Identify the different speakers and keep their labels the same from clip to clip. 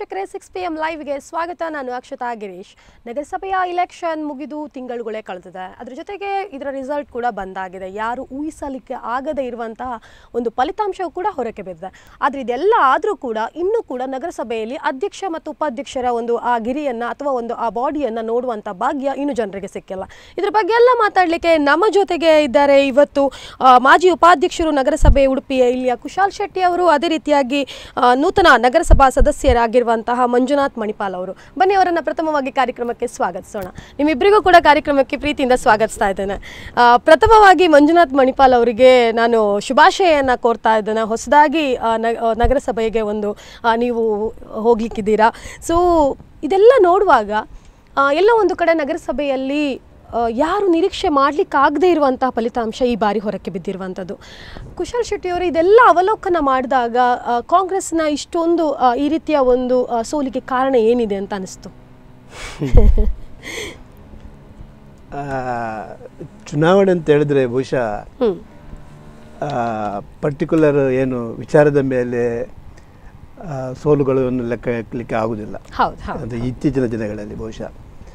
Speaker 1: ವೀಕ್ಷಕರೇ six P M ಲೈವ್ಗೆ ಸ್ವಾಗತ ನಾನು ಅಕ್ಷತಾ ಗಿರೀಶ್ ನಗರಸಭೆಯ ಇಲೆಕ್ಷನ್ ಮುಗಿದು ತಿಂಗಳುಗಳೇ ಕಳೆದಿದೆ ಅದ್ರ ಜೊತೆಗೆ ಇದರ ರಿಸಲ್ಟ್ ಕೂಡ ಬಂದಾಗಿದೆ ಯಾರು ಊಹಿಸಲಿಕ್ಕೆ ಆಗದೇ ಇರುವಂತಹ ಒಂದು ಫಲಿತಾಂಶವು ಕೂಡ ಹೊರಕ್ಕೆ ಬಿದ್ದಿದೆ ಆದರೆ ಇದೆಲ್ಲ ಆದರೂ ಕೂಡ ಇನ್ನೂ ಕೂಡ ನಗರಸಭೆಯಲ್ಲಿ ಅಧ್ಯಕ್ಷ ಮತ್ತು ಉಪಾಧ್ಯಕ್ಷರ ಒಂದು ಆ ಗಿರಿಯನ್ನು ಅಥವಾ ಒಂದು ಆ ಬಾಡಿಯನ್ನು ನೋಡುವಂಥ ಭಾಗ್ಯ ಇನ್ನೂ ಜನರಿಗೆ ಸಿಕ್ಕಿಲ್ಲ ಇದ್ರ ಬಗ್ಗೆ ಎಲ್ಲ ಮಾತಾಡಲಿಕ್ಕೆ ನಮ್ಮ ಜೊತೆಗೆ ಇದ್ದಾರೆ ಇವತ್ತು ಆ, ಮಾಜಿ ಉಪಾಧ್ಯಕ್ಷರು ನಗರಸಭೆ ಉಡುಪಿಯ ಇಲ್ಲಿಯ ಕುಶಾಲ್ ಶೆಟ್ಟಿ ಅವರು ಅದೇ ರೀತಿಯಾಗಿ ಆ, ನೂತನ ನಗರಸಭಾ ಸದಸ್ಯರಾಗಿರುವಂತಹ ಮಂಜುನಾಥ್ ಮಣಿಪಾಲ್ ಅವರು ಬನ್ನಿ ಅವರನ್ನು ಪ್ರಥಮವಾಗಿ ಕಾರ್ಯಕ್ರಮಕ್ಕೆ ಸ್ವಾಗತಿಸೋಣ ನಿಮ್ಮಿಬ್ಬರಿಗೂ ಕೂಡ ಕಾರ್ಯಕ್ರಮಕ್ಕೆ ಪ್ರೀತಿಯಿಂದ ಸ್ವಾಗತಿಸ್ತಾ ಇದ್ದೇನೆ ಆ, ಪ್ರಥಮವಾಗಿ ಮಂಜುನಾಥ್ ಮಣಿಪಾಲ್ ಅವರಿಗೆ ನಾನು ಶುಭಾಶಯವನ್ನು ಕೋರ್ತಾ ಇದ್ದೇನೆ ಹೊಸದಾಗಿ ಆ, ನ- ಆ, ನಗರಸಭೆಗೆ ಒಂದು ಆ, ನೀವು ಹೋಗ್ಲಿಕ್ಕಿದ್ದೀರಾ ಸೊ ಇದೆಲ್ಲ ನೋಡುವಾಗ ಆ, ಎಲ್ಲೋ ಒಂದು ಕಡೆ ನಗರಸಭೆಯಲ್ಲಿ ಆ, ಯಾರು ನಿರೀಕ್ಷೆ ಮಾಡಲಿಕ್ಕಾಗದೇ ಇರುವಂತಹ ಫಲಿತಾಂಶ ಈ ಬಾರಿ ಹೊರಕ್ಕೆ ಬಿದ್ದಿರುವಂಥದ್ದು ಕುಶಲ್ ಶೆಟ್ಟಿಯವರು ಇದೆಲ್ಲ ಅವಲೋಕನ ಮಾಡಿದಾಗ ಆ, ಕಾಂಗ್ರೆಸ್ನ ಇಷ್ಟೊಂದು ಆ, ಈ ರೀತಿಯ ಒಂದು ಆ, ಸೋಲಿಗೆ ಕಾರಣ ಏನಿದೆ ಅಂತ ಅನಿಸ್ತು
Speaker 2: ಆ, ಚುನಾವಣೆ ಅಂತ ಹೇಳಿದ್ರೆ ಬಹುಶಃ
Speaker 1: ಹ್ಮ್
Speaker 2: ಪರ್ಟಿಕ್ಯುಲರ್ ಏನು ವಿಚಾರದ ಮೇಲೆ ಆ, ಸೋಲುಗಳನ್ನು ಲೆಕ್ಕ ಹಾಕಲಿಕ್ಕೆ ಆಗುವುದಿಲ್ಲ
Speaker 1: ಹೌದು ಹೌದು
Speaker 2: ಅದು ಇತ್ತೀಚಿನ ದಿನಗಳಲ್ಲಿ ಬಹುಶಃ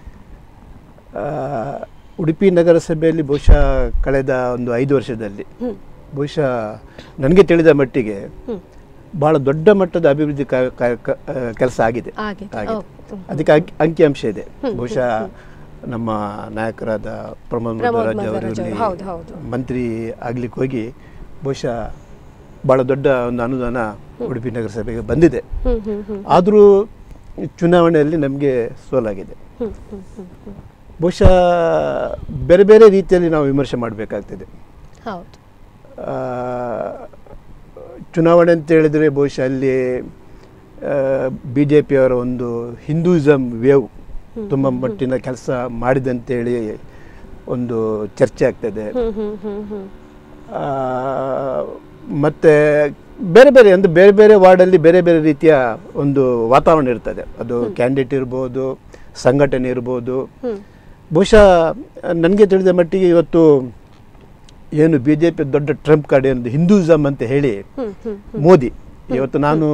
Speaker 2: ಆ, ಉಡುಪಿ ನಗರಸಭೆಯಲ್ಲಿ ಬಹುಶಃ ಕಳೆದ ಒಂದು ಐದು ವರ್ಷದಲ್ಲಿ
Speaker 1: ಹ್ಮ್
Speaker 2: ಬಹುಶಃ ನನಗೆ ತಿಳಿದ ಮಟ್ಟಿಗೆ
Speaker 1: ಹ್ಮ್
Speaker 2: ಬಹಳ ದೊಡ್ಡ ಮಟ್ಟದ ಅಭಿವೃದ್ಧಿ ಕೆಲಸ ಆಗಿದೆ
Speaker 1: ಆಗಿದೆ.
Speaker 2: ಆಗಿದೆ.
Speaker 1: ಹೌದು.
Speaker 2: ಅದಕ್ಕೆ ಅಂಕಿ- ಅಂಕಿಅಂಶ ಇದೆ ಬಹುಶಃ ನಮ್ಮ ನಾಯಕರಾದ ಪ್ರಮೋದ್
Speaker 1: ಪ್ರಮೋದ್
Speaker 2: ಮಧ್ವರಾಜ್ ಅವರು
Speaker 1: ಮಧ್ವರಾಜ್ ಅವರು,
Speaker 2: ಇಲ್ಲಿ
Speaker 1: ಹೌದು, ಹೌದು.
Speaker 2: ಮಂತ್ರಿ ಆಗ್ಲಿಕ್ಕೆ ಹೋಗಿ ಬಹುಶಃ ಬಹಳ ದೊಡ್ಡ ಒಂದು ಅನುದಾನ ಉಡುಪಿ ನಗರಸಭೆಗೆ ಬಂದಿದೆ
Speaker 1: ಹ್ಮ್ ಹ್ಮ್ ಹ್ಮ್
Speaker 2: ಆದರೂ ಚುನಾವಣೆಯಲ್ಲಿ ನಮಗೆ ಸೋಲಾಗಿದೆ
Speaker 1: ಹ್ಮ್ ಹ್ಮ್ ಹ್ಮ್ ಹ್ಮ್
Speaker 2: ಬಹುಶಃ ಬೇರೆ ಬೇರೆ ರೀತಿಯಲ್ಲಿ ನಾವು ವಿಮರ್ಶೆ ಮಾಡಬೇಕಾಗ್ತದೆ
Speaker 1: ಹೌದು
Speaker 2: ಆ, ಚುನಾವಣೆ ಅಂತ ಹೇಳಿದರೆ ಬಹುಶಃ ಅಲ್ಲಿ ಬಿ ಜೆ ಪಿಯವರ ಒಂದು ಹಿಂದೂಯಿಸಮ್ ವೇವ್ ತುಂಬ ಮಟ್ಟಿನ ಕೆಲಸ ಮಾಡಿದಂತೇಳಿ ಒಂದು ಚರ್ಚೆ ಆಗ್ತದೆ
Speaker 1: ಹ್ಮ್ ಹ್ಮ್ ಹ್ಮ್ ಹ್ಮ್
Speaker 2: ಆ, ಮತ್ತೆ ಬೇರೆ ಬೇರೆ ಅಂದರೆ ಬೇರೆ ಬೇರೆ ವಾರ್ಡಲ್ಲಿ ಬೇರೆ ಬೇರೆ ರೀತಿಯ ಒಂದು ವಾತಾವರಣ ಇರ್ತದೆ ಅದು ಕ್ಯಾಂಡಿಡೇಟ್ ಇರ್ಬೋದು ಸಂಘಟನೆ ಇರ್ಬೋದು
Speaker 1: ಹ್ಮ್
Speaker 2: ಬಹುಶಃ ನನಗೆ ತಿಳಿದ ಮಟ್ಟಿಗೆ ಇವತ್ತು ಏನು ಬಿ ಜೆ ಪಿ ದೊಡ್ಡ ಟ್ರಂಪ್ ಕಾರ್ಡ್ ಏನು ಹಿಂದೂಯಿಸಮ್ ಅಂತ ಹೇಳಿ
Speaker 1: ಹ್ಮ್ ಹ್ಮ್
Speaker 2: ಮೋದಿ ಇವತ್ತು ನಾನು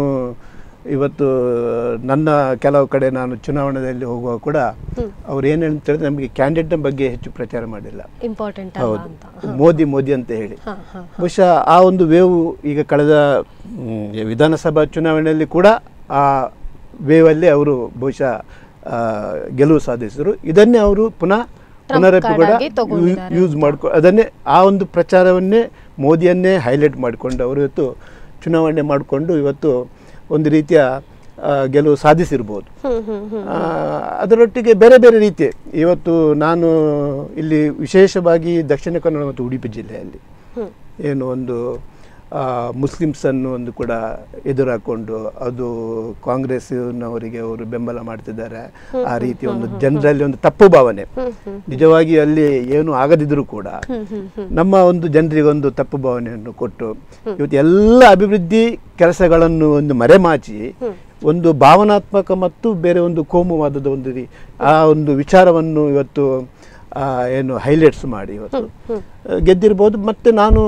Speaker 2: ಇವತ್ತು ನನ್ನ ಕೆಲವು ಕಡೆ ನಾನು ಚುನಾವಣೆಯಲ್ಲಿ ಹೋಗುವಾಗ ಕೂಡ ಅವ್ರು ಏನು ಹೇಳಿದ್ರೆ ನಮಗೆ ಕ್ಯಾಂಡಿಡೇಟ್ನ ಬಗ್ಗೆ ಹೆಚ್ಚು ಪ್ರಚಾರ ಮಾಡಿಲ್ಲ
Speaker 1: ಇಂಪಾರ್ಟೆಂಟ್ ಅಲ್ಲ
Speaker 2: ಹೌದು
Speaker 1: ಅಂತ
Speaker 2: ಮೋದಿ ಮೋದಿ ಅಂತ ಹೇಳಿ
Speaker 1: ಹಾ ಹಾ
Speaker 2: ಬಹುಶಃ ಆ ಒಂದು ವೇವು ಈಗ ಕಳೆದ ಮ್, ವಿಧಾನಸಭಾ ಚುನಾವಣೆಯಲ್ಲಿ ಕೂಡ ಆ ವೇವಲ್ಲಿ ಅವರು ಬಹುಶಃ ಆ, ಗೆಲುವು ಸಾಧಿಸಿದರು ಇದನ್ನೇ ಅವರು ಪುನಃ ಪುನರಪಿ
Speaker 1: ಕಾರ್ಡ್
Speaker 2: ಕೂಡ
Speaker 1: ಆಗಿ ತಗೊಂಡಿದ್ದಾರೆ
Speaker 2: ಯೂಸ್ ಮಾಡ್ಕೊ ಅದನ್ನೇ ಆ ಒಂದು ಪ್ರಚಾರವನ್ನೇ ಮೋದಿಯನ್ನೇ ಹೈಲೈಟ್ ಮಾಡಿಕೊಂಡು ಅವರು ಇವತ್ತು ಚುನಾವಣೆ ಮಾಡಿಕೊಂಡು ಇವತ್ತು ಒಂದು ರೀತಿಯ ಆ, ಗೆಲುವು ಸಾಧಿಸಿರ್ಬೋದು
Speaker 1: ಹ್ಮ್ ಹ್ಮ್ ಹ್ಮ್
Speaker 2: ಆ, ಅದರೊಟ್ಟಿಗೆ ಬೇರೆ ಬೇರೆ ರೀತಿ ಇವತ್ತು ನಾನು ಇಲ್ಲಿ ವಿಶೇಷವಾಗಿ ದಕ್ಷಿಣ ಕನ್ನಡ ಮತ್ತು ಉಡುಪಿ ಜಿಲ್ಲೆಯಲ್ಲಿ
Speaker 1: ಹ್ಮ್
Speaker 2: ಏನು ಒಂದು ಆ, ಮುಸ್ಲಿಮ್ಸನ್ನು ಒಂದು ಕೂಡ ಎದುರಾಕೊಂಡು ಅದು ಕಾಂಗ್ರೆಸ್ನವರಿಗೆ ಅವರು ಬೆಂಬಲ ಮಾಡ್ತಿದ್ದಾರೆ ಆ ರೀತಿ ಒಂದು ಜನರಲ್ಲಿ ಒಂದು ತಪ್ಪು ಭಾವನೆ
Speaker 1: ಹ್ಮ್ ಹ್ಮ್
Speaker 2: ನಿಜವಾಗಿ ಅಲ್ಲಿ ಏನು ಆಗದಿದ್ರೂ ಕೂಡ
Speaker 1: ಹ್ಮ್ ಹ್ಮ್ ಹ್ಮ್
Speaker 2: ನಮ್ಮ ಒಂದು ಜನರಿಗೆ ಒಂದು ತಪ್ಪು ಭಾವನೆಯನ್ನು ಕೊಟ್ಟು ಇವತ್ತು ಎಲ್ಲ ಅಭಿವೃದ್ಧಿ ಕೆಲಸಗಳನ್ನು ಒಂದು ಮರೆಮಾಚಿ ಒಂದು ಭಾವನಾತ್ಮಕ ಮತ್ತು ಬೇರೆ ಒಂದು ಕೋಮುವಾದದ ಒಂದು ರೀ ಆ ಒಂದು ವಿಚಾರವನ್ನು ಇವತ್ತು ಆ, ಏನು ಹೈಲೈಟ್ಸ್ ಮಾಡಿ ಇವತ್ತು ಆ, ಗೆದ್ದಿರ್ಬೋದು ಮತ್ತು ನಾನು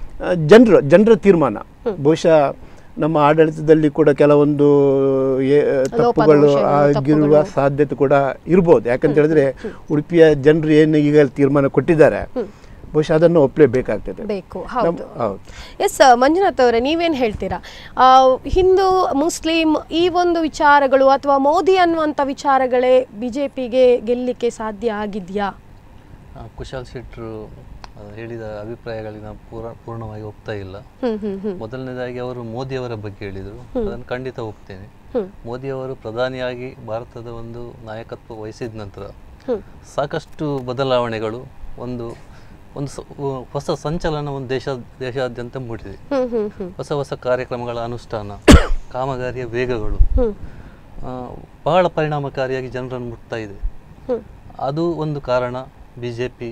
Speaker 2: ಜನರ ಜನರ ತೀರ್ಮಾನ ಬಹುಶಃ ನಮ್ಮ ಆಡಳಿತದಲ್ಲಿ ಕೂಡ ಕೆಲವೊಂದು ಏ- ತಪ್ಪುಗಳು
Speaker 1: ಲೋಪದೋಷಗಳು,
Speaker 2: ಆಗಿರುವ ಸಾಧ್ಯತೆ ಕೂಡ ಇರ್ಬೋದು ಯಾಕಂತ ಹೇಳಿದ್ರೆ ಉಡುಪಿಯ ಜನರು ಏನು ಈಗ ತೀರ್ಮಾನ ಕೊಟ್ಟಿದ್ದಾರೆ ಬಹುಶಃ ಅದನ್ನು ಒಪ್ಪಲೇಬೇಕಾಗ್ತದೆ
Speaker 1: ಬೇಕು ಹೌದು
Speaker 2: ನಮ್- ಹೌದು
Speaker 1: ಎಸ್ ಮಂಜುನಾಥ್ ಅವರೇ ನೀವೇನು ಹೇಳ್ತೀರಾ ಆ, ಹಿಂದೂ ಮುಸ್ಲಿಂ ಈ ಒಂದು ವಿಚಾರಗಳು ಅಥವಾ ಮೋದಿ ಅನ್ನುವಂಥ ವಿಚಾರಗಳೇ ಬಿ ಜೆ ಪಿಗೆ ಗೆಲ್ಲಲಿಕ್ಕೆ ಸಾಧ್ಯ ಆಗಿದೆಯಾ
Speaker 3: ಆ, ಕುಶಾಲ್ ಶೆಟ್ರು ಆ, ಹೇಳಿದ ಅಭಿಪ್ರಾಯಗಳಿಗೆ ನಾನು ಪೂರ ಪೂರ್ಣವಾಗಿ ಒಪ್ತಾ ಇಲ್ಲ
Speaker 1: ಹ್ಮ್ ಹ್ಮ್ ಹ್ಮ್
Speaker 3: ಮೊದಲನೇದಾಗಿ ಅವರು ಮೋದಿಯವರ ಬಗ್ಗೆ ಹೇಳಿದರು ಅದನ್ನು ಖಂಡಿತ ಒಪ್ತೇನೆ
Speaker 1: ಹ್ಮ್.
Speaker 3: ಮೋದಿಯವರು ಪ್ರಧಾನಿಯಾಗಿ ಭಾರತದ ಒಂದು ನಾಯಕತ್ವ ವಹಿಸಿದ ನಂತರ
Speaker 1: ಹ್ಮ್.
Speaker 3: ಸಾಕಷ್ಟು ಬದಲಾವಣೆಗಳು ಒಂದು ಒಂದು ಸ- ಉ- ಹೊಸ ಸಂಚಲನ ಒಂದು ದೇಶ ದೇಶಾದ್ಯಂತ ಮೂಡಿದೆ
Speaker 1: ಹ್ಮ್ ಹ್ಮ್ ಹ್ಮ್
Speaker 3: ಹೊಸ ಹೊಸ ಕಾರ್ಯಕ್ರಮಗಳ ಅನುಷ್ಠಾನ ಕಾಮಗಾರಿಯ ವೇಗಗಳು
Speaker 1: ಹ್ಮ್
Speaker 3: ಆ, ಬಹಳ ಪರಿಣಾಮಕಾರಿಯಾಗಿ ಜನರನ್ನು ಮುಟ್ತಾ ಇದೆ
Speaker 1: ಹ್ಮ್
Speaker 3: ಅದು ಒಂದು ಕಾರಣ ಬಿ ಜೆ ಪಿ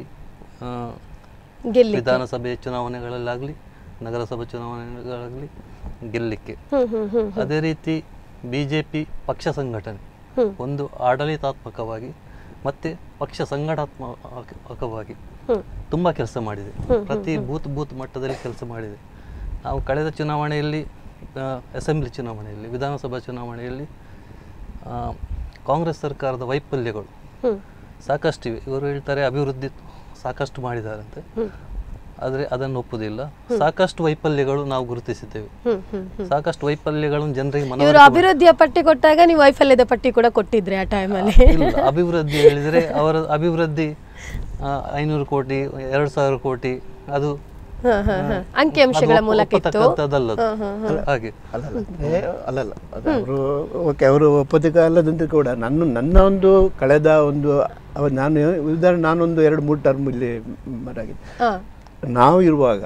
Speaker 1: ಗೆಲ್ಲಿ
Speaker 3: ವಿಧಾನಸಭೆ ಚುನಾವಣೆಗಳಲ್ಲಾಗಲಿ ನಗರಸಭಾ ಚುನಾವಣೆಗಳಾಗಲಿ ಗೆಲ್ಲಲಿಕ್ಕೆ
Speaker 1: ಹ್ಮ್ ಹ್ಮ್ ಹ್ಮ್
Speaker 3: ಅದೇ ರೀತಿ ಬಿ ಜೆ ಪಿ ಪಕ್ಷ ಸಂಘಟನೆ
Speaker 1: ಹ್ಮ್.
Speaker 3: ಒಂದು ಆಡಳಿತಾತ್ಮಕವಾಗಿ ಮತ್ತು ಪಕ್ಷ ಸಂಘಟನಾತ್ಮಕವಾಗಿ
Speaker 1: ಹ್ಮ್
Speaker 3: ತುಂಬ ಕೆಲಸ ಮಾಡಿದೆ ಪ್ರತಿ ಬೂತ್ ಬೂತ್ ಮಟ್ಟದಲ್ಲಿ ಕೆಲಸ ಮಾಡಿದೆ ನಾವು ಕಳೆದ ಚುನಾವಣೆಯಲ್ಲಿ ಅಸೆಂಬ್ಲಿ ಚುನಾವಣೆಯಲ್ಲಿ ವಿಧಾನಸಭಾ ಚುನಾವಣೆಯಲ್ಲಿ ಆ, ಕಾಂಗ್ರೆಸ್ ಸರ್ಕಾರದ ವೈಫಲ್ಯಗಳು
Speaker 1: ಹ್ಮ್
Speaker 3: ಸಾಕಷ್ಟು ಇವೆ ಇವರು ಹೇಳ್ತಾರೆ ಅಭಿವೃದ್ಧಿ ಸಾಕಷ್ಟು ಮಾಡಿದ್ದಾರಂತೆ ಆದರೆ ಅದನ್ನು ಒಪ್ಪುದಿಲ್ಲ ಸಾಕಷ್ಟು ವೈಫಲ್ಯಗಳು ನಾವು ಗುರುತಿಸಿದ್ದೇವೆ
Speaker 1: ಹ್ಮ್ ಹ್ಮ್
Speaker 3: ಸಾಕಷ್ಟು ವೈಫಲ್ಯಗಳನ್ನು ಜನರಿಗೆ
Speaker 1: ಇವರು
Speaker 3: ಮನವರಿಕೆ
Speaker 1: ಅಭಿವೃದ್ಧಿಯ ಪಟ್ಟಿ ಕೊಟ್ಟಾಗ ನೀವು ವೈಫಲ್ಯದ ಪಟ್ಟಿ ಕೂಡ ಕೊಟ್ಟಿದ್ರಿ ಆ ಟೈಮಲ್ಲಿ
Speaker 3: ಇಲ್ಲ ಅಭಿವೃದ್ಧಿ ಹೇಳಿದರೆ ಅವರ ಅಭಿವೃದ್ಧಿ ಆ, ಐನೂರು ಕೋಟಿ ಎರಡು ಸಾವಿರ ಕೋಟಿ ಅದು
Speaker 1: ಹ, ಹ, ಹ. ಅಂಕಿಅಂಶಗಳ
Speaker 3: ಅದು
Speaker 1: ಮೂಲಕ ಇತ್ತು
Speaker 3: ಒಪ್ಪತಕ್ಕಂಥದ್ದಲ್ಲದು. ಹಾಗೆ
Speaker 2: ಅಲ್ಲಲ್ಲ ಅಂದ್ರೆ ಅಲ್ಲಲ್ಲ ಅದು ಅವರು ಓಕೆ ಅವರು ಒಪ್ಪದಿಕ ಅಲ್ಲದಂತೆ ಕೂಡ ನನ್ನ ನನ್ನ ಒಂದು ಕಳೆದ ಒಂದು ಅವ ನಾನು ಉದಾಹರಣೆ ನಾನೊಂದು ಎರಡು ಮೂರು ಟರ್ಮ್ ಇಲ್ಲಿ ಮರಾಗಿದೆ
Speaker 1: ಹ,
Speaker 2: ನಾವು ಇರುವಾಗ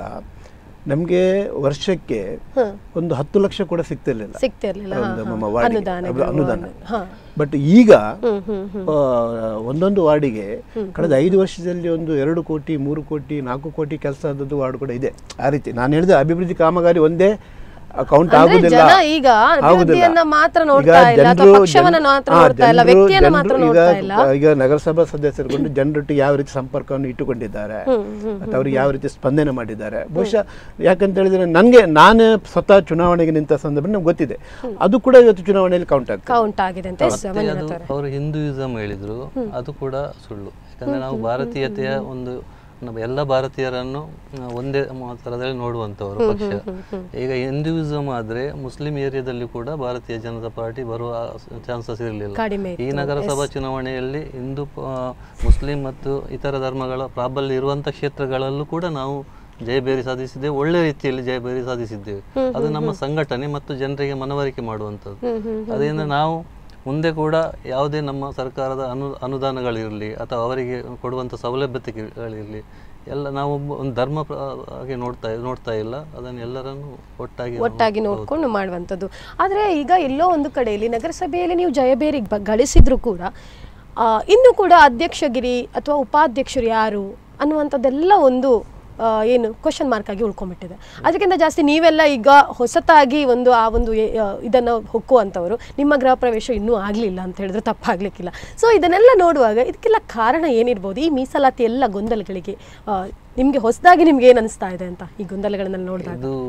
Speaker 2: ನಮಗೆ ವರ್ಷಕ್ಕೆ
Speaker 1: ಹ.
Speaker 2: ಒಂದು ಹತ್ತು ಲಕ್ಷ ಕೂಡ ಸಿಗ್ತಿರ್ಲಿಲ್ಲ
Speaker 1: ಸಿಗ್ತಿರ್ಲಿಲ್ಲ ಹ,
Speaker 2: ಒಂದು
Speaker 1: ಹ.
Speaker 2: ನಮ್ಮ ವಾರ್ಡಿಗೆ.
Speaker 1: ಅನುದಾನಗಳು,
Speaker 2: ಅದು ಅನುದಾನ
Speaker 1: ಹ.
Speaker 2: ಬಟ್ ಈಗ
Speaker 1: ಹ್ಮ್ ಹ್ಮ್ ಹ್ಮ್
Speaker 2: ಆ, ಒಂದೊಂದು ವಾರ್ಡಿಗೆ ಕಳೆದ ಐದು ವರ್ಷದಲ್ಲಿ ಒಂದು ಎರಡು ಕೋಟಿ ಮೂರು ಕೋಟಿ ನಾಲ್ಕು ಕೋಟಿ ಕೆಲಸ ಆದದ್ದು ವಾರ್ಡ್ ಕೂಡ ಇದೆ ಆ ರೀತಿ ನಾನು ಹೇಳಿದ ಅಭಿವೃದ್ಧಿ ಕಾಮಗಾರಿ ಒಂದೇ ಕೌಂಟ್
Speaker 1: ಅಂದ್ರೆ
Speaker 2: ಆಗುದಿಲ್ಲ
Speaker 1: ಜನ ಈಗ ಅಭಿವೃದ್ಧಿಯನ್ನ ಮಾತ್ರ ನೋಡ್ತಾ
Speaker 2: ಈಗ
Speaker 1: ಇಲ್ಲ ಅಥವಾ
Speaker 2: ಜನರು-
Speaker 1: ಪಕ್ಷವನ್ನ ಮಾತ್ರ
Speaker 2: ಹಾ,
Speaker 1: ನೋಡ್ತಾ ಇಲ್ಲ
Speaker 2: ಜನರು-
Speaker 1: ವ್ಯಕ್ತಿಯನ್ನ ಮಾತ್ರ
Speaker 2: ಜನರು
Speaker 1: ನೋಡ್ತಾ
Speaker 2: ಈಗ-
Speaker 1: ಇಲ್ಲ
Speaker 2: ಈಗ ನಗರಸಭಾ ಸದಸ್ಯರುಗೊಂಡು ಜನರೊಟ್ಟಿಗೆ ಯಾವ ರೀತಿ ಸಂಪರ್ಕವನ್ನು ಇಟ್ಟುಕೊಂಡಿದ್ದಾರೆ ಮತ್ತು ಅವ್ರಿಗೆ ಯಾವ ರೀತಿ ಸ್ಪಂದನೆ ಮಾಡಿದ್ದಾರೆ ಬಹುಶಃ ಯಾಕಂತ ಹೇಳಿದ್ರೆ ನನಗೆ ನಾನೇ ಸ್ವತಃ ಚುನಾವಣೆಗೆ ನಿಂತ ಸಂದರ್ಭ ನಮ್ಗೆ ಗೊತ್ತಿದೆ ಅದು ಕೂಡ ಇವತ್ತು ಚುನಾವಣೆಯಲ್ಲಿ ಕೌಂಟ್ ಆಗ್ತದೆ
Speaker 1: ಕೌಂಟ್ ಆಗಿದೆ ಅಂತ ಎಸ್
Speaker 3: ಮತ್ತೆ ಅದು ಅವರು ಹಿಂದೂಯಿಸಮ್ ಹೇಳಿದ್ರು ಅದು ಕೂಡ ಸುಳ್ಳು ಯಾಕಂದ್ರೆ ನಾವು ಭಾರತೀಯತೆಯ ಒಂದು ನಮ್ಮ ಎಲ್ಲ ಭಾರತೀಯರನ್ನು ಆ, ಒಂದೇ ಮ- ಥರದಲ್ಲಿ ನೋಡುವಂಥವರು ಪಕ್ಷ ಈಗ ಹಿಂದೂಯಿಸಮ್ ಆದ್ರೆ ಮುಸ್ಲಿಂ ಏರಿಯಾದಲ್ಲಿ ಕೂಡ ಭಾರತೀಯ ಜನತಾ ಪಾರ್ಟಿ ಬರುವ ಚಾನ್ಸಸ್ ಇರಲಿಲ್ಲ
Speaker 1: ಕಡಿಮೆ
Speaker 3: ಈ ನಗರಸಭಾ ಚುನಾವಣೆಯಲ್ಲಿ ಹಿಂದೂ ಪ- ಮುಸ್ಲಿಂ ಮತ್ತು ಇತರ ಧರ್ಮಗಳ ಪ್ರಾಬಲ್ಯ ಇರುವಂಥ ಕ್ಷೇತ್ರಗಳಲ್ಲೂ ಕೂಡ ನಾವು ಜಯಬೇರಿ ಸಾಧಿಸಿದ್ದೇವೆ ಒಳ್ಳೆ ರೀತಿಯಲ್ಲಿ ಜಯಬೇರಿ ಸಾಧಿಸಿದ್ದೇವೆ ಅದು ನಮ್ಮ ಸಂಘಟನೆ ಮತ್ತು ಜನರಿಗೆ ಮನವರಿಕೆ ಮಾಡುವಂಥದ್ದು ಅದರಿಂದ ನಾವು ಮುಂದೆ ಕೂಡ ಯಾವುದೇ ನಮ್ಮ ಸರ್ಕಾರದ ಅನು ಅನುದಾನಗಳಿರಲಿ ಅಥವಾ ಅವರಿಗೆ ಕೊಡುವಂಥ ಸೌಲಭ್ಯತೆಗಳಿರಲಿ ಎಲ್ಲ ನಾವು ಒಬ್ಬ- ಒಂದು ಧರ್ಮ ಪ್ರ- ಹಾಗೆ ನೋಡ್ತಾ ನೋಡ್ತಾ ಇಲ್ಲ ಅದನ್ನು ಎಲ್ಲರನ್ನು ಒಟ್ಟಾಗಿ ನಾವು-
Speaker 1: ಒಟ್ಟಾಗಿ ನೋಡ್ಕೊಂಡು ಮಾಡುವಂಥದ್ದು ಆದರೆ ಈಗ ಎಲ್ಲೋ ಒಂದು ಕಡೆಯಲ್ಲಿ ನಗರಸಭೆಯಲ್ಲಿ ನೀವು ಜಯಬೇರಿಗೆ ಬ ಗಳಿಸಿದ್ರು ಕೂಡ ಆ, ಇನ್ನೂ ಕೂಡ ಅಧ್ಯಕ್ಷಗಿರಿ ಅಥವಾ ಉಪಾಧ್ಯಕ್ಷರು ಯಾರು ಅನ್ನುವಂಥದ್ದೆಲ್ಲ ಒಂದು ಆ, ಏನು ಕ್ವಶನ್ ಮಾರ್ಕ್ ಆಗಿ ಉಳ್ಕೊಂಡ್ಬಿಟ್ಟಿದೆ ಅದಕ್ಕಿಂತ ಜಾಸ್ತಿ ನೀವೆಲ್ಲ ಈಗ ಹೊಸತಾಗಿ ಒಂದು ಆ ಒಂದು ಎ- ಆ, ಇದನ್ನು ಹೊಕ್ಕುವಂಥವ್ರು ನಿಮ್ಮ ಗೃಹ ಪ್ರವೇಶ ಇನ್ನೂ ಆಗಲಿಲ್ಲ ಅಂತ ಹೇಳಿದ್ರೆ ತಪ್ಪಾಗ್ಲಿಕ್ಕಿಲ್ಲ ಸೊ ಇದನ್ನೆಲ್ಲ ನೋಡುವಾಗ ಇದಕ್ಕೆಲ್ಲ ಕಾರಣ ಏನಿರ್ಬೋದು ಈ ಮೀಸಲಾತಿ ಎಲ್ಲ ಗೊಂದಲಗಳಿಗೆ ನಿಮಗೆ ಹೊಸದಾಗಿ ನಿಮ್ಗೆ ಏನು ಅನಿಸ್ತಾ ಇದೆ ಅಂತ ಈ ಗೊಂದಲಗಳನ್ನೆಲ್ಲ ನೋಡಿದಾಗ
Speaker 3: ಇದು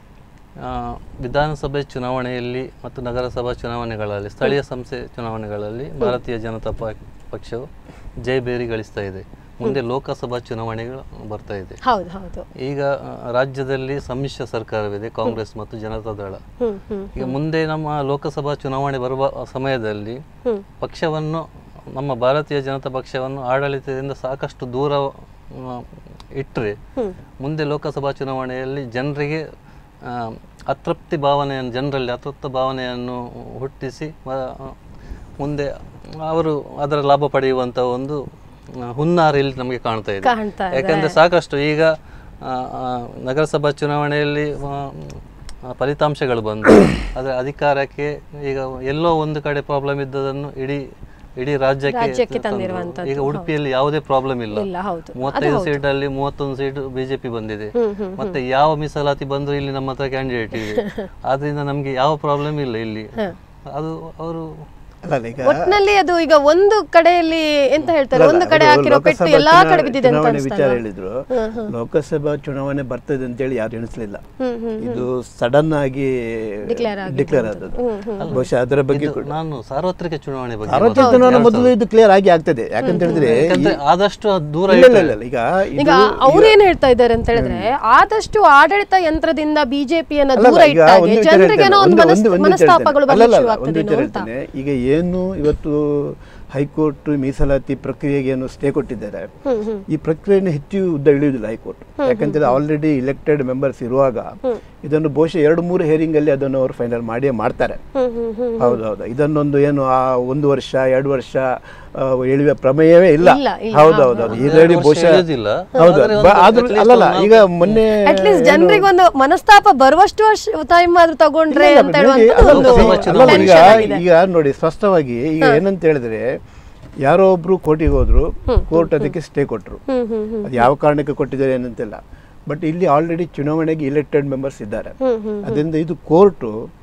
Speaker 3: ಆ, ವಿಧಾನಸಭೆ ಚುನಾವಣೆಯಲ್ಲಿ ಮತ್ತು ನಗರಸಭಾ ಚುನಾವಣೆಗಳಲ್ಲಿ ಸ್ಥಳೀಯ ಸಂಸ್ಥೆ ಚುನಾವಣೆಗಳಲ್ಲಿ ಭಾರತೀಯ ಜನತಾ ಪ- ಪಕ್ಷವು ಜಯಬೇರಿ ಗಳಿಸ್ತಾ ಇದೆ ಮುಂದೆ ಲೋಕಸಭಾ ಚುನಾವಣೆಗಳು ಬರ್ತಾ ಇದೆ
Speaker 1: ಹೌದು ಹೌದು
Speaker 3: ಈಗ ಆ, ರಾಜ್ಯದಲ್ಲಿ ಸಮ್ಮಿಶ್ರ ಸರ್ಕಾರವಿದೆ ಕಾಂಗ್ರೆಸ್ ಮತ್ತು ಜನತಾ ದಳ
Speaker 1: ಹ್ಮ್ ಹ್ಮ್
Speaker 3: ಈಗ ಮುಂದೆ ನಮ್ಮ ಲೋಕಸಭಾ ಚುನಾವಣೆ ಬರುವ ಸಮಯದಲ್ಲಿ
Speaker 1: ಹ್ಮ್.
Speaker 3: ಪಕ್ಷವನ್ನು ನಮ್ಮ ಭಾರತೀಯ ಜನತಾ ಪಕ್ಷವನ್ನು ಆಡಳಿತದಿಂದ ಸಾಕಷ್ಟು ದೂರ ಆ, ಇಟ್ಟರೆ ಮುಂದೆ ಲೋಕಸಭಾ ಚುನಾವಣೆಯಲ್ಲಿ ಜನರಿಗೆ ಆ, ಅತೃಪ್ತಿ ಭಾವನೆಯನ್ನು ಜನರಲ್ಲಿ ಅತೃಪ್ತ ಭಾವನೆಯನ್ನು ಹುಟ್ಟಿಸಿ ಆ, ಮುಂದೆ ಅವರು ಅದರ ಲಾಭ ಪಡೆಯುವಂಥ ಒಂದು ಆ, ಹುನ್ನಾರ ಇಲ್ಲಿ ನಮಗೆ ಕಾಣ್ತಾ ಇದೆ
Speaker 1: ಕಾಣ್ತಾ ಇದೆ.
Speaker 3: ಯಾಕಂದ್ರೆ ಸಾಕಷ್ಟು ಈಗ ಆ, ಆ, ನಗರಸಭಾ ಚುನಾವಣೆಯಲ್ಲಿ ಆ, ಆ, ಫಲಿತಾಂಶಗಳು ಬಂದು ಅದರ ಅಧಿಕಾರಕ್ಕೆ ಈಗ ಎಲ್ಲೋ ಒಂದು ಕಡೆ ಪ್ರಾಬ್ಲಮ್ ಇದ್ದದನ್ನು ಇಡೀ ಇಡೀ ರಾಜ್ಯಕ್ಕೆ
Speaker 1: ರಾಜ್ಯಕ್ಕೆ
Speaker 3: ತಂದ್ರು.
Speaker 1: ತಂದಿರುವಂಥದ್ದು,
Speaker 3: ಈಗ ಉಡುಪಿಯಲ್ಲಿ ಯಾವುದೇ ಪ್ರಾಬ್ಲಮ್ ಇಲ್ಲ
Speaker 1: ಇಲ್ಲ ಹೌದು
Speaker 3: ಮೂವತ್ತೈದು ಸೀಟ್ ಅಲ್ಲಿ ಮೂವತ್ತೊಂದು ಸೀಟ್ ಬಿಜೆಪಿ ಬಂದಿದೆ ಮತ್ತೆ ಯಾವ ಮೀಸಲಾತಿ ಬಂದ್ರು ಇಲ್ಲಿ ನಮ್ಮ ಹತ್ರ ಕ್ಯಾಂಡಿಡೇಟ್ ಇದೆ ಆದ್ರಿಂದ ನಮ್ಗೆ ಯಾವ ಪ್ರಾಬ್ಲಮ್ ಇಲ್ಲ ಇಲ್ಲಿ ಅದು ಅವರು
Speaker 2: ಅಲ್ಲ ಈಗ
Speaker 1: ಒಟ್ನಲ್ಲಿ ಅದು ಈಗ ಒಂದು ಕಡೆಯಲ್ಲಿ ಎಂತ ಹೇಳ್ತಾರೆ
Speaker 2: ಅಲ್ಲ,
Speaker 1: ಒಂದು ಕಡೆ
Speaker 2: ಅದು
Speaker 1: ಹಾಕಿರೋ ಪೆಟ್ಟು
Speaker 2: ಲೋಕಸಭಾ
Speaker 1: ಎಲ್ಲಾ ಕಡೆ
Speaker 2: ಚುನಾವಣೆ-
Speaker 1: ಬಿದ್ದಿದೆ ಅಂತ
Speaker 2: ಚುನಾವಣೆ
Speaker 1: ಅನ್ಸ್ತಾ
Speaker 2: ವಿಚಾರ
Speaker 1: ಇಲ್ವಾ?
Speaker 2: ಹೇಳಿದ್ರು ಲೋಕಸಭಾ ಚುನಾವಣೆ ಬರ್ತದೆ ಅಂತೇಳಿ ಯಾರು ಎಣಿಸ್ಲಿಲ್ಲ
Speaker 1: ಹ್ಮ್ ಹ್ಮ್
Speaker 2: ಇದು ಸಡನ್ ಆಗಿ
Speaker 1: Declare ಆಗಿದ್ದು
Speaker 2: ಡಿಕ್ಲೇರ್ ಆದದ್ದು ಬಹುಶಃ ಅದರ ಬಗ್ಗೆ ಕೂಡ
Speaker 3: ನಾನು ಸಾರ್ವತ್ರಿಕ ಚುನಾವಣೆ ಬಗ್ಗೆ
Speaker 2: ಸಾರ್ವತ್ರಿಕ
Speaker 3: ಮಾತಾಡ್ತೀನಿ.
Speaker 2: ಚುನಾವಣೆ ಮೊದಲು ಇದು ಕ್ಲಿಯರ್ ಆಗಿ ಆಗ್ತದೆ ಯಾಕಂತ ಹೇಳಿದ್ರೆ
Speaker 3: ಯಾಕಂದ್ರೆ ಆದಷ್ಟು ಅದು ದೂರ
Speaker 2: ಇಲ್ಲ,
Speaker 3: ಇಟ್ಟರೆ.
Speaker 2: ಇಲ್ಲ, ಇಲ್ಲ, ಈಗ
Speaker 1: ಈಗ
Speaker 2: ಇದು
Speaker 1: ಅವ್ರು ಏನ್ ಹೇಳ್ತಾ ಇದ್ದಾರೆ ಅಂತ ಹೇಳಿದ್ರೆ ಆದಷ್ಟು ಆಡಳಿತ ಯಂತ್ರದಿಂದ ಬಿಜೆಪಿಯನ್ನ
Speaker 2: ಅಲ್ಲಲ್ಲ,
Speaker 1: ದೂರ
Speaker 2: ಈಗ
Speaker 1: ಇಟ್ಟಾಗೆ
Speaker 2: ಒಂದು ವಿಚಾರ
Speaker 1: ಜನರಿಗೇನೋ ಒಂದು
Speaker 2: ಹೇಳ್ತೇನೆ,
Speaker 1: ಮನಸ್-
Speaker 2: ಒಂದು- ಒಂದು ವಿಚಾರ
Speaker 1: ಮನಸ್ತಾಪಗಳು
Speaker 2: ಹೇಳ್ತೇನೆ.
Speaker 1: ಬರ್ಲಿಕ್ಕೆ
Speaker 2: ಅಲ್ಲಲ್ಲ, ಒಂದು
Speaker 1: ಶುರುವಾಗ್ತದೇನೋ
Speaker 2: ವಿಚಾರ
Speaker 1: ಅಂತ
Speaker 2: ಹೇಳ್ತೇನೆ. ಈಗ ಏನು ಇವತ್ತು ಹೈಕೋರ್ಟ್ ಮೀಸಲಾತಿ ಪ್ರಕ್ರಿಯೆಗೆ ಏನು ಸ್ಟೇ ಕೊಟ್ಟಿದ್ದಾರೆ ಈ ಪ್ರಕ್ರಿಯೆಯನ್ನು ಹೆಚ್ಚು ಉದ್ದ ಇಳಿಯುವುದಿಲ್ಲ ಹೈಕೋರ್ಟ್ ಯಾಕಂತೇಳಿ ಆಲ್ರೆಡಿ ಇಲೆಕ್ಟೆಡ್ ಮೆಂಬರ್ಸ್ ಇರುವಾಗ ಇದನ್ನು ಬಹುಶಃ ಎರಡು ಮೂರು ಹೇರಿಂಗ್ ಅಲ್ಲಿ ಅದನ್ನು ಅವರು ಫೈನಲ್ ಮಾಡಿಯೇ ಮಾಡ್ತಾರೆ
Speaker 1: ಹ್ಮ್ ಹ್ಮ್ ಹ್ಮ್
Speaker 2: ಹೌದೌದು ಇದನ್ನೊಂದು ಏನು ಆ ಒಂದು ವರ್ಷ ಎರಡು ವರ್ಷ ಆ, ಎಳೆಯುವ ಪ್ರಮೇಯವೇ ಇಲ್ಲ
Speaker 1: ಇಲ್ಲ, ಇಲ್ಲ,
Speaker 2: ಹೌದೌದು
Speaker 3: ಒಂದು
Speaker 2: ಈಗಲೇ
Speaker 3: ಎರಡು ವರ್ಷ
Speaker 2: ಬಹುಶಃ
Speaker 3: ಎಳೆಯೋದಿಲ್ಲ.
Speaker 2: ಹೌದು
Speaker 3: ಆದ್ರೆ
Speaker 2: ಬ-
Speaker 3: ಒಂದು
Speaker 2: ಆದ್ರೂ
Speaker 3: at least
Speaker 2: ಅಲ್ಲಲ್ಲ
Speaker 3: ಒಂದು
Speaker 2: ಈಗ ಮೊನ್ನೆ
Speaker 1: ಅಟ್ಲೀಸ್ಟ್ ಜನರಿಗೆ ಒಂದು ಮನಸ್ತಾಪ ಬರುವಷ್ಟು ವರ್ಷ ಟೈಮ್ ಆದ್ರೂ ತಗೊಂಡ್ರೆ
Speaker 2: ಇಲ್ಲ,
Speaker 1: ಅಂತ
Speaker 2: ನೋಡಿ,
Speaker 1: ಹೇಳುವಂಥದ್ದು
Speaker 2: ಅಲ್ಲಲ್ಲ,
Speaker 1: ಒಂದು
Speaker 2: see, ಅಲ್ಲಲ್ಲ, ಈಗ
Speaker 1: tension ಆಗಿದೆ.
Speaker 2: ಈಗ ನೋಡಿ ಸ್ಪಷ್ಟವಾಗಿ ಈಗ ಏನಂತ ಹೇಳಿದ್ರೆ ಯಾರೋ ಒಬ್ರು ಕೋರ್ಟಿಗೆ ಹೋದ್ರು ಕೋರ್ಟ್ ಅದಕ್ಕೆ ಸ್ಟೇ ಕೊಟ್ರು
Speaker 1: ಹ್ಮ್ ಹ್ಮ್ ಹ್ಮ್
Speaker 2: ಅದು ಯಾವ ಕಾರಣಕ್ಕೆ ಕೊಟ್ಟಿದ್ದಾರೆ ಏನಂತಿಲ್ಲ ಬಟ್ ಇಲ್ಲಿ ಆಲ್ರೆಡಿ ಚುನಾವಣೆಗೆ ಇಲೆಕ್ಟೆಡ್ ಮೆಂಬರ್ಸ್ ಇದ್ದಾರೆ
Speaker 1: ಹ್ಮ್ ಹ್ಮ್
Speaker 2: ಅದರಿಂದ ಇದು ಕೋರ್ಟು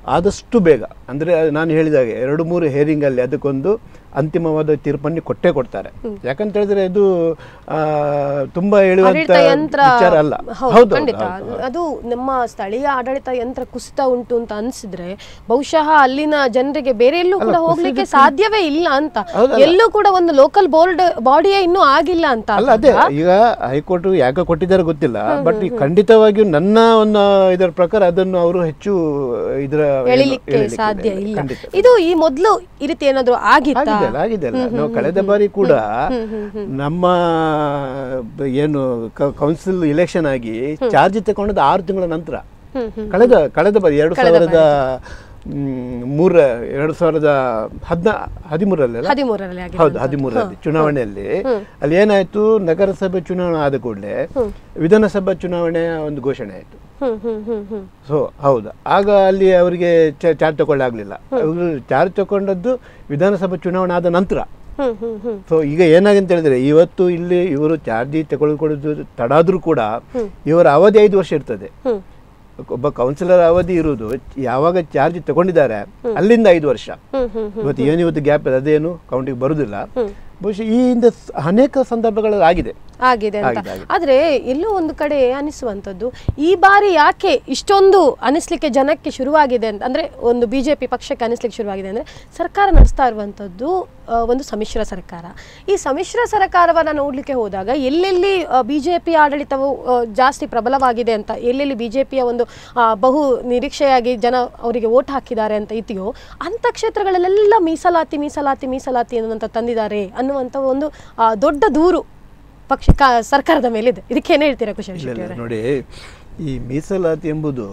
Speaker 2: ಆದಷ್ಟು ಬೇಗ ಅಂದರೆ ನಾನು ಹೇಳಿದಾಗೆ ಎರಡು ಮೂರು ಹೇರಿಂಗಲ್ಲಿ ಅದಕ್ಕೊಂದು ಅಂತಿಮವಾದ ತೀರ್ಪನ್ನು ಕೊಟ್ಟೇ ಕೊಡ್ತಾರೆ ಯಾಕಂತ ಹೇಳಿದ್ರೆ ಇದು ಆ, ತುಂಬಾ ಹೇಳುವಂತ
Speaker 1: ಆಡಳಿತ ಯಂತ್ರ
Speaker 2: ವಿಚಾರ ಅಲ್ಲ
Speaker 1: ಹೌದು,
Speaker 2: ಹೌದು
Speaker 1: ಖಂಡಿತ
Speaker 2: ಹೌದು, ಹೌದು.
Speaker 1: ಅದು ನಮ್ಮ ಸ್ಥಳೀಯ ಆಡಳಿತ ಯಂತ್ರ ಕುಸಿತ ಉಂಟು ಅಂತ ಅನ್ಸಿದ್ರೆ ಬಹುಶಃ ಅಲ್ಲಿನ ಜನರಿಗೆ ಬೇರೆ ಎಲ್ಲೂ ಕೂಡ ಹೋಗ್ಲಿಕ್ಕೆ ಸಾಧ್ಯವೇ ಇಲ್ಲ ಅಂತ
Speaker 2: ಹೌದಲ್ಲ.
Speaker 1: ಎಲ್ಲೂ ಕೂಡ ಒಂದು ಲೋಕಲ್ ಬೋರ್ಡ್ ಬಾಡಿಯೇ ಇನ್ನೂ ಆಗಿಲ್ಲ ಅಂತ
Speaker 2: ಅಲ್ಲ ಅದೇ ಈಗ ಹೈಕೋರ್ಟ್ ಯಾಕೆ ಕೊಟ್ಟಿದ್ದಾರೆ ಗೊತ್ತಿಲ್ಲ ಬಟ್ ಖಂಡಿತವಾಗಿಯೂ ನನ್ನ ಒಂದು ಇದರ ಪ್ರಕಾರ ಅದನ್ನು ಅವರು ಹೆಚ್ಚು ಇದರ ಏನು
Speaker 1: ಎಳಿಲಿಕ್ಕೆ
Speaker 2: ಎಳಿಲಿಕ್ಕೆ
Speaker 1: ಸಾಧ್ಯ
Speaker 2: ಇಲ್ಲ.
Speaker 1: ಇಲ್ಲ
Speaker 2: ಖಂಡಿತ
Speaker 1: ಇದು ಈ ಮೊದಲು ಈ ರೀತಿ ಏನಾದ್ರು ಆಗಿತ್ತಾ
Speaker 2: ಆಗಿದೆ ಅಲ್ಲ ಆಗಿದೆ ಅಲ್ಲ ನಾವು ಕಳೆದ ಬಾರಿ ಕೂಡ ನಮ್ಮ ಬ- ಏನು ಕೌನ್ಸಿಲ್ ಇಲೆಕ್ಷನ್ ಆಗಿ ಚಾರ್ಜ್ ತಗೊಂಡದ್ದು ಆರು ತಿಂಗಳ ನಂತರ
Speaker 1: ಹ್ಮ್ ಹ್ಮ್
Speaker 2: ಕಳೆದ ಕಳೆದ ಬಾರಿ ಎರಡು ಸಾವಿರದ ಮ್, ಮೂರ ಎರಡು ಸಾವಿರದ ಹದಿನ ಹದಿಮೂರರಲ್ಲಿ ಅಲ್ಲ
Speaker 1: ಹದಿಮೂರರಲ್ಲಿ ಆಗಿದೆ
Speaker 2: ಹೌದು ಹದಿಮೂರರಲ್ಲಿ ಚುನಾವಣೆಯಲ್ಲಿ ಅಲ್ಲಿ ಏನಾಯ್ತು ನಗರಸಭೆ ಚುನಾವಣೆ ಆದ ಕೂಡಲೇ ವಿಧಾನಸಭಾ ಚುನಾವಣೆಯ ಒಂದು ಘೋಷಣೆ ಆಯಿತು
Speaker 1: ಹ್ಮ್ ಹ್ಮ್ ಹ್ಮ್ ಹ್ಮ್
Speaker 2: ಸೊ ಹೌದು ಆಗ ಅಲ್ಲಿ ಅವರಿಗೆ ಚಾರ್ಜ್ ತಗೊಳ್ಳಾಗಲಿಲ್ಲ ಅವರು ಚಾರ್ಜ್ ತಗೊಂಡದ್ದು ವಿಧಾನಸಭಾ ಚುನಾವಣೆ ಆದ ನಂತರ
Speaker 1: ಹ್ಮ್ ಹ್ಮ್ ಹ್ಮ್
Speaker 2: ಸೊ ಈಗ ಏನಾಗಿದೆ ಅಂತ ಹೇಳಿದ್ರೆ ಇವತ್ತು ಇಲ್ಲಿ ಇವರು ಚಾರ್ಜ್ ತಗೊಳ್ಕೊಳ್ಳೋದು ತಡಾದ್ರೂ ಕೂಡ ಇವರ ಅವಧಿ ಐದು ವರ್ಷ ಇರ್ತದೆ
Speaker 1: ಹ್ಮ್
Speaker 2: ಒಬ್ಬ ಕೌನ್ಸಿಲರ್ ಅವಧಿ ಇರುವುದು ಯಾವಾಗ ಚಾರ್ಜ್ ತಗೊಂಡಿದ್ದಾರೆ ಅಲ್ಲಿಂದ ಐದು ವರ್ಷ
Speaker 1: ಹ್ಮ್ ಹ್ಮ್
Speaker 2: ಇವತ್ತು ಏನು ಇವತ್ತು ಗ್ಯಾಪ್ ಇದೆ ಅದೇನು ಕೌಂಟಿಗೆ ಬರುವುದಿಲ್ಲ ಬಹುಶಃ ಈ ಹಿಂದೆ ಸ- ಅನೇಕ ಸಂದರ್ಭಗಳಲ್ಲಿ ಆಗಿದೆ
Speaker 1: ಆಗಿದೆ ಅಂತ
Speaker 2: ಆಗಿದೆ, ಆಗಿದೆ.
Speaker 1: ಆದ್ರೆ ಎಲ್ಲೋ ಒಂದು ಕಡೆ ಅನಿಸುವಂಥದ್ದು ಈ ಬಾರಿ ಯಾಕೆ ಇಷ್ಟೊಂದು ಅನಿಸ್ಲಿಕ್ಕೆ ಜನಕ್ಕೆ ಶುರುವಾಗಿದೆ ಅಂತ ಅಂದ್ರೆ ಒಂದು ಬಿಜೆಪಿ ಪಕ್ಷಕ್ಕೆ ಅನಿಸ್ಲಿಕ್ಕೆ ಶುರುವಾಗಿದೆ ಅಂದ್ರೆ ಸರ್ಕಾರ ನಡೆಸ್ತಾ ಇರುವಂಥದ್ದು ಆ, ಒಂದು ಸಮ್ಮಿಶ್ರ ಸರ್ಕಾರ ಈ ಸಮ್ಮಿಶ್ರ ಸರ್ಕಾರವನ್ನ ನೋಡ್ಲಿಕ್ಕೆ ಹೋದಾಗ ಎಲ್ಲೆಲ್ಲಿ ಬಿಜೆಪಿ ಆಡಳಿತವು ಆ, ಜಾಸ್ತಿ ಪ್ರಬಲವಾಗಿದೆ ಅಂತ ಎಲ್ಲೆಲ್ಲಿ ಬಿಜೆಪಿಯ ಒಂದು ಆ, ಬಹು ನಿರೀಕ್ಷೆಯಾಗಿ ಜನ ಅವರಿಗೆ ಓಟ್ ಹಾಕಿದ್ದಾರೆ ಅಂತ ಇದೆಯೋ ಅಂತ ಕ್ಷೇತ್ರಗಳಲ್ಲೆಲ್ಲ ಮೀಸಲಾತಿ ಮೀಸಲಾತಿ ಮೀಸಲಾತಿ ಅನ್ನುವಂಥ ತಂದಿದ್ದಾರೆ ಅನ್ನುವಂಥ ಒಂದು ಆ, ದೊಡ್ಡ ದೂರು ಪಕ್ಷ ಕಾ- ಸರ್ಕಾರದ ಮೇಲಿದೆ ಇದಕ್ಕೆ ಏನ್ ಹೇಳ್ತೀರಾ ಕುಶಲ್
Speaker 2: ಇಲ್ಲ,
Speaker 1: ಶೆಟ್ಟಿ
Speaker 2: ಇಲ್ಲ,
Speaker 1: ಅವರೇ
Speaker 2: ನೋಡಿ ಈ ಮೀಸಲಾತಿ ಎಂಬುದು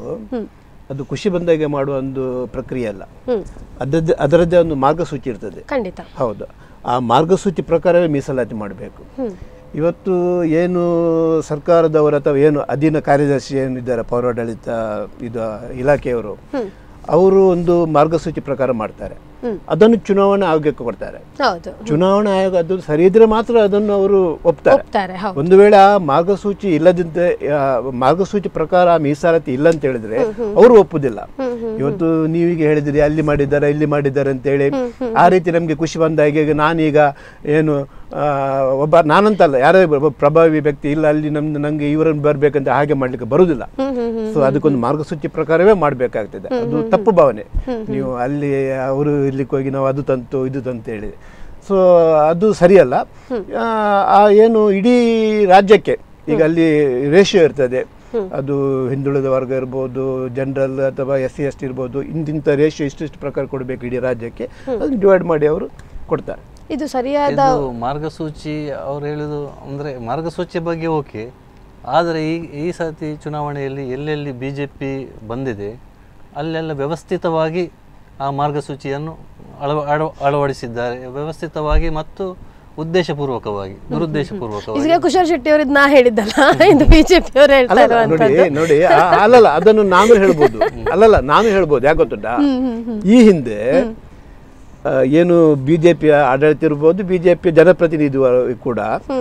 Speaker 2: ಅದು ಖುಷಿ ಬಂದಾಗೆ ಮಾಡುವ ಒಂದು ಪ್ರಕ್ರಿಯೆ ಅಲ್ಲ
Speaker 1: ಹ್ಮ್
Speaker 2: ಅದರದ್ದೇ ಅದರದ್ದೇ ಒಂದು ಮಾರ್ಗಸೂಚಿ ಇರ್ತದೆ
Speaker 1: ಖಂಡಿತ
Speaker 2: ಹೌದು ಆ ಮಾರ್ಗಸೂಚಿ ಪ್ರಕಾರವೇ ಮೀಸಲಾತಿ ಮಾಡಬೇಕು
Speaker 1: ಹ್ಮ್
Speaker 2: ಇವತ್ತು ಏನು ಸರ್ಕಾರದವರು ಅಥವಾ ಏನು ಅಧೀನ ಕಾರ್ಯದರ್ಶಿ ಏನಿದ್ದಾರೆ ಪೌರಾಡಳಿತ ಇದು ಇಲಾಖೆಯವರು ಅವರು ಒಂದು ಮಾರ್ಗಸೂಚಿ ಪ್ರಕಾರ ಮಾಡ್ತಾರೆ
Speaker 1: ಹ್ಮ್.
Speaker 2: ಅದನ್ನು ಚುನಾವಣಾ ಆಯೋಗಕ್ಕೆ ಕೊಡ್ತಾರೆ
Speaker 1: ಹೌದು
Speaker 2: ಚುನಾವಣಾ ಆಯೋಗ ಅದು ಸರಿ ಇದ್ರೆ ಮಾತ್ರ ಅದನ್ನು ಅವರು ಒಪ್ತಾರೆ
Speaker 1: ಒಪ್ತಾರೆ ಹೌದು
Speaker 2: ಒಂದು ವೇಳೆ ಆ ಮಾರ್ಗಸೂಚಿ ಇಲ್ಲದಿದ್ದ ಆ, ಮಾರ್ಗಸೂಚಿ ಪ್ರಕಾರ ಆ ಮೀಸಲಾತಿ ಇಲ್ಲ ಅಂತ ಹೇಳಿದ್ರೆ ಅವರು ಒಪ್ಪುದಿಲ್ಲ ಇವತ್ತು ನೀವೀಗ ಹೇಳಿದಿರಿ ಅಲ್ಲಿ ಮಾಡಿದ್ದಾರೆ ಇಲ್ಲಿ ಮಾಡಿದ್ದಾರೆ ಅಂತ ಹೇಳಿ ಆ ರೀತಿ ನಮ್ಗೆ ಖುಷಿ ಬಂದಾಗೆ ಈಗ ನಾನೀಗ ಏನು ಆ, ಒಬ್ಬ ನಾನಂತಲ್ಲ ಯಾರೇ ಒಬ್ಬ ಪ್ರಭಾವಿ ವ್ಯಕ್ತಿ ಇಲ್ಲ ಅಲ್ಲಿ ನಮ್ದು ನಂಗೆ ಇವರನ್ನು ಬರ್ಬೇಕಂತ ಹಾಗೆ ಮಾಡ್ಲಿಕ್ಕೆ ಬರುದಿಲ್ಲ
Speaker 1: ಹ್ಮ್ ಹ್ಮ್ ಹ್ಮ್
Speaker 2: ಸೊ ಅದಕ್ಕೊಂದು ಮಾರ್ಗಸೂಚಿ ಪ್ರಕಾರವೇ ಮಾಡಬೇಕಾಗ್ತದೆ ಅದು ತಪ್ಪು ಭಾವನೆ ನೀವು ಅಲ್ಲಿ ಅವರು ಇರ್ಲಿಕ್ಕೆ ಹೋಗಿ ನಾವು ಅದು ತಂತು ಇದು ತಂತು ಹೇಳಿ ಸೊ ಅದು ಸರಿಯಲ್ಲ ಆ, ಆ ಏನು ಇಡೀ ರಾಜ್ಯಕ್ಕೆ ಈಗ ಅಲ್ಲಿ ರೇಷಿಯೋ ಇರ್ತದೆ ಅದು ಹಿಂದುಳಿದ ವರ್ಗ ಇರ್ಬೋದು ಜನರಲ್ ಅಥವಾ ಎಸ್ ಸಿ ಎಸ್ ಟಿ ಇರ್ಬೋದು ಇಂತಿಂಥ ರೇಷಿಯೋ ಇಷ್ಟಿಷ್ಟು ಪ್ರಕಾರ ಕೊಡಬೇಕು ಇಡೀ ರಾಜ್ಯಕ್ಕೆ ಅದನ್ನು ಡಿವೈಡ್ ಮಾಡಿ ಅವರು ಕೊಡ್ತಾರೆ
Speaker 1: ಇದು ಸರಿಯಾದ
Speaker 3: ಇದು ಮಾರ್ಗಸೂಚಿ ಅವ್ರು ಹೇಳುದು ಅಂದ್ರೆ ಮಾರ್ಗಸೂಚಿ ಬಗ್ಗೆ ಓಕೆ ಆದರೆ ಈ ಈ ಸತಿ ಚುನಾವಣೆಯಲ್ಲಿ ಎಲ್ಲೆಲ್ಲಿ ಬಿ ಜೆ ಪಿ ಬಂದಿದೆ ಅಲ್ಲೆಲ್ಲ ವ್ಯವಸ್ಥಿತವಾಗಿ ಆ ಮಾರ್ಗಸೂಚಿಯನ್ನು ಅಳವ ಅಳವ- ಅಳವಡಿಸಿದ್ದಾರೆ ವ್ಯವಸ್ಥಿತವಾಗಿ ಮತ್ತು ಉದ್ದೇಶಪೂರ್ವಕವಾಗಿ ದುರುದ್ದೇಶಪೂರ್ವಕವಾಗಿ
Speaker 1: ಈಗ ಕುಶಲ್ ಶೆಟ್ಟಿ ಅವರು ನಾ ಹೇಳಿದ್ದಲ್ಲ ಇದು ಬಿಜೆಪಿ ಅವರು ಹೇಳ್ತಾ
Speaker 2: ಅಲ್ಲಲ್ಲ, ನೋಡಿ
Speaker 1: ಇರುವಂತದ್ದು
Speaker 2: ನೋಡಿ ಆ- ಅಲ್ಲಲ್ಲ ಅದನ್ನು ನಾನು ಹೇಳ್ಬೋದು ಅಲ್ಲಲ್ಲ ನಾನು ಹೇಳ್ಬೋದು ಯಾಕೆ ಗೊತ್ತುಂಟಾ ಈ ಹಿಂದೆ ಆ, ಏನು ಬಿಜೆಪಿಯ ಆಡಳಿತ ಇರ್ಬೋದು ಬಿಜೆಪಿಯ ಜನಪ್ರತಿನಿಧಿ ಕೂಡ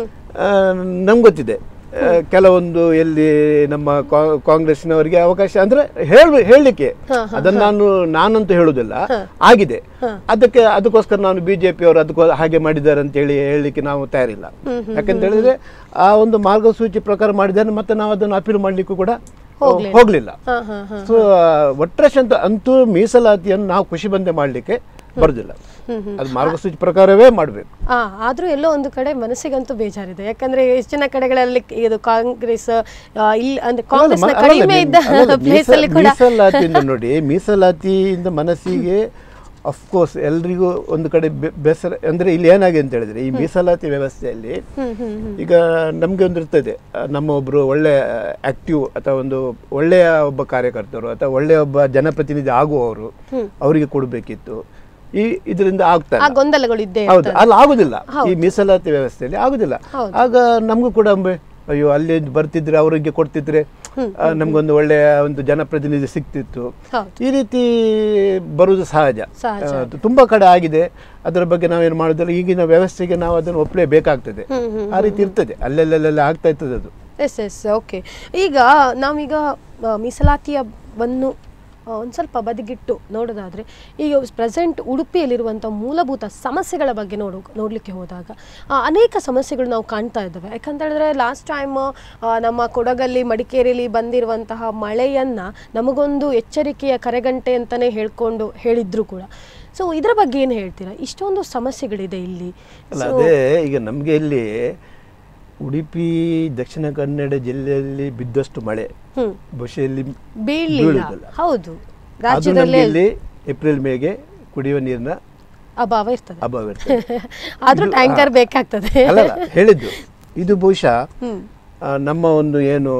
Speaker 2: ನಮ್ಗೆ ಗೊತ್ತಿದೆ ಆ, ಕೆಲವೊಂದು ಎಲ್ಲಿ ನಮ್ಮ ಕಾ- ಕಾಂಗ್ರೆಸ್ನವರಿಗೆ ಅವಕಾಶ ಅಂದ್ರೆ ಹೇಳ್ ಹೇಳಲಿಕ್ಕೆ ಅದನ್ನ ನಾನು ನಾನಂತೂ ಹೇಳುದಿಲ್ಲ ಆಗಿದೆ ಅದಕ್ಕೆ ಅದಕ್ಕೋಸ್ಕರ ನಾನು ಬಿಜೆಪಿ ಅವರು ಅದಕ್ಕೋ ಹಾಗೆ ಮಾಡಿದ್ದಾರೆ ಅಂತ ಹೇಳಿ ಹೇಳಲಿಕ್ಕೆ ನಾವು ತಯಾರಿಲ್ಲ ಯಾಕಂತ ಹೇಳಿದ್ರೆ ಆ ಒಂದು ಮಾರ್ಗಸೂಚಿ ಪ್ರಕಾರ ಮಾಡಿದ್ದಾರೆ ಮತ್ತೆ ನಾವು ಅದನ್ನು ಅಪೀಲ್ ಮಾಡ್ಲಿಕ್ಕೂ ಕೂಡ ಹೋಗ್ಲಿಲ್ಲ
Speaker 1: ಹಾ ಹಾ ಹಾ
Speaker 2: ಸೊ ಒಟ್ರಾಶ್ ಅಂತ ಅಂತೂ ಮೀಸಲಾತಿಯನ್ನು ನಾವು ಖುಷಿ ಬಂದೆ ಮಾಡಲಿಕ್ಕೆ ಬರುದಿಲ್ಲ ಅದು ಮಾರ್ಗಸೂಚಿ ಪ್ರಕಾರವೇ ಮಾಡಬೇಕು
Speaker 1: ಆ ಆದ್ರೂ ಎಲ್ಲೋ ಒಂದು ಕಡೆ ಮನಸ್ಸಿಗಂತೂ ಬೇಜಾರಿದೆ ಯಾಕಂದ್ರೆ ಹೆಚ್ಚಿನ ಕಡೆಗಳಲ್ಲಿ ಇದು ಕಾಂಗ್ರೆಸ್ ಆ, ಇಲ್ಲಿ ಅಂದ್ರೆ ಕಾಂಗ್ರೆಸ್ ಕಡಿಮೆ ಇದ್ದ ಪ್ಲೇಸ್ ಅಲ್ಲಿ ಕೂಡ
Speaker 2: ಮೀಸಲಾತಿಯಿಂದ ನೋಡಿ ಮೀಸಲಾತಿಯಿಂದ ಮನಸ್ಸಿಗೆ ಅಫ್ಕೋರ್ಸ್ ಎಲ್ರಿಗೂ ಒಂದು ಕಡೆ ಬೆ- ಬೇಸರ ಅಂದ್ರೆ ಇಲ್ಲಿ ಏನಾಗಿದೆ ಅಂತ ಹೇಳಿದ್ರೆ ಈ ಮೀಸಲಾತಿ ವ್ಯವಸ್ಥೆಯಲ್ಲಿ
Speaker 1: ಹ್ಮ್ ಹ್ಮ್ ಹ್ಮ್
Speaker 2: ಈಗ ನಮಗೆ ಒಂದು ಇರ್ತದೆ ಆ, ನಮ್ಮ ಒಬ್ರು ಒಳ್ಳೆ ಆಕ್ಟಿವ್ ಅಥವಾ ಒಂದು ಒಳ್ಳೆಯ ಒಬ್ಬ ಕಾರ್ಯಕರ್ತರು ಅಥವಾ ಒಳ್ಳೆಯ ಒಬ್ಬ ಜನಪ್ರತಿನಿಧಿ ಆಗುವವರು ಅವರಿಗೆ ಕೊಡಬೇಕಿತ್ತು ಈ ಇದರಿಂದ ಆಗ್ತಾ
Speaker 1: ಆ
Speaker 2: ಇಲ್ಲ.
Speaker 1: ಗೊಂದಲಗಳು ಇದ್ದೇ
Speaker 2: ಹೌದು ಅಲ್ಲಿ ಆಗುದಿಲ್ಲ ಈ ಮೀಸಲಾತಿ ವ್ಯವಸ್ಥೆಯಲ್ಲಿ ಆಗುದಿಲ್ಲ
Speaker 1: ಹೌದು.
Speaker 2: ಆಗ ನಮಗೂ ಕೂಡ ಒಮ್ಮೆ ಅಯ್ಯೋ ಅಲ್ಲಿ ಬರ್ತಿದ್ರೆ ಅವರಿಗೆ ಕೊಡ್ತಿದ್ರೆ ಆ, ನಮ್ಗೊಂದು ಒಳ್ಳೆಯ ಒಂದು ಜನಪ್ರತಿನಿಧಿ ಸಿಕ್ತಿತ್ತು
Speaker 1: ಹೌದು.
Speaker 2: ಈ ರೀತಿ ಬರುವುದು ಸಹಜ
Speaker 1: ಸಹಜ.
Speaker 2: ಆ, ಅದು ತುಂಬಾ ಕಡೆ ಆಗಿದೆ ಅದರ ಬಗ್ಗೆ ನಾವೇನು ಮಾಡೋದಿಲ್ಲ ಈಗಿನ ವ್ಯವಸ್ಥೆಗೆ ನಾವು ಅದನ್ನು ಒಪ್ಪಲೇಬೇಕಾಗ್ತದೆ ಆ ರೀತಿ ಇರ್ತದೆ ಅಲ್ಲೆಲ್ಲೆಲ್ಲ ಆಗ್ತಾ ಇರ್ತದೆ ಅದು
Speaker 1: ಎಸ್ ಎಸ್ ಓಕೆ ಈಗ ನಾವೀಗ ಆ, ಮೀಸಲಾತಿಯವನ್ನು ಒಂದು ಸ್ವಲ್ಪ ಬದಿಗಿಟ್ಟು ನೋಡೋದಾದರೆ ಈಗ ಪ್ರೆಸೆಂಟ್ ಉಡುಪಿಯಲ್ಲಿರುವಂಥ ಮೂಲಭೂತ ಸಮಸ್ಯೆಗಳ ಬಗ್ಗೆ ನೋಡು ನೋಡಲಿಕ್ಕೆ ಹೋದಾಗ ಆ, ಅನೇಕ ಸಮಸ್ಯೆಗಳು ನಾವು ಕಾಣ್ತಾ ಇದ್ದಾವೆ ಯಾಕಂತ ಹೇಳಿದ್ರೆ ಲಾಸ್ಟ್ ಟೈಮ್ ನಮ್ಮ ಕೊಡಗಲ್ಲಿ ಮಡಿಕೇರಿಯಲ್ಲಿ ಬಂದಿರುವಂತಹ ಮಳೆಯನ್ನು ನಮಗೊಂದು ಎಚ್ಚರಿಕೆಯ ಕರೆಗಂಟೆ ಅಂತಲೇ ಹೇಳ್ಕೊಂಡು ಹೇಳಿದ್ರು ಕೂಡ ಸೊ ಇದರ ಬಗ್ಗೆ ಏನು ಹೇಳ್ತೀರಾ ಇಷ್ಟೊಂದು ಸಮಸ್ಯೆಗಳಿದೆ ಇಲ್ಲಿ
Speaker 2: ಅಲ್ಲ ಅದೇ ಈಗ ನಮಗೆ ಇಲ್ಲಿ ಉಡುಪಿ ದಕ್ಷಿಣ ಕನ್ನಡ ಜಿಲ್ಲೆಯಲ್ಲಿ ಬಿದ್ದಷ್ಟು ಮಳೆ
Speaker 1: ಹ್ಮ್
Speaker 2: ಬಹುಶಃ ಇಲ್ಲಿ
Speaker 1: ಬೀಳಲಿಲ್ಲ
Speaker 2: ಬೀಳುವುದಿಲ್ಲ.
Speaker 1: ಹೌದು
Speaker 2: ಅದು
Speaker 1: ರಾಜ್ಯದಲ್ಲೇ
Speaker 2: ನಮ್ಗೆ ಇಲ್ಲಿ ಏಪ್ರಿಲ್ ಮೇಗೆ ಕುಡಿಯುವ ನೀರಿನ
Speaker 1: ಅಭಾವ ಇರ್ತದೆ
Speaker 2: ಅಭಾವ ಇರ್ತದೆ
Speaker 1: ಆದ್ರೂ
Speaker 2: ಇದು-
Speaker 1: ಟ್ಯಾಂಕರ್
Speaker 2: ಆ,
Speaker 1: ಬೇಕಾಗ್ತದೆ
Speaker 2: ಅಲ್ಲ ಅಲ್ಲ, ಹೇಳಿದ್ದು ಇದು ಬಹುಶಃ
Speaker 1: ಹ್ಮ್
Speaker 2: ಆ, ನಮ್ಮ ಒಂದು ಏನು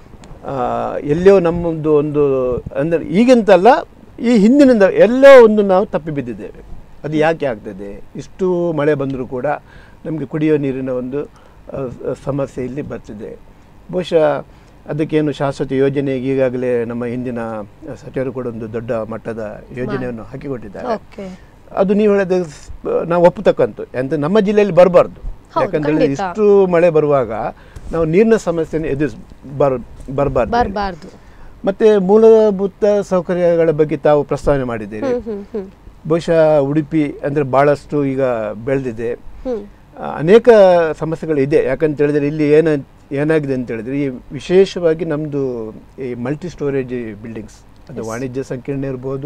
Speaker 2: ಆ, ಎಲ್ಲೋ ನಮ್ಮೊಂದು ಒಂದು ಅಂದರೆ ಈಗಿಂತಲ್ಲ ಈ ಹಿಂದಿನಿಂದ ಎಲ್ಲೋ ಒಂದು ನಾವು ತಪ್ಪಿ ಬಿದ್ದಿದ್ದೇವೆ ಅದು ಯಾಕೆ ಆಗ್ತದೆ ಇಷ್ಟು ಮಳೆ ಬಂದರೂ ಕೂಡ ನಮಗೆ ಕುಡಿಯೋ ನೀರಿನ ಒಂದು ಆ, ಸ- ಸಮಸ್ಯೆ ಇಲ್ಲಿ ಬರ್ತಿದೆ ಬಹುಶಃ ಅದಕ್ಕೇನು ಶಾಶ್ವತ ಯೋಜನೆ ಈಗಾಗಲೇ ನಮ್ಮ ಹಿಂದಿನ ಸಚಿವರು ಕೂಡ ಒಂದು ದೊಡ್ಡ ಮಟ್ಟದ ಯೋಜನೆಯನ್ನು ಹಾಕಿಕೊಟ್ಟಿದ್ದಾರೆ
Speaker 1: ಓಕೆ
Speaker 2: ಅದು ನೀವು ಹೇಳಿದ ಸ್- ನಾವು ಒಪ್ಪತಕ್ಕಂತು ಅಂತ ನಮ್ಮ ಜಿಲ್ಲೆಯಲ್ಲಿ ಬರಬಾರ್ದು
Speaker 1: ಹೌದು,
Speaker 2: ಯಾಕಂದ್ರೆ
Speaker 1: ಖಂಡಿತ.
Speaker 2: ಇಷ್ಟು ಮಳೆ ಬರುವಾಗ ನಾವು ನೀರಿನ ಸಮಸ್ಯೆಯನ್ನು ಎದುರಿಸ್ ಬರ್ ಬರಬಾರ್ದು
Speaker 1: ಬರಬಾರ್ದು
Speaker 2: ಮತ್ತೆ ಮೂಲಭೂತ ಸೌಕರ್ಯಗಳ ಬಗ್ಗೆ ತಾವು ಪ್ರಸ್ತಾವನೆ ಮಾಡಿದ್ದೀರಿ
Speaker 1: ಹ್ಮ್ ಹ್ಮ್ ಹ್ಮ್
Speaker 2: ಬಹುಶಃ ಉಡುಪಿ ಅಂದರೆ ಭಾಳಷ್ಟು ಈಗ ಬೆಳೆದಿದೆ
Speaker 1: ಹ್ಮ್
Speaker 2: ಆ, ಅನೇಕ ಸಮಸ್ಯೆಗಳು ಇದೆ ಯಾಕಂತ ಹೇಳಿದ್ರೆ ಇಲ್ಲಿ ಏನ ಏನಾಗಿದೆ ಅಂತ ಹೇಳಿದ್ರೆ ಈ ವಿಶೇಷವಾಗಿ ನಮ್ಮದು ಈ ಮಲ್ಟಿ ಸ್ಟೋರೇಜ್ ಬಿಲ್ಡಿಂಗ್ಸ್ ಅದು ವಾಣಿಜ್ಯ ಸಂಕೀರ್ಣ ಇರ್ಬೋದು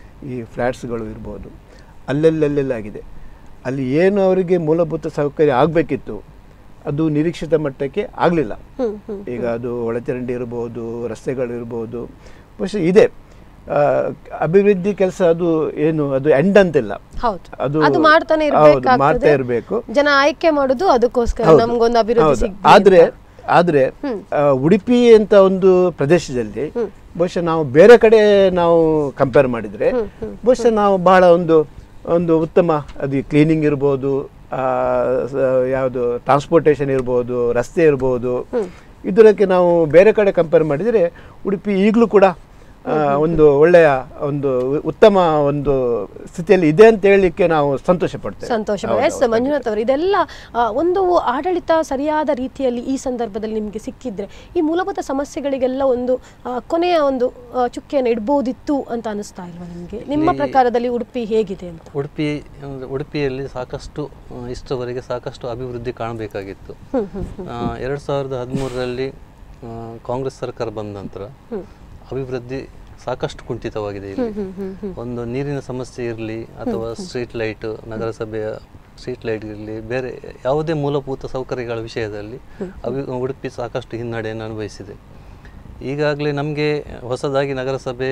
Speaker 2: ಈ ಫ್ಲ್ಯಾಟ್ಸ್ಗಳು ಇರ್ಬೋದು ಅಲ್ಲೆಲ್ಲಲ್ಲೆಲ್ಲಾಗಿದೆ ಅಲ್ಲಿ ಏನು ಅವರಿಗೆ ಮೂಲಭೂತ ಸೌಕರ್ಯ ಆಗಬೇಕಿತ್ತು ಅದು ನಿರೀಕ್ಷಿತ ಮಟ್ಟಕ್ಕೆ ಆಗಲಿಲ್ಲ
Speaker 1: ಹ್ಮ್ ಹ್ಮ್
Speaker 2: ಈಗ ಅದು ಒಳಚರಂಡಿ ಇರ್ಬೋದು ರಸ್ತೆಗಳು ಇರ್ಬೋದು ಬಹುಶಃ ಇದೆ ಆ, ಅಭಿವೃದ್ಧಿ ಕೆಲಸ ಅದು ಏನು ಅದು ಎಂಡ್ ಅಂತಿಲ್ಲ
Speaker 1: ಹೌದು
Speaker 2: ಅದು
Speaker 1: ಅದು ಮಾಡ್ತಾನೆ
Speaker 2: ಹೌದು, ಮಾಡ್ತಾ
Speaker 1: ಇರ್ಬೇಕಾಗ್ತದೆ
Speaker 2: ಇರಬೇಕು
Speaker 1: ಜನ ಆಯ್ಕೆ ಮಾಡುದು ಅದಕ್ಕೋಸ್ಕರ
Speaker 2: ಹೌದು,
Speaker 1: ನಮ್ಗೊಂದು ಅಭಿವೃದ್ಧಿ
Speaker 2: ಹೌದು.
Speaker 1: ಸಿಗ್ಲಿ
Speaker 2: ಆದ್ರೆ
Speaker 1: ಅಂತ.
Speaker 2: ಆದ್ರೆ
Speaker 1: ಹ್ಮ್.
Speaker 2: ಆ, ಉಡುಪಿ ಅಂತ ಒಂದು ಪ್ರದೇಶದಲ್ಲಿ
Speaker 1: ಹ್ಮ್.
Speaker 2: ಬಹುಶಃ ನಾವು ಬೇರೆ ಕಡೆ ನಾವು ಕಂಪೇರ್ ಮಾಡಿದ್ರೆ
Speaker 1: ಹ್ಮ್, ಹ್ಮ್,
Speaker 2: ಬಹುಶಃ ನಾವು ಬಹಳ ಒಂದು ಒಂದು ಉತ್ತಮ ಅದು ಕ್ಲೀನಿಂಗ್ ಇರ್ಬೋದು ಆ, ಸ- ಯಾವುದು ಟ್ರಾನ್ಸ್ಪೋರ್ಟೇಷನ್ ಇರ್ಬೋದು ರಸ್ತೆ ಇರ್ಬೋದು ಇದಕ್ಕೆ ನಾವು ಬೇರೆ ಕಡೆ ಕಂಪೇರ್ ಮಾಡಿದರೆ ಉಡುಪಿ ಈಗಲೂ ಕೂಡ ಆ, ಒಂದು ಒಳ್ಳೆಯ ಒಂದು ಉತ್ತಮ ಒಂದು ಸ್ಥಿತಿಯಲ್ಲಿ ಇದೆ ಅಂತ ಹೇಳಲಿಕ್ಕೆ ನಾವು ಸಂತೋಷ ಪಡ್ತೇವೆ
Speaker 1: ಸಂತೋಷ
Speaker 2: ಹೌದು,
Speaker 1: ಎಸ್
Speaker 2: ಹೌದು.
Speaker 1: ಮಂಜುನಾಥ್ ಅವರು ಇದೆಲ್ಲ ಆ, ಒಂದು ಆಡಳಿತ ಸರಿಯಾದ ರೀತಿಯಲ್ಲಿ ಈ ಸಂದರ್ಭದಲ್ಲಿ ನಿಮಗೆ ಸಿಕ್ಕಿದ್ರೆ ಈ ಮೂಲಭೂತ ಸಮಸ್ಯೆಗಳಿಗೆಲ್ಲ ಒಂದು ಆ, ಕೊನೆಯ ಒಂದು ಆ, ಚುಕ್ಕೆಯನ್ನು ಇಡ್ಬೋದಿತ್ತು ಅಂತ ಅನಿಸ್ತಾ ಇಲ್ವಾ ನಿಮಗೆ ನಿಮ್ಮ
Speaker 3: ಇಲ್ಲಿ-
Speaker 1: ಪ್ರಕಾರದಲ್ಲಿ ಉಡುಪಿ ಹೇಗಿದೆ ಅಂತ
Speaker 3: ಉಡುಪಿ ಅಂದ್ರೆ ಉಡುಪಿಯಲ್ಲಿ ಸಾಕಷ್ಟು ಆ, ಇಷ್ಟರವರೆಗೆ ಸಾಕಷ್ಟು ಅಭಿವೃದ್ಧಿ ಕಾಣಬೇಕಾಗಿತ್ತು
Speaker 1: ಹ್ಮ್ ಹ್ಮ್ ಹ್ಮ್
Speaker 3: ಆ, ಎರಡು ಸಾವಿರದ ಹದಿಮೂರರಲ್ಲಿ ಕಾಂಗ್ರೆಸ್ ಸರ್ಕಾರ ಬಂದ ನಂತರ
Speaker 1: ಹ್ಮ್.
Speaker 3: ಅಭಿವೃದ್ಧಿ ಸಾಕಷ್ಟು ಕುಂಠಿತವಾಗಿದೆ ಇಲ್ಲಿ
Speaker 1: ಹ್ಮ್ ಹ್ಮ್ ಹ್ಮ್
Speaker 3: ಒಂದು ನೀರಿನ ಸಮಸ್ಯೆ ಇರಲಿ ಅಥವಾ ಸ್ಟ್ರೀಟ್ ಲೈಟ್ ನಗರಸಭೆಯ ಸ್ಟ್ರೀಟ್ ಲೈಟ್ ಇರಲಿ ಬೇರೆ ಯಾವುದೇ ಮೂಲಭೂತ ಸೌಕರ್ಯಗಳ ವಿಷಯದಲ್ಲಿ ಅಭಿ ಉಡುಪಿ ಸಾಕಷ್ಟು ಹಿನ್ನಡೆಯನ್ನು ಅನುಭವಿಸಿದೆ ಈಗಾಗಲೇ ನಮಗೆ ಹೊಸದಾಗಿ ನಗರಸಭೆ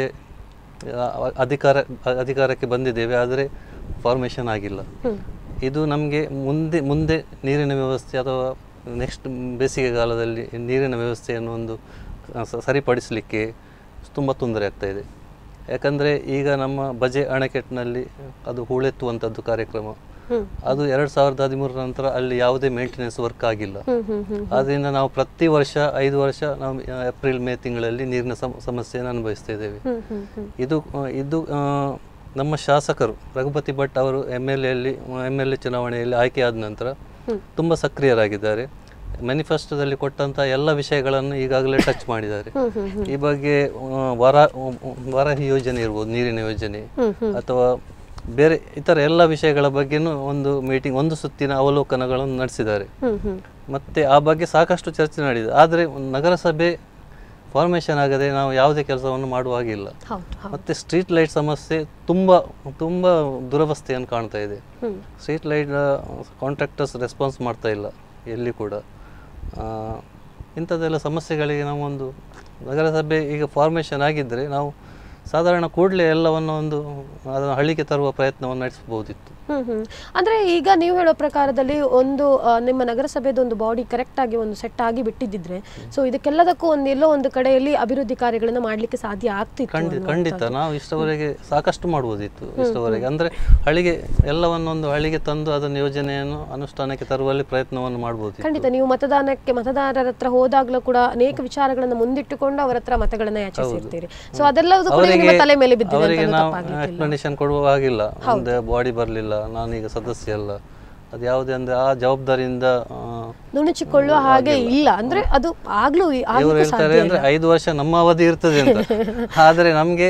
Speaker 3: ಆ, ಅಧಿಕಾರ ಅಧಿಕಾರಕ್ಕೆ ಬಂದಿದ್ದೇವೆ ಆದರೆ ಫಾರ್ಮೇಷನ್ ಆಗಿಲ್ಲ ಇದು ನಮಗೆ ಮುಂದೆ ಮುಂದೆ ನೀರಿನ ವ್ಯವಸ್ಥೆ ಅಥವಾ ನೆಕ್ಸ್ಟ್ ಬೇಸಿಗೆಗಾಲದಲ್ಲಿ ನೀರಿನ ವ್ಯವಸ್ಥೆಯನ್ನು ಒಂದು ಆ, ಸ- ಸರಿಪಡಿಸಲಿಕ್ಕೆ ತುಂಬ ತೊಂದರೆ ಆಗ್ತಾ ಇದೆ ಯಾಕಂದರೆ ಈಗ ನಮ್ಮ ಬಜೆ ಅಣೆಕಟ್ಟಿನಲ್ಲಿ ಅದು ಹೂಳೆತ್ತುವಂಥದ್ದು ಕಾರ್ಯಕ್ರಮ
Speaker 1: ಹ್ಮ್.
Speaker 3: ಅದು ಎರಡು ಸಾವಿರದ ಹದಿಮೂರರ ನಂತರ ಅಲ್ಲಿ ಯಾವುದೇ ಮೇಂಟೆನೆನ್ಸ್ ವರ್ಕ್ ಆಗಿಲ್ಲ
Speaker 1: ಹ್ಮ್ ಹ್ಮ್ ಹ್ಮ್
Speaker 3: ಆದ್ದರಿಂದ ನಾವು ಪ್ರತಿ ವರ್ಷ ಐದು ವರ್ಷ ನಾವು ಆ, ಏಪ್ರಿಲ್ ಮೇ ತಿಂಗಳಲ್ಲಿ ನೀರಿನ ಸಮ- ಸಮಸ್ಯೆಯನ್ನು ಅನುಭವಿಸ್ತಾ ಇದ್ದೇವೆ
Speaker 1: ಹ್ಮ್ ಹ್ಮ್ ಹ್ಮ್
Speaker 3: ಇದು ಆ, ಇದು ಆ, ನಮ್ಮ ಶಾಸಕರು ರಘುಪತಿ ಭಟ್ ಅವರು ಎಮ್ ಎಲ್ ಎಲ್ಲಿ ಎಮ್ ಎಲ್ ಎ ಚುನಾವಣೆಯಲ್ಲಿ ಆಯ್ಕೆಯಾದ ನಂತರ ತುಂಬ ಸಕ್ರಿಯರಾಗಿದ್ದಾರೆ ಮ್ಯಾನಿಫೆಸ್ಟೋದಲ್ಲಿ ಕೊಟ್ಟಂಥ ಎಲ್ಲ ವಿಷಯಗಳನ್ನು ಈಗಾಗಲೇ ಟಚ್ ಮಾಡಿದ್ದಾರೆ
Speaker 1: ಹ್ಮ್ ಹ್ಮ್
Speaker 3: ಈ ಬಗ್ಗೆ ಆ, ವರ ವರಾಹಿ ಯೋಜನೆ ಇರ್ಬೋದು ನೀರಿನ ಯೋಜನೆ
Speaker 1: ಹ್ಮ್ ಹ್ಮ್
Speaker 3: ಅಥವಾ ಬೇರೆ ಇತರ ಎಲ್ಲ ವಿಷಯಗಳ ಬಗ್ಗೆನೂ ಒಂದು ಮೀಟಿಂಗ್ ಒಂದು ಸುತ್ತಿನ ಅವಲೋಕನಗಳನ್ನು ನಡೆಸಿದ್ದಾರೆ
Speaker 1: ಹ್ಮ್ ಹ್ಮ್
Speaker 3: ಮತ್ತೆ ಆ ಬಗ್ಗೆ ಸಾಕಷ್ಟು ಚರ್ಚೆ ನಡೆದಿದೆ ಆದರೆ ನಗರಸಭೆ ಫಾರ್ಮೇಷನ್ ಆಗದೆ ನಾವು ಯಾವುದೇ ಕೆಲಸವನ್ನು ಮಾಡುವ ಹಾಗಿಲ್ಲ
Speaker 1: ಹೌದು ಹೌದು
Speaker 3: ಮತ್ತೆ ಸ್ಟ್ರೀಟ್ ಲೈಟ್ ಸಮಸ್ಯೆ ತುಂಬ ತುಂಬ ದುರವಸ್ಥೆಯನ್ನು ಕಾಣ್ತಾ ಇದೆ
Speaker 1: ಹ್ಮ್
Speaker 3: ಸ್ಟ್ರೀಟ್ ಲೈಟ್ ಕಾಂಟ್ರಾಕ್ಟರ್ಸ್ ರೆಸ್ಪಾನ್ಸ್ ಮಾಡ್ತಾ ಇಲ್ಲ ಎಲ್ಲಿ ಕೂಡ ಆ, ಇಂಥದ್ದೆಲ್ಲ ಸಮಸ್ಯೆಗಳಿಗೆ ನಾವೊಂದು ನಗರಸಭೆ ಈಗ ಫಾರ್ಮೇಷನ್ ಆಗಿದ್ದರೆ ನಾವು ಸಾಧಾರಣ ಕೂಡಲೇ ಎಲ್ಲವನ್ನು ಒಂದು ಅದನ್ನು ಹಳ್ಳಿಗೆ ತರುವ ಪ್ರಯತ್ನವನ್ನು ನಡೆಸಬಹುದಿತ್ತು
Speaker 1: ಹ್ಮ್ ಹ್ಮ್ ಅಂದ್ರೆ ಈಗ ನೀವು ಹೇಳೋ ಪ್ರಕಾರದಲ್ಲಿ ಒಂದು ಆ, ನಿಮ್ಮ ನಗರಸಭೆದು ಒಂದು ಬಾಡಿ ಕರೆಕ್ಟ್ ಆಗಿ ಒಂದು ಸೆಟ್ ಆಗಿ ಬಿಟ್ಟಿದ್ದಿದ್ರೆ ಸೊ ಇದಕ್ಕೆಲ್ಲದಕ್ಕೂ ಒಂದು ಎಲ್ಲೋ ಒಂದು ಕಡೆಯಲ್ಲಿ ಅಭಿವೃದ್ಧಿ ಕಾರ್ಯಗಳನ್ನ ಮಾಡ್ಲಿಕ್ಕೆ ಸಾಧ್ಯ ಆಗ್ತಿತ್ತು
Speaker 3: ಖಂಡಿತ
Speaker 1: ಅನ್ನುವಂಥದ್ದು.
Speaker 3: ಖಂಡಿತ ನಾವು ಇಷ್ಟವರೆಗೆ ಸಾಕಷ್ಟು ಮಾಡುವುದಿತ್ತು ಇಷ್ಟವರೆಗೆ ಅಂದರೆ ಹಳ್ಳಿಗೆ ಎಲ್ಲವನ್ನೊಂದು ಹಳ್ಳಿಗೆ ತಂದು ಅದನ್ನು ಯೋಜನೆಯನ್ನು ಅನುಷ್ಠಾನಕ್ಕೆ ತರುವಲ್ಲಿ ಪ್ರಯತ್ನವನ್ನು ಮಾಡಬಹುದಿತ್ತು
Speaker 1: ಖಂಡಿತ ನೀವು ಮತದಾನಕ್ಕೆ ಮತದಾರರ ಹತ್ರ ಹೋದಾಗ್ಲೂ ಕೂಡ ಅನೇಕ ವಿಚಾರಗಳನ್ನ ಮುಂದಿಟ್ಟುಕೊಂಡು ಅವರ ಹತ್ರ ಮತಗಳನ್ನ ಯಾಚಿಸಿರ್ತೀರಿ ಸೊ ಅದೆಲ್ಲವೂ ಕೂಡ ನಿಮ್ಮ ತಲೆ ಮೇಲೆ ಬಿದ್ದಿದೆ
Speaker 3: ಅವರಿಗೆ
Speaker 1: ಅಂತ
Speaker 3: ನಾವು
Speaker 1: ತಪ್ಪಾಗ್ಲಿಕ್ಕಿಲ್ಲ
Speaker 3: ಎಕ್ಸ್ಪ್ಲನೇಷನ್ ಕೊಡುವ ಹಾಗಿಲ್ಲ ಒಂದು ಬಾಡಿ ಬರಲಿಲ್ಲ ನಾನೀಗ ಸದಸ್ಯ ಅಲ್ಲ ಅದು ಯಾವುದೇ ಅಂದ್ರೆ ಆ ಜವಾಬ್ದಾರಿಯಿಂದ ಆ,
Speaker 1: ನುಣುಚಿಕೊಳ್ಳುವ ಹಾಗೆ ಇಲ್ಲ ಅಂದ್ರೆ ಅದು ಆಗ್ಲೂ
Speaker 3: ಇವರು
Speaker 1: ಆಗ್ಲಿಕ್ಕೂ
Speaker 3: ಹೇಳ್ತಾರೆ
Speaker 1: ಸಾಧ್ಯ
Speaker 3: ಅಂದ್ರೆ ಐದು ವರ್ಷ ನಮ್ಮ ಅವಧಿ ಇರ್ತದೆ ಅಂತ ಆದರೆ ನಮಗೆ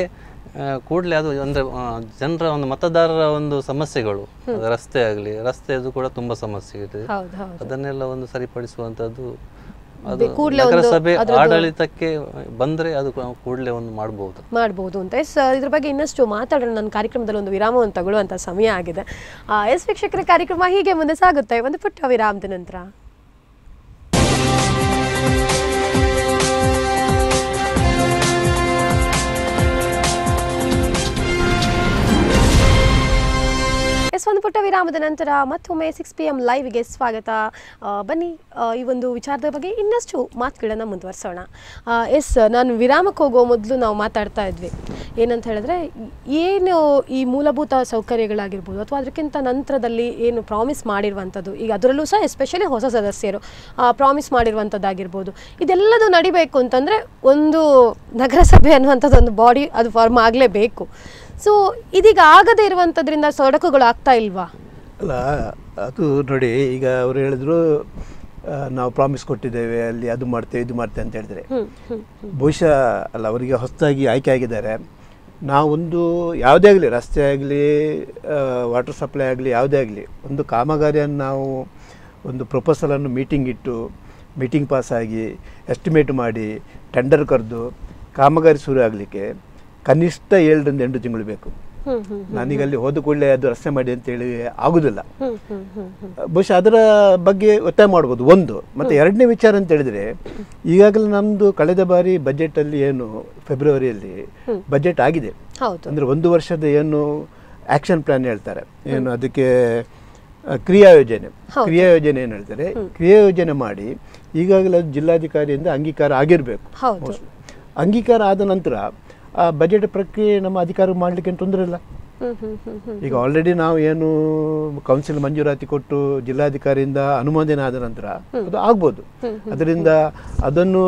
Speaker 3: ಕೂಡಲೇ ಅದು ಅಂದರೆ ಜನರ ಒಂದು ಮತದಾರರ ಒಂದು ಸಮಸ್ಯೆಗಳು ಅದು ರಸ್ತೆ ಆಗಲಿ ರಸ್ತೆಯದು ಕೂಡ ತುಂಬ ಸಮಸ್ಯೆ ಇದೆ
Speaker 1: ಹೌದು ಹೌದು
Speaker 3: ಅದನ್ನೆಲ್ಲ ಒಂದು ಸರಿಪಡಿಸುವಂಥದ್ದು ಅದು
Speaker 1: ಕೂಡ್ಲೇ ಒಂದು
Speaker 3: ನಗರಸಭೆ
Speaker 1: ಅದ್ರದ್ದು-
Speaker 3: ಆಡಳಿತಕ್ಕೆ ಬಂದರೆ ಅದು ಕೂಡಲೇ ಒಂದು ಮಾಡ್ಬೋದು
Speaker 1: ಮಾಡ್ಬೋದು ಅಂತ ಎಸ್ ಇದ್ರ ಬಗ್ಗೆ ಇನ್ನಷ್ಟು ಮಾತಾಡೋಣ ನನ್ನ ಕಾರ್ಯಕ್ರಮದಲ್ಲಿ ಒಂದು ವಿರಾಮವನ್ನು ತಗೊಳ್ಳುವಂಥ ಸಮಯ ಆಗಿದೆ ಆ, ಎಸ್ ವೀಕ್ಷಕರ ಕಾರ್ಯಕ್ರಮ ಹೀಗೆ ಮುಂದೆ ಸಾಗುತ್ತೆ ಒಂದು ಪುಟ್ಟ ವಿರಾಮದ ನಂತರ ಎಸ್ ಒಂದು ಪುಟ್ಟ ವಿರಾಮದ ನಂತರ ಮತ್ತೊಮ್ಮೆ ಸಿಕ್ಸ್ ಪಿ ಎಮ್ ಲೈವ್ಗೆ ಸ್ವಾಗತ ಆ, ಬನ್ನಿ ಆ, ಈ ಒಂದು ವಿಚಾರದ ಬಗ್ಗೆ ಇನ್ನಷ್ಟು ಮಾತುಗಳನ್ನು ಮುಂದುವರಿಸೋಣ ಎಸ್ ನಾನು ವಿರಾಮಕ್ಕೆ ಹೋಗೋ ಮೊದಲು ನಾವು ಮಾತಾಡ್ತಾ ಇದ್ವಿ ಏನಂತ ಹೇಳಿದ್ರೆ ಏನು ಈ ಮೂಲಭೂತ ಸೌಕರ್ಯಗಳಾಗಿರ್ಬೋದು ಅಥವಾ ಅದಕ್ಕಿಂತ ನಂತರದಲ್ಲಿ ಏನು ಪ್ರಾಮಿಸ್ ಮಾಡಿರುವಂಥದ್ದು ಈಗ ಅದರಲ್ಲೂ ಸಹ ಎಸ್ಪೆಷಲಿ ಹೊಸ ಸದಸ್ಯರು ಪ್ರಾಮಿಸ್ ಮಾಡಿರುವಂಥದ್ದಾಗಿರ್ಬೋದು ಇದೆಲ್ಲದು ನಡಿಬೇಕು ಅಂತಂದರೆ ಒಂದು ನಗರಸಭೆ ಅನ್ನುವಂಥದ್ದು ಒಂದು ಬಾಡಿ ಅದು ಫಾರ್ಮ್ ಆಗಲೇಬೇಕು ಸೊ ಇದೀಗ ಆಗದೇ ಇರುವಂಥದ್ರಿಂದ ಸೊಡಕುಗಳು ಆಗ್ತಾ ಇಲ್ವಾ
Speaker 2: ಅಲ್ಲ ಅದು ನೋಡಿ ಈಗ ಅವರು ಹೇಳಿದ್ರು ಆ, ನಾವು ಪ್ರಾಮಿಸ್ ಕೊಟ್ಟಿದ್ದೇವೆ ಅಲ್ಲಿ ಅದು ಮಾಡ್ತೇವೆ ಇದು ಮಾಡ್ತೇವೆ ಅಂತ ಹೇಳಿದ್ರೆ
Speaker 1: ಹ್ಮ್ ಹ್ಮ್
Speaker 2: ಬಹುಶಃ ಅಲ್ಲ ಅವರಿಗೆ ಹೊಸದಾಗಿ ಆಯ್ಕೆ ಆಗಿದ್ದಾರೆ ನಾವೊಂದು ಯಾವುದೇ ಆಗಲಿ ರಸ್ತೆ ಆಗಲಿ ವಾಟರ್ ಸಪ್ಲೈ ಆಗಲಿ ಯಾವುದೇ ಆಗಲಿ ಒಂದು ಕಾಮಗಾರಿಯನ್ನು ನಾವು ಒಂದು ಪ್ರಪೋಸಲನ್ನು ಮೀಟಿಂಗ್ ಇಟ್ಟು ಮೀಟಿಂಗ್ ಪಾಸ್ ಆಗಿ ಎಸ್ಟಿಮೇಟ್ ಮಾಡಿ ಟೆಂಡರ್ ಕರೆದು ಕಾಮಗಾರಿ ಶುರು ಆಗಲಿಕ್ಕೆ ಕನಿಷ್ಠ ಏಳರಿಂದ ಎಂಟು ತಿಂಗಳು ಬೇಕು
Speaker 1: ಹ್ಮ್ ಹ್ಮ್
Speaker 2: ನಾನೀಗ ಅಲ್ಲಿ ಹೋದ ಕೂಡಲೇ ಅದು ರಸ್ತೆ ಮಾಡಿ ಅಂತೇಳಿ ಆಗುದಿಲ್ಲ
Speaker 1: ಹ್ಮ್ ಹ್ಮ್ ಹ್ಮ್ ಹ್ಮ್
Speaker 2: ಬಹುಶಃ ಅದರ ಬಗ್ಗೆ ಒತ್ತಾಯ ಮಾಡ್ಬೋದು ಒಂದು ಮತ್ತೆ ಎರಡನೇ ವಿಚಾರ ಅಂತ ಹೇಳಿದ್ರೆ ಈಗಾಗಲೇ ನಮ್ಮದು ಕಳೆದ ಬಾರಿ ಬಜೆಟ್ ಅಲ್ಲಿ ಏನು ಫೆಬ್ರವರಿಯಲ್ಲಿ ಬಜೆಟ್ ಆಗಿದೆ
Speaker 1: ಹೌದು
Speaker 2: ಅಂದ್ರೆ ಒಂದು ವರ್ಷದ ಏನು ಆಕ್ಷನ್ ಪ್ಲಾನ್ ಹೇಳ್ತಾರೆ ಏನು ಅದಕ್ಕೆ ಆ, ಕ್ರಿಯಾ ಯೋಜನೆ ಕ್ರಿಯಾ ಯೋಜನೆ ಏನು ಹೇಳ್ತಾರೆ ಕ್ರಿಯಾ ಯೋಜನೆ ಮಾಡಿ ಈಗಾಗಲೇ ಅದು ಜಿಲ್ಲಾಧಿಕಾರಿಯಿಂದ ಅಂಗೀಕಾರ ಆಗಿರಬೇಕು
Speaker 1: ಹೌದು
Speaker 2: ಅಂಗೀಕಾರ ಆದ ನಂತರ ಆ ಬಜೆಟ್ ಪ್ರಕ್ರಿಯೆ ನಮ್ಮ ಅಧಿಕಾರ ಮಾಡಲಿಕ್ಕೆ ತೊಂದರೆ ಇಲ್ಲ
Speaker 1: ಹ್ಮ್ ಹ್ಮ್ ಹ್ಮ್ ಹ್ಮ್
Speaker 2: ಈಗ ಆಲ್ರೆಡಿ ನಾವು ಏನು ಕೌನ್ಸಿಲ್ ಮಂಜೂರಾತಿ ಕೊಟ್ಟು ಜಿಲ್ಲಾಧಿಕಾರಿಯಿಂದ ಅನುಮೋದನೆ ಆದ ನಂತರ ಅದು ಆಗ್ಬೋದು ಅದರಿಂದ ಅದನ್ನು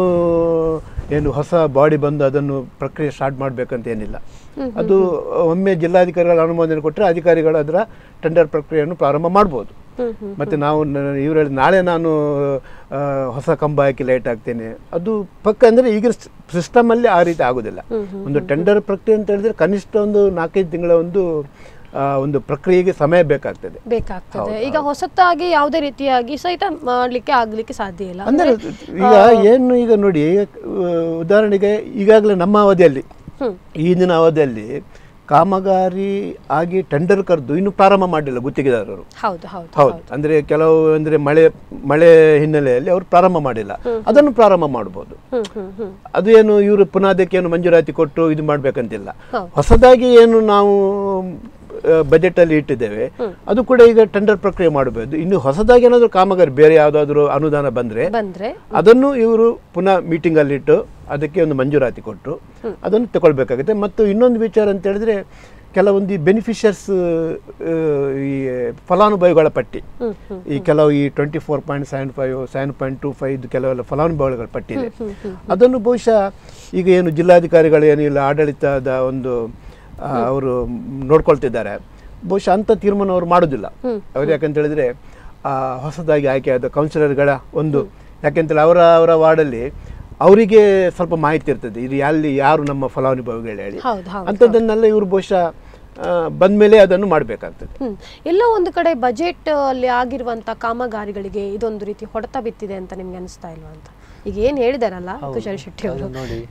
Speaker 2: ಏನು ಹೊಸ ಬಾಡಿ ಬಂದು ಅದನ್ನು ಪ್ರಕ್ರಿಯೆ ಸ್ಟಾರ್ಟ್ ಮಾಡಬೇಕಂತ ಏನಿಲ್ಲ ಅದು ಒಮ್ಮೆ ಜಿಲ್ಲಾಧಿಕಾರಿಗಳ ಅನುಮೋದನೆ ಕೊಟ್ಟರೆ ಅಧಿಕಾರಿಗಳು ಅದರ ಟೆಂಡರ್ ಪ್ರಕ್ರಿಯೆಯನ್ನು ಪ್ರಾರಂಭ ಮಾಡ್ಬೋದು
Speaker 1: ಹ್ಮ್ ಹ್ಮ್
Speaker 2: ಮತ್ತೆ ನಾವು ಇವರು ಹೇಳಿ ನಾಳೆ ನಾನು ಆ, ಹೊಸ ಕಂಬ ಹಾಕಿ ಲೈಟ್ ಹಾಕ್ತೇನೆ ಅದು ಪಕ್ಕ ಅಂದರೆ ಈಗ ಸಿಸ್ಟಮಲ್ಲಿ ಆ ರೀತಿ ಆಗೋದಿಲ್ಲ ಒಂದು ಟೆಂಡರ್ ಪ್ರಕ್ರಿಯೆ ಅಂತ ಹೇಳಿದ್ರೆ ಕನಿಷ್ಠ ಒಂದು ನಾಲ್ಕೈದು ತಿಂಗಳ ಒಂದು ಆ, ಒಂದು ಪ್ರಕ್ರಿಯೆಗೆ ಸಮಯ ಬೇಕಾಗ್ತದೆ
Speaker 1: ಬೇಕಾಗ್ತದೆ ಈಗ ಹೊಸತಾಗಿ ಯಾವುದೇ ರೀತಿಯಾಗಿ ಸಹಿತ ಮಾಡ್ಲಿಕ್ಕೆ ಆಗ್ಲಿಕ್ಕೆ ಸಾಧ್ಯ ಇಲ್ಲ
Speaker 2: ಅಂದ್ರೆ ಈಗ ಏನು ಈಗ ನೋಡಿ ಈಗ, ಆ, ಉದಾಹರಣೆಗೆ ಈಗಾಗಲೇ ನಮ್ಮ ಅವಧಿಯಲ್ಲಿ
Speaker 1: ಹ್ಮ್
Speaker 2: ಈ ದಿನ ಅವಧಿಯಲ್ಲಿ ಕಾಮಗಾರಿ ಆಗಿ ಟೆಂಡರ್ ಕರೆದು ಇನ್ನು ಪ್ರಾರಂಭ ಮಾಡಲಿಲ್ಲ ಗುತ್ತಿಗೆದಾರರು
Speaker 1: ಹೌದು ಹೌದು
Speaker 2: ಹೌದು ಅಂದ್ರೆ ಕೆಲವು ಅಂದ್ರೆ ಮಳೆ ಮಳೆ ಹಿನ್ನೆಲೆಯಲ್ಲಿ ಅವರು ಪ್ರಾರಂಭ ಮಾಡಿಲ್ಲ ಅದನ್ನು ಪ್ರಾರಂಭ ಮಾಡ್ಬೋದು
Speaker 1: ಹ್ಮ್ ಹ್ಮ್ ಹ್ಮ್
Speaker 2: ಅದು ಏನು ಇವರು ಪುನಃ ಅದಕ್ಕೆ ಏನು ಮಂಜೂರಾತಿ ಕೊಟ್ಟು ಇದು ಮಾಡ್ಬೇಕಂತಿಲ್ಲ
Speaker 1: ಹೌದು.
Speaker 2: ಹೊಸದಾಗಿ ಏನು ನಾವು ಬಜೆಟ್ ಅಲ್ಲಿ ಇಟ್ಟಿದ್ದೇವೆ ಅದು ಕೂಡ ಈಗ ಟೆಂಡರ್ ಪ್ರಕ್ರಿಯೆ ಮಾಡಬಹುದು ಇನ್ನು ಹೊಸದಾಗಿ ಏನಾದರೂ ಕಾಮಗಾರಿ ಬೇರೆ ಯಾವುದಾದ್ರೂ ಅನುದಾನ ಬಂದ್ರೆ
Speaker 1: ಬಂದ್ರೆ
Speaker 2: ಅದನ್ನು ಇವರು ಪುನಃ ಮೀಟಿಂಗ್ ಅಲ್ಲಿ ಇಟ್ಟು ಅದಕ್ಕೆ ಒಂದು ಮಂಜೂರಾತಿ ಕೊಟ್ಟು ಅದನ್ನು ತಗೊಳ್ಬೇಕಾಗುತ್ತೆ ಮತ್ತು ಇನ್ನೊಂದು ವಿಚಾರ ಅಂತ ಹೇಳಿದ್ರೆ ಕೆಲವೊಂದು ಬೆನಿಫಿಷರ್ಸ್ ಈ ಫಲಾನುಭವಿಗಳ ಪಟ್ಟಿ
Speaker 1: ಹ್ಮ್ ಹ್ಮ್
Speaker 2: ಈ ಕೆಲವು ಈ twenty four point seven five seven point two five ಇದು ಕೆಲವೆಲ್ಲ ಫಲಾನುಭವಿಗಳ ಪಟ್ಟಿ ಇದೆ ಅದನ್ನು ಬಹುಶಃ ಈಗ ಏನು ಜಿಲ್ಲಾಧಿಕಾರಿಗಳು ಏನಿಲ್ಲ ಆಡಳಿತದ ಒಂದು ಆ, ಅವರು ನೋಡ್ಕೊಳ್ತಿದ್ದಾರೆ ಬಹುಶಃ ಅಂಥ ತೀರ್ಮಾನ ಅವರು ಮಾಡೋದಿಲ್ಲ ಅವ್ರು ಯಾಕಂತ ಹೇಳಿದ್ರೆ ಆ, ಹೊಸದಾಗಿ ಆಯ್ಕೆಯಾದ ಕೌನ್ಸಿಲರ್ಗಳ ಒಂದು ಯಾಕೆಂತೇಳಿ ಅವರ ಅವರ ವಾರ್ಡಲ್ಲಿ ಅವರಿಗೆ ಸ್ವಲ್ಪ ಮಾಹಿತಿ ಇರ್ತದೆ ಇದು ಎಲ್ಲಿ ಯಾರು ನಮ್ಮ ಫಲಾನುಭವಿಗಳು ಹೇಳಿ
Speaker 1: ಹೌದು ಹೌದು
Speaker 2: ಅಂಥದ್ದನ್ನೆಲ್ಲ ಇವರು ಬಹುಶಃ ಬಂದಮೇಲೆ ಅದನ್ನು ಮಾಡಬೇಕಾಗ್ತದೆ
Speaker 1: ಹ್ಮ್ ಎಲ್ಲೋ ಒಂದು ಕಡೆ ಬಜೆಟ್ ಅಲ್ಲಿ ಆಗಿರುವಂತ ಕಾಮಗಾರಿಗಳಿಗೆ ಇದೊಂದು ರೀತಿ ಹೊಡೆತ ಬಿತ್ತಿದೆ ಅಂತ ನಿಮ್ಗೆ ಅನಿಸ್ತಾ ಇಲ್ವಾ ಅಂತ ಈಗ ಏನ್ ಹೇಳಿದಾರಲ್ಲ ಕುಶಲ್ ಶೆಟ್ಟಿ ಅವರು
Speaker 3: ಅದು ನೋಡಿ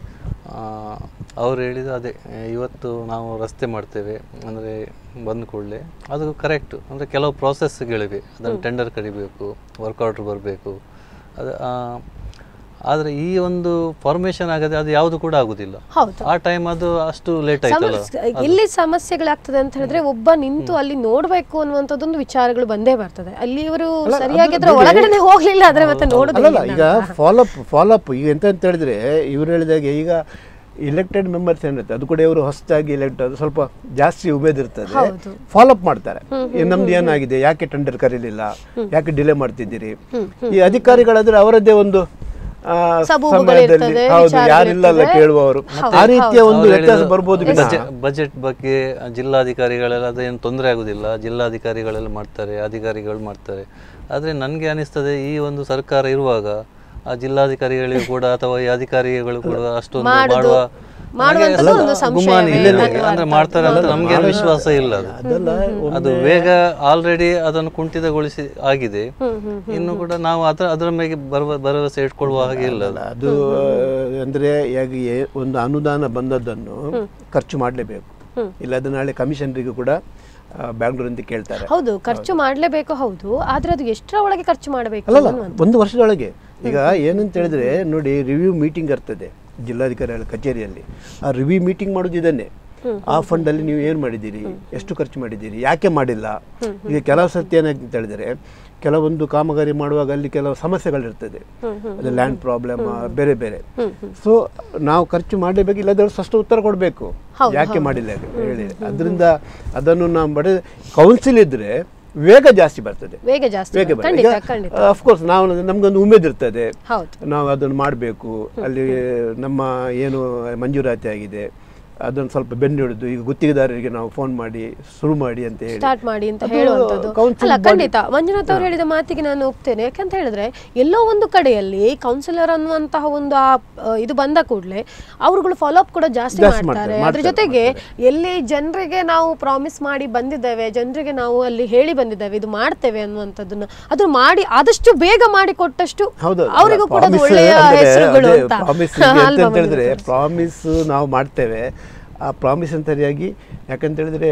Speaker 3: ಅವ್ರು ಹೇಳಿದ್ದು ಅದೇ ಇವತ್ತು ನಾವು ರಸ್ತೆ ಮಾಡ್ತೇವೆ ಅಂದರೆ ಬಂದ ಕೂಡಲೇ ಅದು ಕರೆಕ್ಟ್ ಅಂದರೆ ಕೆಲವು ಪ್ರಾಸೆಸ್ಗಳಿವೆ ಅದನ್ನು ಟೆಂಡರ್ ಕರಿಬೇಕು ವರ್ಕ್ ಆರ್ಡರ್ ಬರಬೇಕು ಅದು ಆದರೆ ಈ ಒಂದು ಫಾರ್ಮೇಷನ್ ಆಗದೆ ಅದು ಯಾವುದು ಕೂಡ ಆಗುದಿಲ್ಲ
Speaker 1: ಹೌದು
Speaker 3: ಆ ಟೈಮ್ ಅದು ಅಷ್ಟು ಲೇಟ್ ಆಯ್ತಲ್ಲ
Speaker 1: ಸಮಸ್ಯೆ- ಎಲ್ಲಿ ಸಮಸ್ಯೆಗಳಾಗ್ತದೆ ಅಂತ ಹೇಳಿದ್ರೆ ಒಬ್ಬ ನಿಂತು ಅಲ್ಲಿ ನೋಡ್ಬೇಕು ಅನ್ನುವಂಥದ್ದೊಂದು ವಿಚಾರಗಳು ಬಂದೇ ಬರ್ತದೆ ಅಲ್ಲಿ ಇವರು ಸರಿಯಾಗಿ ಅದ್ರ ಒಳಗಡೆ ಹೋಗ್ಲಿಲ್ಲ ಆದ್ರೆ ಮತ್ತೆ ನೋಡುದಿಲ್ಲ
Speaker 2: ಅಲ್ಲಲ್ಲ ಈಗ ಫಾಲೋಅಪ್ ಫಾಲೋಅಪ್ ಈಗ ಎಂತ ಅಂತ ಹೇಳಿದ್ರೆ ಇವ್ರು ಹೇಳಿದಾಗೆ ಈಗ ಇಲೆಕ್ಟೆಡ್ ಮೆಂಬರ್ಸ್ ಏನಿರುತ್ತೆ ಅದು ಕೂಡ ಇವರು ಹೊಸದಾಗಿ ಎಲೆಕ್ಟ್ ಅದು ಸ್ವಲ್ಪ ಜಾಸ್ತಿ ಉಬೇದಿರ್ತದೆ
Speaker 1: ಹೌದು.
Speaker 2: ಫಾಲೋಅಪ್ ಮಾಡ್ತಾರೆ ಈ ನಮ್ದು ಏನಾಗಿದೆ ಯಾಕೆ ಟೆಂಡರ್ ಕರೀಲಿಲ್ಲ ಯಾಕೆ ಡಿಲೇ ಮಾಡ್ತಿದ್ದೀರಿ ಈ ಅಧಿಕಾರಿಗಳಾದ್ರೆ ಅವರದ್ದೇ ಒಂದು ಆ,
Speaker 1: ಸಬೂಬುಗಳು
Speaker 2: ಸಮಯದಲ್ಲಿ
Speaker 1: ಇರ್ತದೆ,
Speaker 2: ಹೌದು
Speaker 1: ವಿಚಾರಗಳು
Speaker 2: ಯಾರಿಲ್ಲ ಅಲ್ಲ
Speaker 1: ಇರ್ತದೆ.
Speaker 2: ಕೇಳುವವರು ಆ ರೀತಿಯ ಒಂದು ವ್ಯತ್ಯಾಸ ಬರ್ಬೋದು ವಿನಃ
Speaker 3: ಬಜೆಟ್ ಬಗ್ಗೆ ಜಿಲ್ಲಾಧಿಕಾರಿಗಳೆಲ್ಲ ಅದೇನು ತೊಂದರೆ ಆಗುದಿಲ್ಲ ಜಿಲ್ಲಾಧಿಕಾರಿಗಳೆಲ್ಲ ಮಾಡ್ತಾರೆ ಅಧಿಕಾರಿಗಳು ಮಾಡ್ತಾರೆ ಆದರೆ ನನಗೆ ಅನಿಸ್ತದೆ ಈ ಒಂದು ಸರ್ಕಾರ ಇರುವಾಗ ಆ ಜಿಲ್ಲಾಧಿಕಾರಿಗಳಿಗೂ ಕೂಡ ಅಥವಾ ಈ ಅಧಿಕಾರಿಗಳು ಕೂಡ ಅಷ್ಟೊಂದು
Speaker 1: ಮಾಡುದು-
Speaker 3: ಮಾಡುವ
Speaker 1: ಮಾಡುವಂಥದ್ದು
Speaker 3: ಹಾಗೆ
Speaker 1: ಒಂದು
Speaker 3: ಗುಮಾನಿ
Speaker 1: ಸಂಶಯವೇ
Speaker 3: ಇಲ್ಲ, ಇಲ್ಲ,
Speaker 1: ಅನ್ನುವಂಥದ್ದು.
Speaker 3: ಅಂದ್ರೆ ಮಾಡ್ತಾರೆ ಅಂತ ನಮ್ಗೇನು ವಿಶ್ವಾಸ ಇಲ್ಲ ಅದು
Speaker 2: ಅದೆಲ್ಲ
Speaker 3: ಅದು ಬೇಗ ಆಲ್ರೆಡಿ ಅದನ್ನು ಕುಂಠಿತಗೊಳಿಸಿ ಆಗಿದೆ ಇನ್ನು ಕೂಡ ನಾವು ಅದರ ಅದರ ಮೇಲೆ ಭರವ ಭರವಸೆ ಇಟ್ಕೊಳ್ಳುವ ಹಾಗೆ ಇಲ್ಲ ಅದು.
Speaker 2: ಅದು ಅಂದ್ರೆ ಈಗ ಏ- ಒಂದು ಅನುದಾನ ಬಂದದ್ದನ್ನು ಖರ್ಚು ಮಾಡಲೇಬೇಕು ಇಲ್ಲದ ನಾಳೆ ಕಮಿಷನರಿಗೂ ಕೂಡ ಆ, ಬ್ಯಾಂಗ್ಳೂರಿಂದ ಕೇಳ್ತಾರೆ
Speaker 1: ಹೌದು ಖರ್ಚು ಮಾಡ್ಲೇಬೇಕು ಹೌದು ಆದ್ರೆ ಅದು ಎಷ್ಟರ ಒಳಗೆ ಖರ್ಚು ಮಾಡಬೇಕು
Speaker 2: ಅಲ್ಲಲ್ಲ ಒಂದು ವರ್ಷದೊಳಗೆ ಈಗ ಏನಂತ ಹೇಳಿದ್ರೆ ನೋಡಿ ರಿವ್ಯೂ ಮೀಟಿಂಗ್ ಇರ್ತದೆ ಜಿಲ್ಲಾಧಿಕಾರಿಗಳ ಕಚೇರಿಯಲ್ಲಿ ಆ ರಿವ್ಯೂ ಮೀಟಿಂಗ್ ಮಾಡೋದು ಇದನ್ನೇ ಆ ಫಂಡಲ್ಲಿ ನೀವು ಏನು ಮಾಡಿದ್ದೀರಿ ಎಷ್ಟು ಖರ್ಚು ಮಾಡಿದ್ದೀರಿ ಯಾಕೆ ಮಾಡಿಲ್ಲ ಈಗ ಕೆಲವು ಸರ್ತಿ ಏನಂತ ಹೇಳಿದರೆ ಕೆಲವೊಂದು ಕಾಮಗಾರಿ ಮಾಡುವಾಗ ಅಲ್ಲಿ ಕೆಲವು ಸಮಸ್ಯೆಗಳಿರ್ತದೆ ಅದು ಲ್ಯಾಂಡ್ ಪ್ರಾಬ್ಲಮ್ ಬೇರೆ ಬೇರೆ ಸೊ ನಾವು ಖರ್ಚು ಮಾಡಲೇಬೇಕು ಇಲ್ಲದ್ರೆ ಸ್ಪಷ್ಟ ಉತ್ತರ ಕೊಡಬೇಕು ಯಾಕೆ ಮಾಡಿಲ್ಲ ಹೇಳಿ ಅದರಿಂದ ಅದನ್ನು ನಾವು ಬಡ ಕೌನ್ಸಿಲ್ ಇದ್ರೆ ವೇಗ ಜಾಸ್ತಿ ಬರ್ತದೆ
Speaker 1: ವೇಗ ಜಾಸ್ತಿ
Speaker 2: ವೇಗ
Speaker 1: ಬರುತ್ತೆ.
Speaker 2: ಬರ್ತದೆ.
Speaker 1: ಖಂಡಿತ
Speaker 2: ಈಗ
Speaker 1: ಖಂಡಿತ
Speaker 2: ಅಫ್ಕೋರ್ಸ್ ನಾವು ನಮ್ಗೊಂದು ಉಮೇದ್ ಇರ್ತದೆ
Speaker 1: ಹೌದು
Speaker 2: ನಾವು ಅದನ್ನು ಮಾಡಬೇಕು ಅಲ್ಲಿ ನಮ್ಮ ಏನು ಮಂಜೂರಾತಿ ಆಗಿದೆ ಅದನ್ನು ಸ್ವಲ್ಪ ಬೆನ್ನು ಹಿಡಿದು ಈಗ ಗುತ್ತಿಗೆದಾರರಿಗೆ ನಾವು ಫೋನ್ ಮಾಡಿ ಶುರು ಮಾಡಿ ಅಂತ ಹೇಳಿ
Speaker 1: ಸ್ಟಾರ್ಟ್ ಮಾಡಿ ಅಂತ
Speaker 2: ಅದು
Speaker 1: ಹೇಳುವಂಥದ್ದು
Speaker 2: council
Speaker 1: ಅಲ್ಲ
Speaker 2: body-
Speaker 1: ಖಂಡಿತ ಮಂಜುನಾಥ್ ಅವರು ಹೇಳಿದ ಮಾತಿಗೆ ನಾನು ಒಪ್ತೇನೆ ಯಾಕಂತ ಹೇಳಿದ್ರೆ ಎಲ್ಲೋ ಒಂದು ಕಡೆಯಲ್ಲಿ ಕೌನ್ಸಿಲರ್ ಅನ್ನುವಂತಹ ಒಂದು ಆ ಆ, ಇದು ಬಂದ ಕೂಡಲೇ ಅವರುಗಳು ಫಾಲೋ ಅಪ್ ಕೂಡ ಜಾಸ್ತಿ
Speaker 2: ಜಾಸ್ತಿ
Speaker 1: ಮಾಡ್ತಾರೆ
Speaker 2: ಮಾಡ್ತಾರೆ,
Speaker 1: ಅದ್ರ ಜೊತೆಗೆ ಎಲ್ಲಿ ಜನರಿಗೆ ನಾವು ಪ್ರಾಮಿಸ್ ಮಾಡಿ ಬಂದಿದ್ದೇವೆ ಜನರಿಗೆ ನಾವು ಅಲ್ಲಿ ಹೇಳಿ ಬಂದಿದ್ದೇವೆ ಇದು ಮಾಡ್ತೇವೆ ಅನ್ನುವಂಥದ್ದನ್ನ ಅದು ಮಾಡಿ ಆದಷ್ಟು ಬೇಗ ಮಾಡಿ ಕೊಟ್ಟಷ್ಟು
Speaker 2: ಹೌದು
Speaker 1: ಅವರಿಗೂ ಕೂಡ ಅದು
Speaker 2: promise
Speaker 1: ಒಳ್ಳೆಯ
Speaker 2: ಅಂದ್ರೆ
Speaker 1: ಹೆಸರುಗಳು
Speaker 2: ಅದೇ
Speaker 1: ಅಂತ
Speaker 2: promise
Speaker 1: ಅಲ್ವಾ
Speaker 2: ಎಂತ ಅಂತ ಹೇಳಿದ್ರೆ
Speaker 1: ಮಂಜುನಾಥ್?
Speaker 2: ಪ್ರಾಮಿಸ್ ನಾವು ಮಾಡ್ತೇವೆ ಆ ಪ್ರಾಮಿಸ್ ಅಂತ ಸರಿಯಾಗಿ ಯಾಕಂತ ಹೇಳಿದ್ರೆ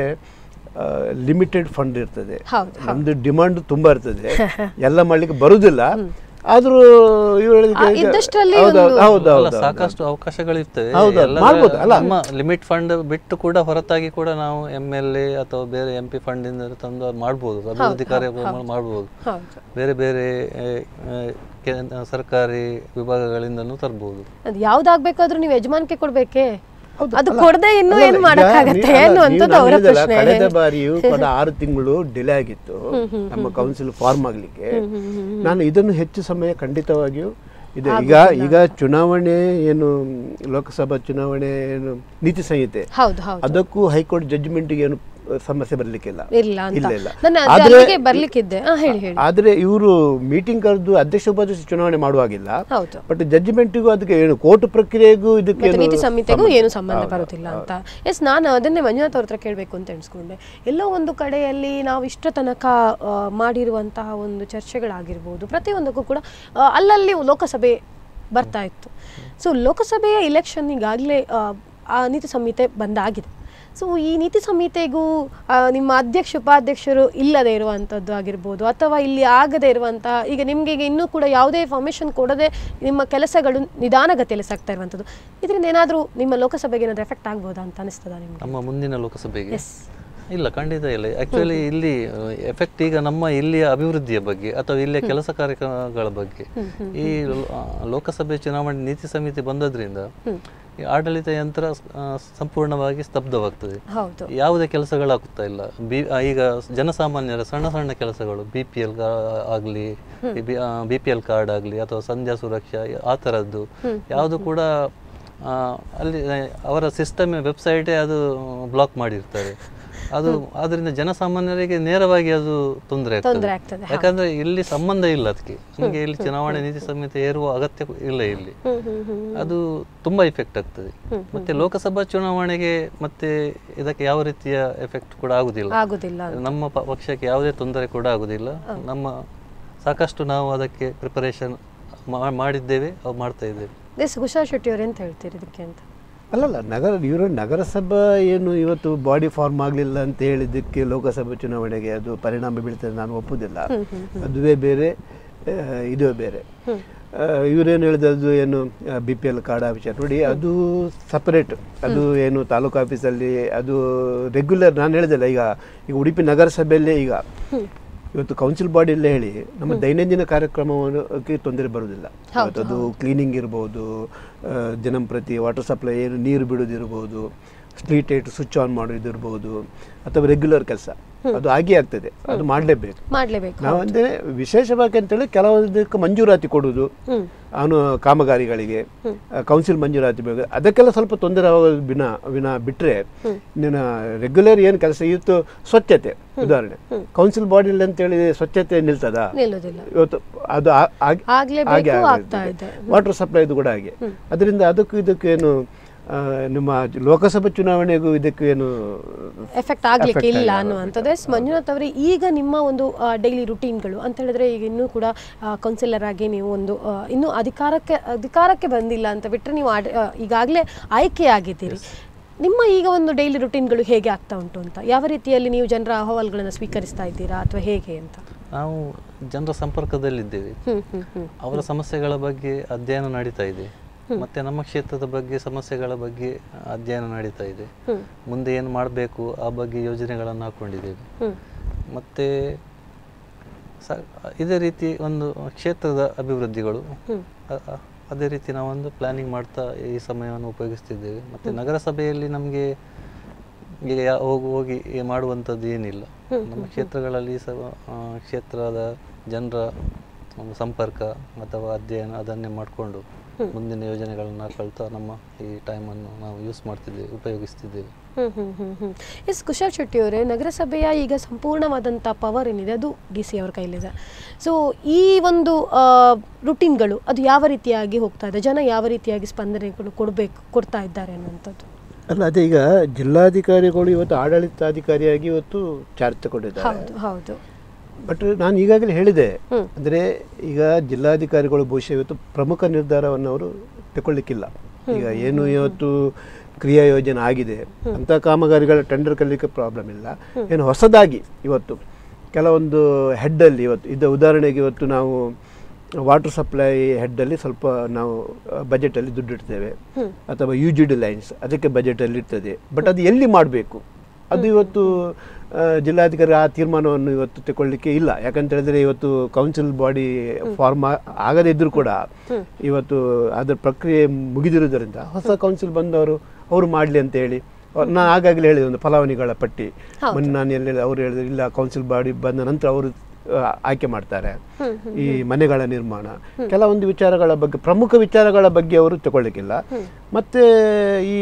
Speaker 2: ಲಿಮಿಟೆಡ್ ಫಂಡ್ ಇರ್ತದೆ
Speaker 1: ಹೌದು,
Speaker 2: ನಮ್ದು ಡಿಮಾಂಡ್ ತುಂಬಾ ಇರ್ತದೆ ಎಲ್ಲ ಮಾಡ್ಲಿಕ್ಕೆ ಬರುದಿಲ್ಲ ಆದ್ರೂ ಇವ್ರು ಹೇಳಿದ
Speaker 1: ಆ,
Speaker 2: ಈಗ-
Speaker 1: ಇದ್ದಷ್ಟರಲ್ಲಿ
Speaker 2: ಹೌದು,
Speaker 1: ಒಂದು-
Speaker 2: ಹೌದು,
Speaker 3: ಅಲ್ಲ,
Speaker 2: ಹೌದು,
Speaker 3: ಸಾಕಷ್ಟು ಅವಕಾಶಗಳಿರ್ತವೆ
Speaker 2: ಹೌದು,
Speaker 3: ಎಲ್ಲದರ-
Speaker 2: ಮಾಡ್ಬೋದು, ಅಲ್ಲ.
Speaker 3: ನಮ್ಮ ಲಿಮಿಟ್ ಫಂಡ್ ಬಿಟ್ಟು ಕೂಡ ಹೊರತಾಗಿ ಕೂಡ ನಾವು ಎಮ್ ಎಲ್ ಎ ಅಥವಾ ಬೇರೆ ಎಂ ಪಿ ಫಂಡ್ ಇಂದ ತಂದು ಅದು ಮಾಡ್ಬೋದು ಅಭಿವೃದ್ಧಿ ಕಾರ್ಯಕ್ರಮ ಮಾಡ್ಬೋದು
Speaker 1: ಹೌದು
Speaker 3: ಬೇರೆ ಬೇರೆ ಆ, ಆ, ಕೆ- ಸರ್ಕಾರಿ ವಿಭಾಗಗಳಿಂದನೂ ತರ್ಬೋದು
Speaker 1: ಅದು ಯಾವ್ದಾಗ್ಬೇಕಾದ್ರೂ ನೀವು ಯಜಮಾನಿಕೆ ಕೊಡ್ಬೇಕೆ
Speaker 2: ಹೌದು,
Speaker 1: ಅದು
Speaker 2: ಅಲ್ಲ,
Speaker 1: ಕೊಡದೆ ಇನ್ನೂ
Speaker 2: ಅಲ್ಲ,
Speaker 1: ಏನು
Speaker 2: ಈಗ
Speaker 1: ಮಾಡಕ್ಕಾಗತ್ತೆ
Speaker 2: ನೀವು- ಅಲ್ಲ,
Speaker 1: ಅನ್ನುವಂಥದ್ದು
Speaker 2: ನೀವು
Speaker 1: ಅವರ
Speaker 2: ನಾನು ಹೇಳಿದಲ್ಲ,
Speaker 1: ಪ್ರಶ್ನೆ
Speaker 2: ಕಳೆದ ಬಾರಿಯೂ ಕೂಡ ಆರು ತಿಂಗಳು ಡಿಲೇ ಆಗಿತ್ತು ನಮ್ಮ ಕೌನ್ಸಿಲ್ ಫಾರ್ಮ್ ಆಗ್ಲಿಕ್ಕೆ ನಾನು ಇದನ್ನು ಹೆಚ್ಚು ಸಮಯ ಖಂಡಿತವಾಗಿಯೂ ಇದೆ ಈಗ ಈಗ ಚುನಾವಣೆ ಏನು ಲೋಕಸಭಾ ಚುನಾವಣೆ ಏನು ನೀತಿ ಸಂಹಿತೆ
Speaker 1: ಹೌದು ಹೌದು
Speaker 2: ಅದಕ್ಕೂ ಹೈಕೋರ್ಟ್ ಜಡ್ಜ್ಮೆಂಟ್ಗೆ ಏನು ಸಮಸ್ಯೆ ಬರ್ಲಿಕ್ಕಿಲ್ಲ
Speaker 1: ಇಲ್ಲ ಅಂತ
Speaker 2: ಇಲ್ಲ ಇಲ್ಲ
Speaker 1: ನನ್ನ ಅದು
Speaker 2: ಆದ್ರೆ
Speaker 1: ಅಲ್ಲಿಗೆ ಬರ್ಲಿಕ್ಕಿದ್ದೆ ಹಾ ಹೇಳಿ ಹೇಳಿ
Speaker 2: ಆದ್ರೆ ಇವರು ಮೀಟಿಂಗ್ ಕರೆದು ಅಧ್ಯಕ್ಷ ಉಪಾಧ್ಯಕ್ಷ ಚುನಾವಣೆ ಮಾಡುವಾಗಿಲ್ಲ
Speaker 1: ಹೌದು
Speaker 2: ಬಟ್ ಜಡ್ಜ್ಮೆಂಟ್ಗೂ ಅದಕ್ಕೆ ಏನು ಕೋರ್ಟ್ ಪ್ರಕ್ರಿಯೆಗೂ ಇದಕ್ಕೆ
Speaker 1: ಮತ್ತೆ
Speaker 2: ಏನು
Speaker 1: ನೀತಿ ಸಂಹಿತೆಗೂ
Speaker 2: ಸಂಬಂಧ-
Speaker 1: ಏನು ಸಂಬಂಧ
Speaker 2: ಹೌದು,
Speaker 1: ಬರುತ್ತಿಲ್ಲ
Speaker 2: ಹೌದು.
Speaker 1: ಅಂತ ಎಸ್ ನಾನು ಅದನ್ನೇ ಮಂಜುನಾಥ್ ಅವ್ರ ಹತ್ರ ಕೇಳಬೇಕು ಅಂತ ಎಣಿಸ್ಕೊಂಡೆ ಎಲ್ಲೋ ಒಂದು ಕಡೆಯಲ್ಲಿ ನಾವು ಇಷ್ಟ ತನಕ ಆ, ಮಾಡಿರುವಂತಹ ಒಂದು ಚರ್ಚೆಗಳಾಗಿರ್ಬೋದು ಪ್ರತಿಯೊಂದಕ್ಕೂ ಕೂಡ ಆ, ಅಲ್ಲಲ್ಲಿ ಲೋಕಸಭೆ ಬರ್ತಾ ಇತ್ತು ಸೊ ಲೋಕಸಭೆಯ ಇಲೆಕ್ಷನ್ ಈಗಾಗಲೇ ಆ ನೀತಿ ಸಂಹಿತೆ ಬಂದಾಗಿದೆ ಸೊ ಈ ನೀತಿ ಸಂಹಿತೆಗೂ ಆ, ನಿಮ್ಮ ಅಧ್ಯಕ್ಷ ಉಪಾಧ್ಯಕ್ಷರು ಇಲ್ಲದೆ ಇರುವಂಥದ್ದು ಆಗಿರ್ಬೋದು ಅಥವಾ ಇಲ್ಲಿ ಆಗದೆ ಇರುವಂತಹ ಈಗ ನಿಮಗೆ ಈಗ ಇನ್ನೂ ಕೂಡ ಯಾವುದೇ ಫಾರ್ಮೇಷನ್ ಕೊಡದೆ ನಿಮ್ಮ ಕೆಲಸಗಳು ನಿಧಾನಗತಿಯಲ್ಲಿ ಸಾಗ್ತಾ ಇರುವಂಥದ್ದು ಇದರಿಂದ ಏನಾದರೂ ನಿಮ್ಮ ಲೋಕಸಭೆಗೆ ಏನಾದರೂ ಎಫೆಕ್ಟ್ ಆಗ್ಬೋದಾ ಅಂತ ಅನಿಸ್ತದ ನಿಮಗೆ
Speaker 3: ನಮ್ಮ ಮುಂದಿನ ಲೋಕಸಭೆಗೆ
Speaker 1: ಎಸ್
Speaker 3: ಇಲ್ಲ ಖಂಡಿತ ಇಲ್ಲ ಆಕ್ಚುಲಿ ಇಲ್ಲಿ ಎಫೆಕ್ಟ್ ಈಗ ನಮ್ಮ ಇಲ್ಲಿಯ ಅಭಿವೃದ್ಧಿಯ ಬಗ್ಗೆ ಅಥವಾ ಇಲ್ಲಿಯ ಕೆಲಸ ಕಾರ್ಯಕ್ರಮಗಳ ಬಗ್ಗೆ ಈ ಲೋ- ಆ, ಲೋಕಸಭೆ ಚುನಾವಣೆ ನೀತಿ ಸಮಿತಿ ಬಂದದ್ರಿಂದ ಈ ಆಡಳಿತ ಯಂತ್ರ ಆ, ಸಂಪೂರ್ಣವಾಗಿ ಸ್ತಬ್ಧವಾಗ್ತದೆ
Speaker 1: ಹೌದು
Speaker 3: ಯಾವುದೇ ಕೆಲಸಗಳಾಗ್ತಾ ಇಲ್ಲ ಬಿ ಆ, ಈಗ ಜನಸಾಮಾನ್ಯರ ಸಣ್ಣ ಸಣ್ಣ ಕೆಲಸಗಳು ಬಿ ಪಿ ಎಲ್ ಆಗಲಿ ಬಿ ಪಿ ಎಲ್ ಕಾರ್ಡ್ ಆಗಲಿ ಅಥವಾ ಸಂಧ್ಯಾ ಸುರಕ್ಷಾ ಆ ಥರದ್ದು ಯಾವುದು ಕೂಡ ಆ, ಅಲ್ಲಿ ಆ, ಅವರ ಸಿಸ್ಟಮ್ ವೆಬ್ಸೈಟೇ ಅದು ಬ್ಲಾಕ್ ಮಾಡಿರ್ತಾರೆ ಅದು ಅದರಿಂದ ಜನಸಾಮಾನ್ಯರಿಗೆ ನೇರವಾಗಿ ಅದು ತೊಂದರೆ
Speaker 1: ತೊಂದರೆ
Speaker 3: ಆಗ್ತದೆ
Speaker 1: ಆಗ್ತದೆ
Speaker 3: ಯಾಕಂದ್ರೆ ಇಲ್ಲಿ ಸಂಬಂಧ ಇಲ್ಲ ಅದಕ್ಕೆ ನಮಗೆ ಇಲ್ಲಿ ಚುನಾವಣೆ ನೀತಿ ಸಂಹಿತೆ ಏರುವ ಅಗತ್ಯ ಇಲ್ಲ ಇಲ್ಲಿ
Speaker 1: ಹ್ಮ್ ಹ್ಮ್ ಹ್ಮ್
Speaker 3: ಅದು ತುಂಬಾ ಇಫೆಕ್ಟ್ ಆಗ್ತದೆ ಮತ್ತೆ ಲೋಕಸಭಾ ಚುನಾವಣೆಗೆ ಮತ್ತೆ ಇದಕ್ಕೆ ಯಾವ ರೀತಿಯ ಎಫೆಕ್ಟ್ ಕೂಡ ಆಗುದಿಲ್ಲ
Speaker 1: ಆಗುದಿಲ್ಲ
Speaker 3: ನಮ್ಮ ಪ- ಪಕ್ಷಕ್ಕೆ ಯಾವುದೇ ತೊಂದರೆ ಕೂಡ ಆಗುದಿಲ್ಲ ನಮ್ಮ ಸಾಕಷ್ಟು ನಾವು ಅದಕ್ಕೆ ಪ್ರಿಪರೇಷನ್ ಮಾಡಿದ್ದೇವೆ ಅವು ಮಾಡ್ತಾ ಇದ್ದೇವೆ
Speaker 1: ಎಸ್ ಕುಶಾಲ್ ಶೆಟ್ಟಿ ಅವ್ರು ಎಂತ ಹೇಳ್ತೀರಿ ಇದಕ್ಕೆ ಅಂತ
Speaker 2: ಅಲ್ಲಲ್ಲ ನಗರ ಇವರು ನಗರಸಭಾ ಏನು ಇವತ್ತು ಬಾಡಿ ಫಾರ್ಮ್ ಆಗಲಿಲ್ಲ ಅಂತ ಹೇಳಿದ್ದಕ್ಕೆ ಲೋಕಸಭಾ ಚುನಾವಣೆಗೆ ಅದು ಪರಿಣಾಮ ಬೀಳ್ತದೆ ನಾನು ಒಪ್ಪುದಿಲ್ಲ ಅದುವೇ ಬೇರೆ ಆ, ಇದುವೇ ಬೇರೆ ಆ, ಇವರೇನು ಹೇಳಿದದ್ದು ಏನು ಬಿ ಪಿ ಎಲ್ ಕಾರ್ಡ್ ವಿಷಯ ನೋಡಿ ಅದು ಸಪರೇಟ್ ಅದು ಏನು ತಾಲೂಕು ಆಫೀಸಲ್ಲಿ ಅದು ರೆಗ್ಯುಲರ್ ನಾನು ಹೇಳಿದಲ್ಲ ಈಗ ಈಗ ಉಡುಪಿ ನಗರಸಭೆಯಲ್ಲೇ ಈಗ ಇವತ್ತು ಕೌನ್ಸಿಲ್ ಬಾಡಿಯಲ್ಲೇ ಹೇಳಿ ನಮ್ಮ ದೈನಂದಿನ ಕಾರ್ಯಕ್ರಮಕ್ಕೆ ತೊಂದರೆ ಬರುವುದಿಲ್ಲ ಇವತ್ತು ಅದು ಕ್ಲೀನಿಂಗ್ ಇರ್ಬೋದು ಆ, ಜನಂಪ್ರತಿ ವಾಟರ್ ಸಪ್ಲೈ ಏನು ನೀರು ಬಿಡೋದಿರ್ಬೋದು ಸ್ಟ್ರೀಟ್ ಲೈಟ್ ಸ್ವಿಚ್ ಆನ್ ಮಾಡೋದಿರ್ಬೋದು ಅಥವಾ ರೆಗ್ಯುಲರ್ ಕೆಲಸ ಅದು ಆಗೇ ಆಗ್ತದೆ ಅದು ಮಾಡಲೇಬೇಕು
Speaker 1: ಮಾಡ್ಲೇಬೇಕು
Speaker 2: ನಾವು ಅಂದ್ರೆ ವಿಶೇಷವಾಗಿ ಅಂತೇಳಿ ಕೆಲವೊಂದಕ್ಕೆ ಮಂಜೂರಾತಿ ಕೊಡುವುದು
Speaker 1: ಹ್ಮ್
Speaker 2: ಅವನು ಕಾಮಗಾರಿಗಳಿಗೆ ಆ, ಕೌನ್ಸಿಲ್ ಮಂಜೂರಾತಿ ಬೇಕು ಅದಕ್ಕೆಲ್ಲ ಸ್ವಲ್ಪ ತೊಂದರೆ ಆಗೋದು ವಿನ ವಿನ ಬಿಟ್ರೆ ನೀನು ರೆಗ್ಯುಲರ್ ಏನು ಕೆಲಸ ಇವತ್ತು ಸ್ವಚ್ಛತೆ ಉದಾಹರಣೆ ಕೌನ್ಸಿಲ್ ಬಾಡಿಲಿ ಅಂತೇಳಿ ಸ್ವಚ್ಛತೆ ನಿಲ್ತದ
Speaker 1: ನಿಲ್ಲೋದಿಲ್ಲ
Speaker 2: ಇವತ್ತು ಅದು ಆ- ಆಗ್-
Speaker 1: ಆಗ್ಲೇಬೇಕು,
Speaker 2: ಹಾಗೆ
Speaker 1: ಆಗ್ತಾ ಇದೆ.
Speaker 2: ವಾಟರ್ ಸಪ್ಲೈದು ಕೂಡ ಹಾಗೆ ಅದರಿಂದ ಅದಕ್ಕೂ ಇದಕ್ಕೇನು ಆ, ನಿಮ್ಮ ಲೋಕಸಭಾ ಚುನಾವಣೆಗೂ ಇದಕ್ಕೂ ಏನು
Speaker 1: ಎಫೆಕ್ಟ್ ಆಗ್ಲಿಕ್ಕೆ
Speaker 2: Effect
Speaker 1: ಇಲ್ಲ
Speaker 2: ಆಗಿ
Speaker 1: ಅನ್ನುವಂಥದ್ದು ಎಸ್ ಮಂಜುನಾಥ್ ಅವರೇ ಈಗ ನಿಮ್ಮ ಒಂದು ಡೈಲಿ ರುಟೀನ್ಗಳು ಅಂತ ಹೇಳಿದ್ರೆ ಈಗ ಇನ್ನೂ ಕೂಡ ಕೌನ್ಸಿಲರ್ ಆಗಿ ನೀವು ಒಂದು ಆ, ಇನ್ನೂ ಅಧಿಕಾರಕ್ಕೆ ಅಧಿಕಾರಕ್ಕೆ ಬಂದಿಲ್ಲ ಅಂತ ಬಿಟ್ಟರೆ ನೀವು ಆಡ- ಆ, ಈಗಾಗಲೇ ಆಯ್ಕೆ ಆಗಿದ್ದೀರಿ ನಿಮ್ಮ ಈಗ ಒಂದು ಡೈಲಿ ರುಟೀನ್ಗಳು ಹೇಗೆ ಆಗ್ತಾ ಉಂಟು ಅಂತ ಯಾವ ರೀತಿಯಲ್ಲಿ ನೀವು ಜನರ ಅಹವಾಲುಗಳನ್ನು ಸ್ವೀಕರಿಸ್ತಾ ಇದ್ದೀರಾ ಅಥವಾ ಹೇಗೆ ಅಂತ
Speaker 3: ನಾವು ಜನರ ಸಂಪರ್ಕದಲ್ಲಿದ್ದೇವೆ
Speaker 1: ಹ್ಮ್ ಹ್ಮ್ ಹ್ಮ್
Speaker 3: ಅವರ ಸಮಸ್ಯೆಗಳ ಬಗ್ಗೆ ಅಧ್ಯಯನ ನಡೀತಾ ಇದೆ ಮತ್ತೆ ನಮ್ಮ ಕ್ಷೇತ್ರದ ಬಗ್ಗೆ ಸಮಸ್ಯೆಗಳ ಬಗ್ಗೆ ಅಧ್ಯಯನ ನಡೀತಾ ಇದೆ
Speaker 1: ಹ್ಮ್.
Speaker 3: ಮುಂದೆ ಏನು ಮಾಡಬೇಕು ಆ ಬಗ್ಗೆ ಯೋಜನೆಗಳನ್ನು ಹಾಕೊಂಡಿದ್ದೇವೆ
Speaker 1: ಹ್ಮ್
Speaker 3: ಮತ್ತೆ ಸ ಇದೇ ರೀತಿ ಒಂದು ಕ್ಷೇತ್ರದ ಅಭಿವೃದ್ಧಿಗಳು ಅ- ಅ- ಅದೇ ರೀತಿ ನಾವೊಂದು ಪ್ಲಾನಿಂಗ್ ಮಾಡ್ತಾ ಈ ಸಮಯವನ್ನು ಉಪಯೋಗಿಸ್ತಿದ್ದೇವೆ ಮತ್ತು ನಗರಸಭೆಯಲ್ಲಿ ನಮಗೆ ಈಗ ಯಾ- ಹೋಗಿ ಹೋಗಿ ಮಾಡುವಂಥದ್ದು ಏನಿಲ್ಲ ನಮ್ಮ ಕ್ಷೇತ್ರಗಳಲ್ಲಿ ಸ ಆ, ಕ್ಷೇತ್ರದ ಜನರ ಒಂದು ಸಂಪರ್ಕ ಅಥವಾ ಅಧ್ಯಯನ ಅದನ್ನೇ ಮಾಡಿಕೊಂಡು ಮುಂದಿನ ಯೋಜನೆಗಳನ್ನು ಹಾಕೊಳ್ತಾ ನಮ್ಮ ಈ ಟೈಮನ್ನು ನಾವು ಯೂಸ್ ಮಾಡ್ತಿದ್ದೇವೆ ಉಪಯೋಗಿಸ್ತಿದ್ದೇವೆ
Speaker 1: ಹ್ಮ್ ಹ್ಮ್ ಹ್ಮ್ ಹ್ಮ್ ಎಸ್ ಕುಶಲ್ ಶೆಟ್ಟಿ ಅವರೇ ನಗರಸಭೆಯ ಈಗ ಸಂಪೂರ್ಣವಾದಂಥ ಪವರ್ ಏನಿದೆ ಅದು ಡಿ ಸಿ ಅವ್ರ ಕೈಲಿದೆ ಸೊ ಈ ಒಂದು ರುಟೀನ್ಗಳು ಅದು ಯಾವ ರೀತಿಯಾಗಿ ಹೋಗ್ತಾ ಇದೆ ಜನ ಯಾವ ರೀತಿಯಾಗಿ ಸ್ಪಂದನೆಗಳು ಕೊಡಬೇಕು ಕೊಡ್ತಾ ಇದ್ದಾರೆ ಅನ್ನುವಂಥದ್ದು
Speaker 2: ಅಲ್ಲ ಅದೇ ಈಗ ಜಿಲ್ಲಾಧಿಕಾರಿಗಳು ಇವತ್ತು ಆಡಳಿತಾಧಿಕಾರಿಯಾಗಿ ಇವತ್ತು ಚಾರ್ಜ್ ತಗೊಂಡಿದ್ದಾರೆ
Speaker 1: ಹೌದು ಹೌದು
Speaker 2: ಬಟ್ ನಾನು ಈಗಾಗಲೇ ಹೇಳಿದೆ
Speaker 1: ಹ್ಮ್.
Speaker 2: ಅಂದರೆ ಈಗ ಜಿಲ್ಲಾಧಿಕಾರಿಗಳು ಬಹುಶಃ ಇವತ್ತು ಪ್ರಮುಖ ನಿರ್ಧಾರವನ್ನು ಅವರು ತಗೊಳ್ಳಿಕ್ಕಿಲ್ಲ ಈಗ ಏನು ಇವತ್ತು ಕ್ರಿಯಾ ಯೋಜನೆ ಆಗಿದೆ ಅಂಥ ಕಾಮಗಾರಿಗಳ ಟೆಂಡರ್ ಕಲಿಕ್ಕೆ ಪ್ರಾಬ್ಲಮ್ ಇಲ್ಲ ಏನು ಹೊಸದಾಗಿ ಇವತ್ತು ಕೆಲವೊಂದು ಹೆಡ್ಡಲ್ಲಿ ಇವತ್ತು ಇದ್ದ ಉದಾಹರಣೆಗೆ ಇವತ್ತು ನಾವು ವಾಟರ್ ಸಪ್ಲೈ ಹೆಡ್ಡಲ್ಲಿ ಸ್ವಲ್ಪ ನಾವು ಬಜೆಟಲ್ಲಿ ದುಡ್ಡು ಇಡ್ತೇವೆ ಅಥವಾ ಯು ಜಿ ಡಿ ಲೈನ್ಸ್ ಅದಕ್ಕೆ ಬಜೆಟಲ್ಲಿ ಇರ್ತದೆ ಬಟ್ ಅದು ಎಲ್ಲಿ ಮಾಡಬೇಕು ಅದು ಇವತ್ತು ಆ, ಜಿಲ್ಲಾಧಿಕಾರಿ ಆ ತೀರ್ಮಾನವನ್ನು ಇವತ್ತು ತಗೊಳ್ಳಿಕ್ಕೆ ಇಲ್ಲ ಯಾಕಂತ ಹೇಳಿದ್ರೆ ಇವತ್ತು ಕೌನ್ಸಿಲ್ ಬಾಡಿ ಫಾರ್ಮ್ ಆಗದೇ ಇದ್ರೂ ಕೂಡ ಇವತ್ತು ಅದರ ಪ್ರಕ್ರಿಯೆ ಮುಗಿದಿರುವುದರಿಂದ ಹೊಸ ಕೌನ್ಸಿಲ್ ಬಂದವರು ಅವರು ಮಾಡಲಿ ಅಂತ ಹೇಳಿ ಅವ್ರು- ನಾನು ಆಗಾಗಲೇ ಹೇಳಿದೆ ಒಂದು ಫಲಾವಣಿಗಳ ಪಟ್ಟಿ ಮೊನ್ನೆ ನಾನು ಎಲ್ಲಿ ಅವ್ರು ಹೇಳಿದ್ರು ಇಲ್ಲ ಕೌನ್ಸಿಲ್ ಬಾಡಿ ಬಂದ ನಂತರ ಅವರು ಆ, ಆಯ್ಕೆ ಮಾಡ್ತಾರೆ ಈ ಮನೆಗಳ ನಿರ್ಮಾಣ ಕೆಲವೊಂದು ವಿಚಾರಗಳ ಬಗ್ಗೆ ಪ್ರಮುಖ ವಿಚಾರಗಳ ಬಗ್ಗೆ ಅವರು ತಗೊಳ್ಳಿಕ್ಕಿಲ್ಲ ಮತ್ತೆ ಈ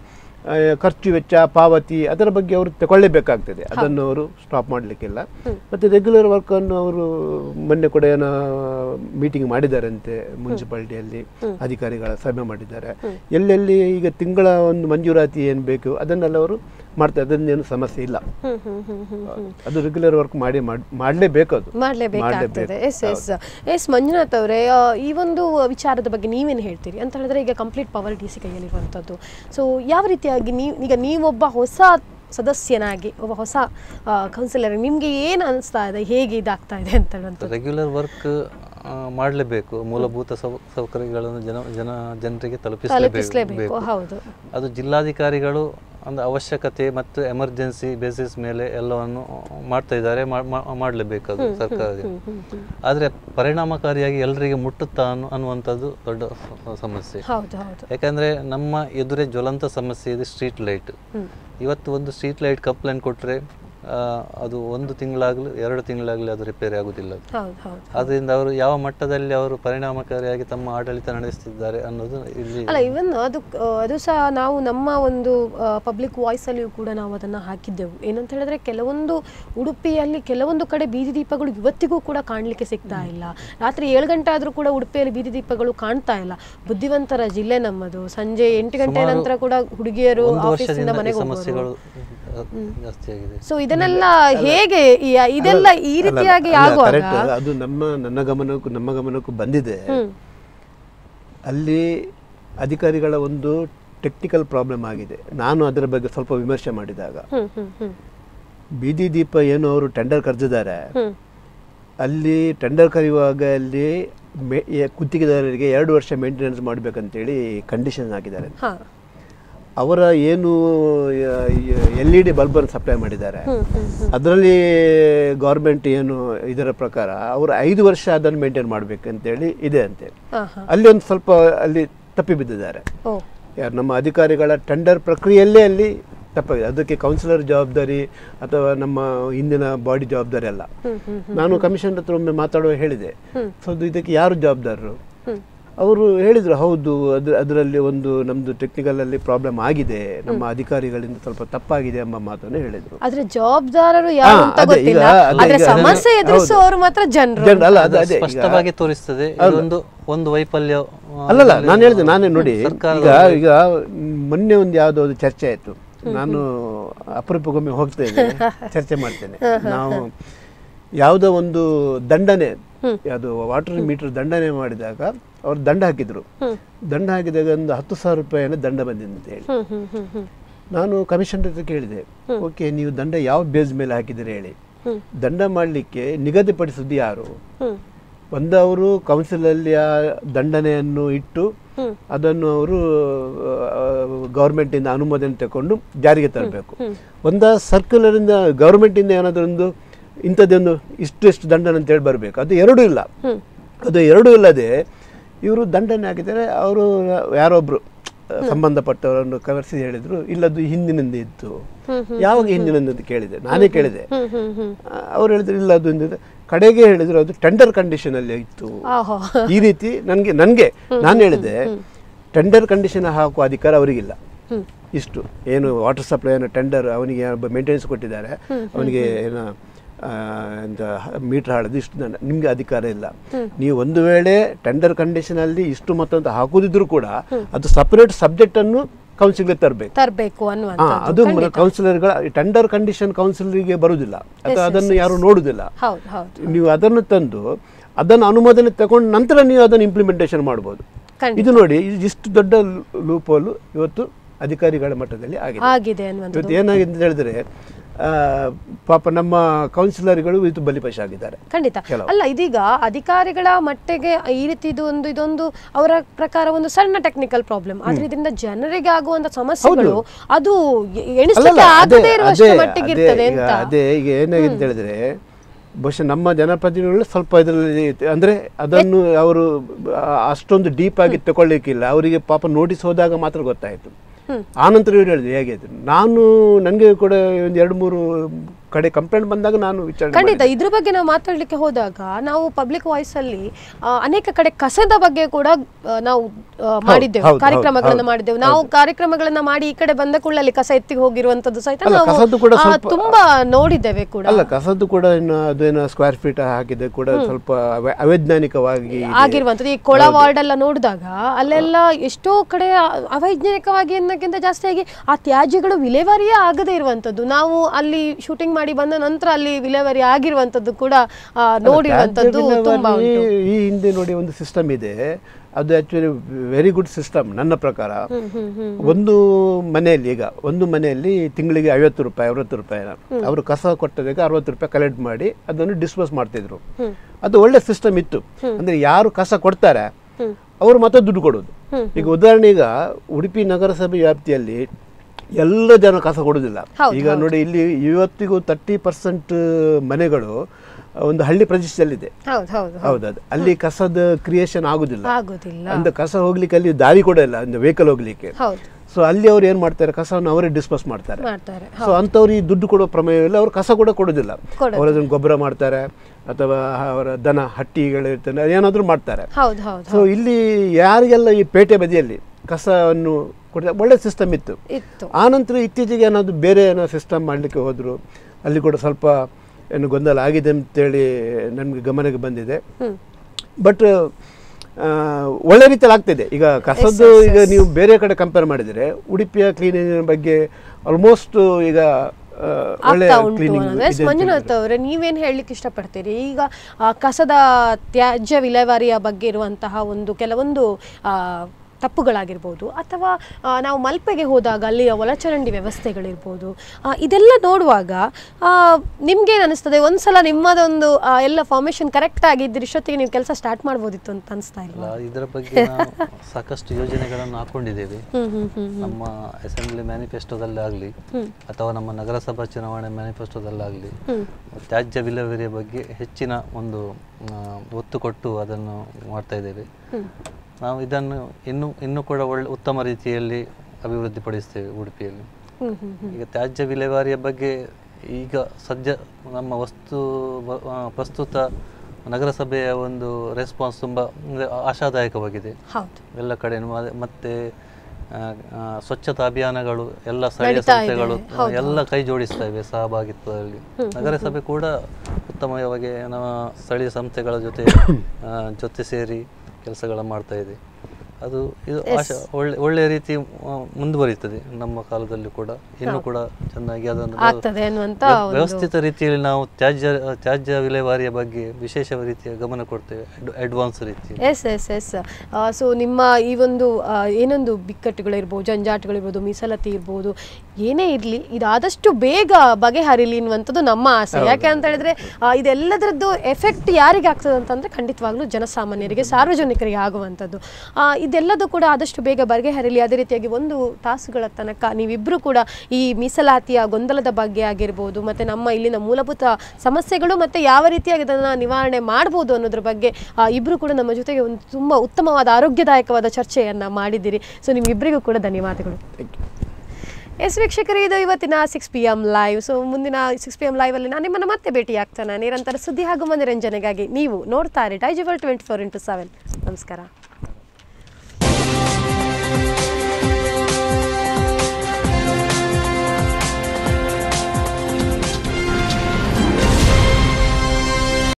Speaker 2: ಆ, ಖರ್ಚು ವೆಚ್ಚ ಪಾವತಿ ಅದರ ಬಗ್ಗೆ ಅವರು ತಗೊಳ್ಳೇಬೇಕಾಗ್ತದೆ ಅದನ್ನು ಅವರು ಸ್ಟಾಪ್ ಮಾಡಲಿಕ್ಕಿಲ್ಲ ಮತ್ತೆ ರೆಗ್ಯುಲರ್ ವರ್ಕನ್ನು ಅವರು ಮೊನ್ನೆ ಕೂಡ ಏನೋ ಮೀಟಿಂಗ್ ಮಾಡಿದ್ದಾರಂತೆ ಮುನ್ಸಿಪಾಲಿಟಿಯಲ್ಲಿ ಅಧಿಕಾರಿಗಳ ಸಭೆ ಮಾಡಿದ್ದಾರೆ ಎಲ್ಲೆಲ್ಲಿ ಈಗ ತಿಂಗಳ ಒಂದು ಮಂಜೂರಾತಿ ಏನು ಬೇಕು ಅದನ್ನೆಲ್ಲ ಅವರು ಮಾಡ್ತಾರೆ ಅದನ್ನೇನು ಸಮಸ್ಯೆ ಇಲ್ಲ
Speaker 1: ಹ್ಮ್ ಹ್ಮ್ ಹ್ಮ್ ಹ್ಮ್ ಹ್ಮ್
Speaker 2: ಅದು ರೆಗ್ಯುಲರ್ ವರ್ಕ್ ಮಾಡಿ ಮಾಡ್- ಮಾಡಲೇಬೇಕು ಅದು
Speaker 1: ಮಾಡಲೇಬೇಕಾಗ್ತದೆ ಎಸ್ ಎಸ್ ಎಸ್ ಮಂಜುನಾಥ್ ಅವರೇ ಆ, ಈ ಒಂದು ವಿಚಾರದ ಬಗ್ಗೆ ನೀವೇನು ಹೇಳ್ತೀರಿ ಅಂತ ಹೇಳಿದ್ರೆ ಈಗ ಕಂಪ್ಲೀಟ್ ಪವರ್ ಡಿ ಸಿ ಕೈಯಲ್ಲಿರುವಂಥದ್ದು ಸೊ ಯಾವ ರೀತಿಯಾಗಿ ನೀವು ಈಗ ನೀವೊಬ್ಬ ಹೊಸ ಸದಸ್ಯನಾಗಿ ಒಬ್ಬ ಹೊಸ ಕೌನ್ಸಿಲರ್ ನಿಮಗೆ ಏನು ಅನಿಸ್ತಾ ಇದೆ ಹೇಗೆ ಇದಾಗ್ತಾ ಇದೆ ಅಂತ ಹೇಳುವಂಥದ್ದು
Speaker 3: ರೆಗ್ಯುಲರ್ ವರ್ಕ್ ಮಾಡಲೇಬೇಕು ಮೂಲಭೂತ ಸೌ- ಸೌಕರ್ಯಗಳನ್ನು ಜನ ಜನ ಜನರಿಗೆ
Speaker 1: ತಲುಪಿಸಲೇಬೇಕು
Speaker 3: ತಲುಪಿಸಲೇಬೇಕು
Speaker 1: ಹೌದು
Speaker 3: ಅದು ಜಿಲ್ಲಾಧಿಕಾರಿಗಳು ಒಂದು ಅವಶ್ಯಕತೆ ಮತ್ತು ಎಮರ್ಜೆನ್ಸಿ ಬೇಸಿಸ್ ಮೇಲೆ ಎಲ್ಲವನ್ನು ಮಾಡ್ತಾ ಇದ್ದಾರೆ ಮಾಡಲೇಬೇಕು ಅದು ಸರ್ಕಾರದಿಂದ ಆದರೆ ಪರಿಣಾಮಕಾರಿಯಾಗಿ ಎಲ್ಲರಿಗೆ ಮುಟ್ಟುತ್ತಾ ಅನ್ನು ಅನ್ನುವಂಥದ್ದು ದೊಡ್ಡ ಸ- ಸಮಸ್ಯೆ
Speaker 1: ಹೌದು ಹೌದು
Speaker 3: ಯಾಕಂದರೆ ನಮ್ಮ ಎದುರೇ ಜ್ವಲಂತ ಸಮಸ್ಯೆ ಇದೆ ಸ್ಟ್ರೀಟ್ ಲೈಟ್ ಇವತ್ತು ಒಂದು ಸ್ಟ್ರೀಟ್ ಲೈಟ್ ಕಂಪ್ಲೇಂಟ್ ಕೊಟ್ಟರೆ ಅದು ಒಂದು ತಿಂಗಳಾಗಲಿ ಎರಡು ತಿಂಗಳಾಗಲಿ ಅದು ರಿಪೇರಿ ಆಗುವುದಿಲ್ಲ ಅದು.
Speaker 1: ಹೌದು ಹೌದು
Speaker 3: ಆದ್ದರಿಂದ ಅವರು ಯಾವ ಮಟ್ಟದಲ್ಲಿ ಅವರು ಪರಿಣಾಮಕಾರಿಯಾಗಿ ತಮ್ಮ ಆಡಳಿತ ನಡೆಸ್ತಿದ್ದಾರೆ ಅನ್ನೋದು ಇಲ್ಲಿ
Speaker 1: ಅಲ್ಲ ಇವನ್ ಅದು ಆ, ಅದು ಸಹ ನಾವು ನಮ್ಮ ಒಂದು ಪಬ್ಲಿಕ್ ವಾಯ್ಸಲ್ಲಿಯೂ ಕೂಡ ನಾವು ಅದನ್ನು ಹಾಕಿದ್ದೆವು ಏನಂತ ಹೇಳಿದ್ರೆ ಕೆಲವೊಂದು ಉಡುಪಿಯಲ್ಲಿ ಕೆಲವೊಂದು ಕಡೆ ಬೀದಿ ದೀಪಗಳು ಇವತ್ತಿಗೂ ಕೂಡ ಕಾಣಲಿಕ್ಕೆ ಸಿಗ್ತಾ ಇಲ್ಲ ರಾತ್ರಿ ಏಳು ಗಂಟೆ ಆದರೂ ಕೂಡ ಉಡುಪಿಯಲ್ಲಿ ಬೀದಿ ದೀಪಗಳು ಕಾಣ್ತಾ ಇಲ್ಲ ಬುದ್ಧಿವಂತರ ಜಿಲ್ಲೆ ನಮ್ಮದು ಸಂಜೆ ಎಂಟು ಗಂಟೆ
Speaker 3: ಸುಮಾರು
Speaker 1: ನಂತರ ಕೂಡ ಹುಡುಗಿಯರು
Speaker 3: ಒಂದು
Speaker 1: ಆಫೀಸಿಂದ
Speaker 3: ವರ್ಷದಿಂದ ಈ
Speaker 1: ಮನೆಗೆ ಹೋಗೋರು
Speaker 3: ಸಮಸ್ಯೆಗಳು ಅಹ್, ಜಾಸ್ತಿ ಆಗಿದೆ
Speaker 1: ಸೊ ಇದನ್ನೆಲ್ಲ ಹೇಗೆ ಈ- ಇದೆಲ್ಲ ಈ ರೀತಿಯಾಗಿ
Speaker 2: ಅಲ್ಲ,
Speaker 1: ಆಗುವಾಗ
Speaker 2: correct. ಅದು ನಮ್ಮ ನನ್ನ ಗಮನಕ್ಕೂ ನಮ್ಮ ಗಮನಕ್ಕೂ ಬಂದಿದೆ
Speaker 1: ಹ್ಮ್
Speaker 2: ಅಲ್ಲಿ ಅಧಿಕಾರಿಗಳ ಒಂದು ಟೆಕ್ನಿಕಲ್ ಪ್ರಾಬ್ಲಮ್ ಆಗಿದೆ ನಾನು ಅದರ ಬಗ್ಗೆ ಸ್ವಲ್ಪ ವಿಮರ್ಶೆ ಮಾಡಿದಾಗ
Speaker 1: ಹ್ಮ್ ಹ್ಮ್ ಹ್ಮ್
Speaker 2: ಬೀದಿ ದೀಪ ಏನು ಅವರು ಟೆಂಡರ್ ಕರೆದಿದ್ದಾರೆ
Speaker 1: ಹ್ಮ್
Speaker 2: ಅಲ್ಲಿ ಟೆಂಡರ್ ಕರೆಯುವಾಗ ಅಲ್ಲಿ ಮೇ ಎ- ಗುತ್ತಿಗೆದಾರರಿಗೆ ಎರಡು ವರ್ಷ ಮೇಂಟೆನೆನ್ಸ್ ಮಾಡಬೇಕಂತೇಳಿ ಕಂಡೀಷನ್ ಹಾಕಿದ್ದಾರೆ
Speaker 1: ಹಾ
Speaker 2: ಅವರ ಏನು ಎಲ್ ಇ ಡಿ ಬಲ್ಬನ್ನು ಸಪ್ಲೈ ಮಾಡಿದ್ದಾರೆ
Speaker 1: ಹ್ಮ್ ಹ್ಮ್ ಹ್ಮ್
Speaker 2: ಅದರಲ್ಲಿ ಗೌರ್ಮೆಂಟ್ ಏನು ಇದರ ಪ್ರಕಾರ ಅವರು ಐದು ವರ್ಷ ಅದನ್ನು ಮೇಂಟೈನ್ ಮಾಡಬೇಕಂತೇಳಿ ಇದೆ ಅಂತೆ
Speaker 1: ಹಾ ಹಾ
Speaker 2: ಅಲ್ಲಿ ಒಂದು ಸ್ವಲ್ಪ ಅಲ್ಲಿ ತಪ್ಪಿ ಬಿದ್ದಿದ್ದಾರೆ
Speaker 1: ಓ
Speaker 2: ಯಾರು ನಮ್ಮ ಅಧಿಕಾರಿಗಳ ಟೆಂಡರ್ ಪ್ರಕ್ರಿಯೆಯಲ್ಲೇ ಅಲ್ಲಿ ತಪ್ಪಾಗಿದೆ ಅದಕ್ಕೆ ಕೌನ್ಸಿಲರ್ ಜವಾಬ್ದಾರಿ ಅಥವಾ ನಮ್ಮ ಹಿಂದಿನ ಬಾಡಿ ಜವಾಬ್ದಾರಿ ಅಲ್ಲ ನಾನು ಕಮಿಷನರ್ ಹತ್ರ ಒಮ್ಮೆ ಮಾತಾಡುವ ಹೇಳಿದೆ ಸೊ ಅದು ಇದಕ್ಕೆ ಯಾರು ಜವಾಬ್ದಾರರು ಅವರು ಹೇಳಿದರು ಹೌದು ಅದು ಅದರಲ್ಲಿ ಒಂದು ನಮ್ಮದು ಟೆಕ್ನಿಕಲಲ್ಲಿ ಪ್ರಾಬ್ಲಮ್ ಆಗಿದೆ ನಮ್ಮ ಅಧಿಕಾರಿಗಳಿಂದ ಸ್ವಲ್ಪ ತಪ್ಪಾಗಿದೆ ಎಂಬ ಮಾತನ್ನು ಹೇಳಿದರು
Speaker 1: ಆದ್ರೆ ಜವಾಬ್ದಾರರು ಯಾರು
Speaker 2: ಹಾ,
Speaker 1: ಅಂತ
Speaker 2: ಅದೇ,
Speaker 1: ಗೊತ್ತಿಲ್ಲ
Speaker 2: ಈಗ ಅದೇ,
Speaker 1: ಆದ್ರೆ
Speaker 2: ಈಗ
Speaker 1: ಸಮಸ್ಯೆ
Speaker 2: ಹೌದು.
Speaker 1: ಎದುರಿಸುವವರು ಮಾತ್ರ ಜನರು
Speaker 2: ಜನರು ಅಲ್ಲ ಅದು
Speaker 3: ಅದು
Speaker 2: ಅದೇ ಈಗ
Speaker 3: ಸ್ಪಷ್ಟವಾಗಿ ತೋರಿಸ್ತದೆ ಇದೊಂದು ಒಂದು ವೈಫಲ್ಯ ಆ,
Speaker 2: ಅಲ್ಲಲ್ಲ
Speaker 3: ಇದರಲ್ಲಿ
Speaker 2: ನಾನು ಹೇಳಿದೆ ನಾನೇ ನೋಡಿ
Speaker 3: ಸರ್ಕಾರದ
Speaker 2: ಈಗ ಈಗ ಮೊನ್ನೆ ಒಂದು ಯಾವುದೋ ಒಂದು ಚರ್ಚೆ ಆಯಿತು ನಾನು ಅಪರೂಪಕ್ಕೊಮ್ಮೆ ಹೋಗ್ತೇನೆ ಚರ್ಚೆ ಮಾಡ್ತೇನೆ ನಾವು ಯಾವುದೋ ಒಂದು ದಂಡನೆ ಯಾವುದು ವಾಟರ್ ಮೀಟರ್ ದಂಡನೆ ಮಾಡಿದಾಗ ಅವ್ರು ದಂಡ ಹಾಕಿದ್ರು ದಂಡ ಹಾಕಿದಾಗ ಒಂದು ಹತ್ತು ಸಾವಿರ ರೂಪಾಯಿನ ದಂಡ ಬಂದಿದೆ ಅಂತ ಹೇಳಿ
Speaker 1: ಹ್ಮ್ ಹ್ಮ್ ಹ್ಮ್ ಹ್ಮ್
Speaker 2: ನಾನು ಕಮಿಷನರ್ ಹತ್ರ ಕೇಳಿದೆ ಓಕೆ ನೀವು ದಂಡ ಯಾವ ಬೇಸ್ ಮೇಲೆ ಹಾಕಿದ್ದೀರಿ ಹೇಳಿ ದಂಡ ಮಾಡಲಿಕ್ಕೆ ನಿಗದಿಪಡಿಸಿದ್ದು ಯಾರು
Speaker 1: ಹ್ಮ್
Speaker 2: ಒಂದು ಅವರು ಕೌನ್ಸಿಲಲ್ಲಿ ಆ ದಂಡನೆಯನ್ನು ಇಟ್ಟು ಅದನ್ನು ಅವರು ಗೌರ್ಮೆಂಟಿಂದ ಅನುಮೋದನೆ ತಗೊಂಡು ಜಾರಿಗೆ ತರಬೇಕು ಒಂದು ಸರ್ಕ್ಯುಲರಿಂದ ಗೌರ್ಮೆಂಟಿಂದ ಏನಾದರೂ ಒಂದು ಇಂಥದ್ದೊಂದು ಇಷ್ಟು ಎಷ್ಟು ದಂಡನೆ ಅಂತೇಳಿ ಬರಬೇಕು ಅದು ಎರಡೂ ಇಲ್ಲ ಅದು ಎರಡೂ ಇಲ್ಲದೆ ಇವರು ದಂಡನೆ ಹಾಕಿದರೆ ಅವರು ಯಾರೊಬ್ಬರು ಸಂಬಂಧಪಟ್ಟವರನ್ನು ಕರೆಸಿ ಹೇಳಿದ್ರು ಇಲ್ಲದು ಹಿಂದಿನಿಂದ ಇತ್ತು ಯಾವಾಗ ಹಿಂದಿನಿಂದ ಅಂತ ಕೇಳಿದೆ ನಾನೇ ಕೇಳಿದೆ
Speaker 1: ಹ್ಮ್ ಹ್ಮ್ ಹ್ಮ್
Speaker 2: ಆ, ಅವ್ರು ಹೇಳಿದ್ರು ಇಲ್ಲ ಅದು ಹಿಂದಿನ ಕಡೆಗೆ ಹೇಳಿದ್ರು ಅದು ಟೆಂಡರ್ ಕಂಡೀಷನ್ ಅಲ್ಲಿ ಇತ್ತು
Speaker 1: ಆಹೋ
Speaker 2: ಈ ರೀತಿ ನನಗೆ ನನಗೆ ನಾನು ಹೇಳಿದೆ ಟೆಂಡರ್ ಕಂಡೀಷನ್ ಹಾಕುವ ಅಧಿಕಾರ ಅವರಿಗಿಲ್ಲ ಇಷ್ಟು ಏನು ವಾಟರ್ ಸಪ್ಲೈ ಏನೋ ಟೆಂಡರ್ ಅವನಿಗೆ ಮೇಂಟೆನೆನ್ಸ್ ಕೊಟ್ಟಿದ್ದಾರೆ ಅವನಿಗೆ ಏನೋ ಆ, ಎಂತ ಮೀಟರ್ ಹಾಳದು ಇಷ್ಟು ದಂಡ ನಿಮಗೆ ಅಧಿಕಾರ ಇಲ್ಲ ನೀವು ಒಂದು ವೇಳೆ ಟೆಂಡರ್ ಕಂಡೀಷನ್ ಅಲ್ಲಿ ಇಷ್ಟು ಮೊತ್ತ ಅಂತ ಹಾಕುದಿದ್ರು ಕೂಡ ಅದು ಸಪರೇಟ್ ಸಬ್ಜೆಕ್ಟ್ ಅನ್ನು ಕೌನ್ಸಿಲ್ಗೆ ತರಬೇಕು
Speaker 1: ತರಬೇಕು
Speaker 2: ಹಾ
Speaker 1: ಅನ್ನುವಂತ
Speaker 2: ಅದು ಕೌನ್ಸಿಲರ್ಗಳ ಟೆಂಡರ್ ಕಂಡೀಷನ್ ಕೌನ್ಸಿಲರಿಗೆ ಬರುವುದಿಲ್ಲ ಅಥವಾ ಅದನ್ನು ಯಾರು ನೋಡುವುದಿಲ್ಲ
Speaker 1: ಹೌದು ಹೌದು
Speaker 2: ನೀವು ಅದನ್ನು ತಂದು ಅದನ್ನು ಅನುಮೋದನೆ ತಗೊಂಡ ನಂತರ ನೀವು ಅದನ್ನು ಇಂಪ್ಲಿಮೆಂಟೇಷನ್ ಮಾಡ್ಬೋದು
Speaker 1: ಖಂಡಿತ.
Speaker 2: ಇದು ನೋಡಿ ಇದು ಇಷ್ಟು ದೊಡ್ಡ ಲೂಪೋಲು ಇವತ್ತು ಅಧಿಕಾರಿಗಳ ಮಟ್ಟದಲ್ಲಿ ಆಗಿದೆ
Speaker 1: ಆಗಿದೆ ಅನ್ನುವಂಥದ್ದು
Speaker 2: ಇವತ್ತು ಏನಾಗಿದೆ ಅಂತ ಹೇಳಿದ್ರೆ ಆ, ಪಾಪ ನಮ್ಮ ಕೌನ್ಸಿಲರ್ಗಳು ಇದು ಬಲಿಪಶು ಆಗಿದ್ದಾರೆ
Speaker 1: ಖಂಡಿತ
Speaker 2: ಕೆಲವು.
Speaker 1: ಅಲ್ಲ ಇದೀಗ ಅಧಿಕಾರಿಗಳ ಮಟ್ಟಿಗೆ ಈ ರೀತಿ ಇದು ಒಂದು ಇದೊಂದು ಅವರ ಪ್ರಕಾರ ಒಂದು ಸಣ್ಣ ಟೆಕ್ನಿಕಲ್ ಪ್ರಾಬ್ಲಮ್ ಆದ್ರೆ ಇದರಿಂದ ಜನರಿಗೆ ಆಗುವಂತ ಸಮಸ್ಯೆಗಳು ಅದು ಎ- ಎಣಿಸ್ಲಿಕ್ಕೆ
Speaker 2: ಅಲ್ಲಲ್ಲ, ಅದೇ
Speaker 1: ಆಗದೇ ಇರುವಷ್ಟು
Speaker 2: ಅದೇ
Speaker 1: ಮಟ್ಟಿಗೆ
Speaker 2: ಅದೇ
Speaker 1: ಇರ್ತದೆ
Speaker 2: ಈಗ
Speaker 1: ಅಂತ
Speaker 2: ಅದೇ ಈಗ ಏನಾಗಿದೆ ಅಂತ ಹೇಳಿದ್ರೆ ಬಹುಶಃ ನಮ್ಮ ಜನಪ್ರತಿನಿಧಿಗಳು ಸ್ವಲ್ಪ ಇದರಲ್ಲಿ ಅಂದ್ರೆ ಅದನ್ನು ಅವರು ಆ, ಅಷ್ಟೊಂದು ಡೀಪ್ ಆಗಿ ತಗೊಳ್ಳಿಕ್ಕಿಲ್ಲ ಅವರಿಗೆ ಪಾಪ ನೋಟಿಸ್ ಹೋದಾಗ ಮಾತ್ರ ಗೊತ್ತಾಯ್ತು ಆನಂತರ ಇವ್ರು ಹೇಳಿದ್ರು ಹೇಗೆ ಅಂತ. ನಾನು ನನಗೆ ಕೂಡ ಒಂದು ಎರಡು ಮೂರು ಕಡೆ ಕಂಪ್ಲೇಂಟ್ ಬಂದಾಗ ನಾನು ವಿಚಾರಣೆ
Speaker 1: ಖಂಡಿತ ಇದ್ರ ಬಗ್ಗೆ ನಾವು ಮಾತಾಡ್ಲಿಕ್ಕೆ ಹೋದಾಗ ನಾವು ಪಬ್ಲಿಕ್ ವಾಯ್ಸ್ ಅಲ್ಲಿ ಆ, ಅನೇಕ ಕಡೆ ಕಸದ ಬಗ್ಗೆ ಕೂಡ ಆ, ನಾವು ಆ, ಮಾಡಿದ್ದೆವು
Speaker 2: ಹೌದು,
Speaker 1: ಕಾರ್ಯಕ್ರಮಗಳನ್ನ
Speaker 2: ಹೌದು,
Speaker 1: ಮಾಡಿದ್ದೆವು ನಾವು ಕಾರ್ಯಕ್ರಮಗಳನ್ನ ಮಾಡಿ ಈ ಕಡೆ ಬಂದ ಕೂಡಲೇ ಅಲ್ಲಿ ಕಸ ಎತ್ತಿ ಹೋಗಿರುವಂತದ್ದು ಸಹಿತ
Speaker 2: ಅಲ್ಲ,
Speaker 1: ನಾವು
Speaker 2: ಕಸದ್ದು ಕೂಡ
Speaker 1: ಆ,
Speaker 2: ಸ್ವಲ್ಪ-
Speaker 1: ತುಂಬಾ ನೋಡಿದ್ದೇವೆ ಕೂಡ
Speaker 2: ಅಲ್ಲ ಕಸದ್ದು ಕೂಡ ಇನ್ನು ಅದೇನೋ ಸ್ಕ್ವೇರ್ ಫೀಟ್ ಹಾಕಿದೆ ಕೂಡ ಸ್ವಲ್ಪ ಅವ- ಅವೈಜ್ಞಾನಿಕವಾಗಿ ಇದೆ.
Speaker 1: ಆಗಿರುವಂತದ್ದು ಈ ಕೊಳ ವಾರ್ಡ್ ಎಲ್ಲ ನೋಡಿದಾಗ ಅಲ್ಲೆಲ್ಲ ಎಷ್ಟೋ ಕಡೆ ಅ- ಅವೈಜ್ಞಾನಿಕವಾಗಿ ಅನ್ನೋಕ್ಕಿಂತ ಜಾಸ್ತಿಯಾಗಿ ಆ ತ್ಯಾಜ್ಯಗಳು ವಿಲೇವಾರಿಯೇ ಆಗದೇ ಇರುವಂತದ್ದು ನಾವು ಅಲ್ಲಿ ಶೂಟಿಂಗ್ ಮಾಡಿ ಬಂದ ನಂತರ ಅಲ್ಲಿ ವಿಲೇವಾರಿ ಆಗಿರುವಂತದ್ದು ಕೂಡ ಆ, ನೋಡಿರುವಂತದ್ದು
Speaker 2: ತ್ಯಾಜ್ಯ
Speaker 1: ತುಂಬಾ
Speaker 2: ವಿಲೇವಾರಿ
Speaker 1: ಉಂಟು
Speaker 2: ಈ ಹಿಂದೆ ನೋಡಿ ಒಂದು ಸಿಸ್ಟಮ್ ಇದೆ ಅದು ಆಕ್ಚುಲಿ ವೆರಿ ಗುಡ್ ಸಿಸ್ಟಮ್ ನನ್ನ ಪ್ರಕಾರ ಒಂದು ಮನೆಯಲ್ಲಿ ಈಗ ಒಂದು ಮನೆಯಲ್ಲಿ ತಿಂಗಳಿಗೆ ಐವತ್ತು ರೂಪಾಯಿ ಅರವತ್ತು ರೂಪಾಯಿ ಅವರು ಕಸ ಕೊಟ್ಟದಾಗ ಅರವತ್ತು ರೂಪಾಯಿ ಕಲೆಕ್ಟ್ ಮಾಡಿ ಅದನ್ನು ಡಿಸ್ಪೋಸ್ ಮಾಡ್ತಿದ್ರು ಅದು ಒಳ್ಳೆ ಸಿಸ್ಟಮ್ ಇತ್ತು ಅಂದ್ರೆ ಯಾರು ಕಸ ಕೊಡ್ತಾರೆ ಅವರು ಮತ್ತೆ ದುಡ್ಡು ಕೊಡೋದು ಈಗ ಉದಾಹರಣೆ ಈಗ ಉಡುಪಿ ನಗರಸಭೆ ವ್ಯಾಪ್ತಿಯಲ್ಲಿ ಎಲ್ಲ ಜನ ಕಸ ಕೊಡುವುದಿಲ್ಲ
Speaker 1: ಹೌದು,
Speaker 2: ಈಗ ನೋಡಿ ಇಲ್ಲಿ ಇವತ್ತಿಗೂ ತರ್ಟಿ ಪರ್ಸೆಂಟ್ ಮನೆಗಳು ಒಂದು ಹಳ್ಳಿ ಪ್ರದೇಶದಲ್ಲಿದೆ
Speaker 1: ಹೌದು ಹೌದು
Speaker 2: ಹೌದದು ಅಲ್ಲಿ ಕಸದ ಕ್ರಿಯೇಷನ್ ಆಗುದಿಲ್ಲ
Speaker 1: ಆಗುದಿಲ್ಲ
Speaker 2: ಅಂದ್ರೆ ಕಸ ಹೋಗ್ಲಿಕ್ಕೆ ಅಲ್ಲಿ ದಾರಿ ಕೂಡ ಇಲ್ಲ ಅಂದ್ರೆ ವೆಹಿಕಲ್ ಹೋಗ್ಲಿಕ್ಕೆ
Speaker 1: ಹೌದು
Speaker 2: ಸೊ ಅಲ್ಲಿ ಅವ್ರು ಏನ್ ಮಾಡ್ತಾರೆ ಕಸವನ್ನು ಅವರೇ ಡಿಸ್ಪೋಸ್ ಮಾಡ್ತಾರೆ
Speaker 1: ಮಾಡ್ತಾರೆ
Speaker 2: ಸೊ ಅಂಥವ್ರು ಈ ದುಡ್ಡು ಕೊಡೋ ಪ್ರಮೇಯವಿಲ್ಲ ಅವ್ರು ಕಸ ಕೂಡ ಕೊಡೋದಿಲ್ಲ
Speaker 1: ಕೊಡೋದಿಲ್ಲ.
Speaker 2: ಅವರು ಅದನ್ನು ಗೊಬ್ಬರ ಮಾಡ್ತಾರೆ ಅಥವಾ ಅವರ ದನ ಹಟ್ಟಿಗಳಿರ್ತಾರೆ ಏನಾದರೂ ಮಾಡ್ತಾರೆ
Speaker 1: ಹೌದು ಹೌದು
Speaker 2: ಸೊ ಇಲ್ಲಿ ಯಾರಿಗೆಲ್ಲ ಈ ಪೇಟೆ ಬದಿಯಲ್ಲಿ ಕಸವನ್ನು ಕೊಡ್ತಾರೆ ಒಳ್ಳೆ ಸಿಸ್ಟಮ್ ಇತ್ತು
Speaker 1: ಇತ್ತು
Speaker 2: ಆನಂತರ ಇತ್ತೀಚೆಗೆ ಏನಾದ್ರು ಬೇರೆ ಏನೋ ಸಿಸ್ಟಮ್ ಮಾಡಲಿಕ್ಕೆ ಹೋದರು ಅಲ್ಲಿ ಕೂಡ ಸ್ವಲ್ಪ ಏನು ಗೊಂದಲ ಆಗಿದೆ ಅಂತೇಳಿ ನನಗೆ ಗಮನಕ್ಕೆ ಬಂದಿದೆ
Speaker 1: ಹ್ಮ್
Speaker 2: ಬಟ್ ಒಳ್ಳೆ ರೀತಿಯಲ್ಲಿ ಆಗ್ತಿದೆ ಈಗ ಕಸದ್ದು ಈಗ ನೀವು ಬೇರೆ ಕಡೆ ಕಂಪೇರ್ ಮಾಡಿದರೆ ಉಡುಪಿಯ ಕ್ಲೀನಿಂಗ್ ಬಗ್ಗೆ ಆಲ್ಮೋಸ್ಟ್ ಈಗ ಆ, ಒಳ್ಳೆ
Speaker 1: ಆಗ್ತಾ ಉಂಟು
Speaker 2: ಕ್ಲೀನಿಂಗ್
Speaker 1: ಅನ್ನೋದು ಎಸ್ ಮಂಜುನಾಥ್ ಅವರೇ ನೀವೇನು ಹೇಳಲಿಕ್ಕೆ ಇಷ್ಟಪಡ್ತೀರಿ ಈಗ ಆ, ಕಸದ ತ್ಯಾಜ್ಯ ವಿಲೇವಾರಿಯ ಬಗ್ಗೆ ಇರುವಂತಹ ಒಂದು ಕೆಲವೊಂದು ಆ, ತಪ್ಪುಗಳಾಗಿರ್ಬೋದು ಅಥವಾ ಆ, ನಾವು ಮಲ್ಪೆಗೆ ಹೋದಾಗ ಅಲ್ಲಿಯ ಒಳಚರಂಡಿ ವ್ಯವಸ್ಥೆಗಳಿರ್ಬೋದು ಆ, ಇದೆಲ್ಲ ನೋಡುವಾಗ ನಿಮ್ಗೇನು ಅನಿಸ್ತದೆ ಒಂದ್ಸಲ ನಿಮ್ಮದೊಂದು ಆ, ಎಲ್ಲ ಫಾರ್ಮೇಶನ್ ಕರೆಕ್ಟ್ ಆಗಿದ್ದರೆ ಇಷ್ಟೊತ್ತಿಗೆ ನೀವು ಕೆಲಸ ಸ್ಟಾರ್ಟ್ ಮಾಡ್ಬೋದಿತ್ತು ಅಂತ ಅನಿಸ್ತಾ ಇಲ್ವಾ
Speaker 3: ಅಲ್ಲ ಇದರ ಬಗ್ಗೆ ನಾವು ಸಾಕಷ್ಟು ಯೋಜನೆಗಳನ್ನು ಹಾಕೊಂಡಿದ್ದೇವೆ
Speaker 1: ಹ್ಮ್ ಹ್ಮ್ ಹ್ಮ್
Speaker 3: ನಮ್ಮ ಅಸೆಂಬ್ಲಿ ಮ್ಯಾನಿಫೆಸ್ಟೋದಲ್ಲಿ ಆಗಲಿ ಅಥವಾ ನಮ್ಮ ನಗರಸಭಾ ಚುನಾವಣೆ ಮ್ಯಾನಿಫೆಸ್ಟೋದಲ್ಲಾಗಲಿ ತ್ಯಾಜ್ಯ ವಿಲೇವಾರಿಯ ಬಗ್ಗೆ ಹೆಚ್ಚಿನ ಒಂದು ಆ, ಒತ್ತು ಕೊಟ್ಟು ಅದನ್ನು ಮಾಡ್ತಾ ಇದ್ದೇವೆ ನಾವು ಇದನ್ನು ಇನ್ನೂ ಇನ್ನೂ ಕೂಡ ಒಳ್ಳೆ ಉತ್ತಮ ರೀತಿಯಲ್ಲಿ ಅಭಿವೃದ್ಧಿಪಡಿಸ್ತೇವೆ ಉಡುಪಿಯಲ್ಲಿ
Speaker 1: ಹ್ಮ್ ಹ್ಮ್ ಹ್ಮ್
Speaker 3: ಈಗ ತ್ಯಾಜ್ಯ ವಿಲೇವಾರಿಯ ಬಗ್ಗೆ ಈಗ ಸದ್ಯ ನಮ್ಮ ವಸ್ತು ಬ- ಆ, ಪ್ರಸ್ತುತ ನಗರಸಭೆಯ ಒಂದು ರೆಸ್ಪಾನ್ಸ್ ತುಂಬ ಅಂದ್ರೆ ಆಶಾದಾಯಕವಾಗಿದೆ
Speaker 1: ಹೌದು
Speaker 3: ಎಲ್ಲ ಕಡೆ ಮತ್ತೆ ಆ, ಆ, ಸ್ವಚ್ಛತಾ ಅಭಿಯಾನಗಳು ಎಲ್ಲ ಸ್ಥಳೀಯ
Speaker 1: ನಡೀತಾ ಇದೆ.
Speaker 3: ಸಂಸ್ಥೆಗಳು
Speaker 1: ಹೌದು,
Speaker 3: ಎಲ್ಲ ಕೈ ಜೋಡಿಸ್ತಾ ಇವೆ ಸಹಭಾಗಿತ್ವದಲ್ಲಿ ನಗರಸಭೆ ಕೂಡ ಉತ್ತಮವಾಗಿ ನಮ್ಮ ಸ್ಥಳೀಯ ಸಂಸ್ಥೆಗಳ ಜೊತೆ ಆ, ಜೊತೆ ಸೇರಿ ಕೆಲಸಗಳ ಮಾಡ್ತಾ ಇದೆ ಅದು ಇದು ಆಶಾ ಒಳ್ಳೆ ಒಳ್ಳೆಯ ರೀತಿ ಆ, ಮುಂದುವರಿಯುತ್ತದೆ ನಮ್ಮ ಕಾಲದಲ್ಲಿ ಕೂಡ ಇನ್ನೂ ಕೂಡ ಚೆನ್ನಾಗಿ ಅದನ್ನು
Speaker 1: ಆಗ್ತದೆ ಅನ್ನುವಂತ
Speaker 3: ವ್ಯ-
Speaker 1: ಒಂದು
Speaker 3: ವ್ಯವಸ್ಥಿತ ರೀತಿಯಲ್ಲಿ ನಾವು ತ್ಯಾಜ್ಯ ತ್ಯಾಜ್ಯ ವಿಲೇವಾರಿಯ ಬಗ್ಗೆ ವಿಶೇಷ ರೀತಿಯ ಗಮನ ಕೊಡ್ತೇವೆ ಅಡ್ವಾನ್ಸ್ ರೀತಿ
Speaker 1: ಎಸ್ ಎಸ್ ಎಸ್ ಸೊ ನಿಮ್ಮ ಈ ಒಂದು ಆ, ಏನೊಂದು ಬಿಕ್ಕಟ್ಟುಗಳಿರ್ಬೋದು ಜಂಜಾಟಗಳಿರ್ಬೋದು ಮೀಸಲಾತಿ ಇರ್ಬೋದು ಏನೇ ಇರಲಿ ಇದಾದಷ್ಟು ಬೇಗ ಬಗೆಹರಿಲಿ ಅನ್ನುವಂಥದ್ದು ನಮ್ಮ ಆಸೆ ಯಾಕೆ ಅಂತ ಹೇಳಿದ್ರೆ ಆ, ಇದೆಲ್ಲದರದ್ದು ಎಫೆಕ್ಟ್ ಯಾರಿಗೆ ಆಗ್ತದೆ ಅಂತಂದ್ರೆ ಖಂಡಿತವಾಗ್ಲೂ ಜನಸಾಮಾನ್ಯರಿಗೆ ಸಾರ್ವಜನಿಕರಿಗೆ ಆಗುವಂಥದ್ದು ಆ, ಇದೆಲ್ಲದೂ ಕೂಡ ಆದಷ್ಟು ಬೇಗ ಬಗೆಹರಿಲಿ ಅದೇ ರೀತಿಯಾಗಿ ಒಂದು ತಾಸುಗಳ ತನಕ ನೀವಿಬ್ಬರು ಕೂಡ ಈ ಮೀಸಲಾತಿಯ ಗೊಂದಲದ ಬಗ್ಗೆ ಆಗಿರ್ಬೋದು ಮತ್ತು ನಮ್ಮ ಇಲ್ಲಿನ ಮೂಲಭೂತ ಸಮಸ್ಯೆಗಳು ಮತ್ತು ಯಾವ ರೀತಿಯಾಗಿ ಅದನ್ನು ನಿವಾರಣೆ ಮಾಡ್ಬೋದು ಅನ್ನೋದ್ರ ಬಗ್ಗೆ ಆ, ಇಬ್ರು ಕೂಡ ನಮ್ಮ ಜೊತೆಗೆ ಒಂದು ತುಂಬ ಉತ್ತಮವಾದ ಆರೋಗ್ಯದಾಯಕವಾದ ಚರ್ಚೆಯನ್ನು ಮಾಡಿದ್ದೀರಿ ಸೊ ನಿಮ್ಮಿಬ್ಬರಿಗೂ ಕೂಡ ಧನ್ಯವಾದಗಳು ಎಸ್ ವೀಕ್ಷಕರೇ ಇದು ಇವತ್ತಿನ six P M live so ಮುಂದಿನ ಸಿಕ್ಸ್ ಪಿ ಎಮ್ ಲೈವಲ್ಲಿ ನಾನು ನಿಮ್ಮನ್ನು ಮತ್ತೆ ಭೇಟಿ ಆಗ್ತಾನೆ ನಿರಂತರ ಸುದ್ದಿ ಹಾಗೂ ಮನರಂಜನೆಗಾಗಿ ನೀವು ನೋಡ್ತಾ ಇರಿ digital twenty four into seven ನಮಸ್ಕಾರ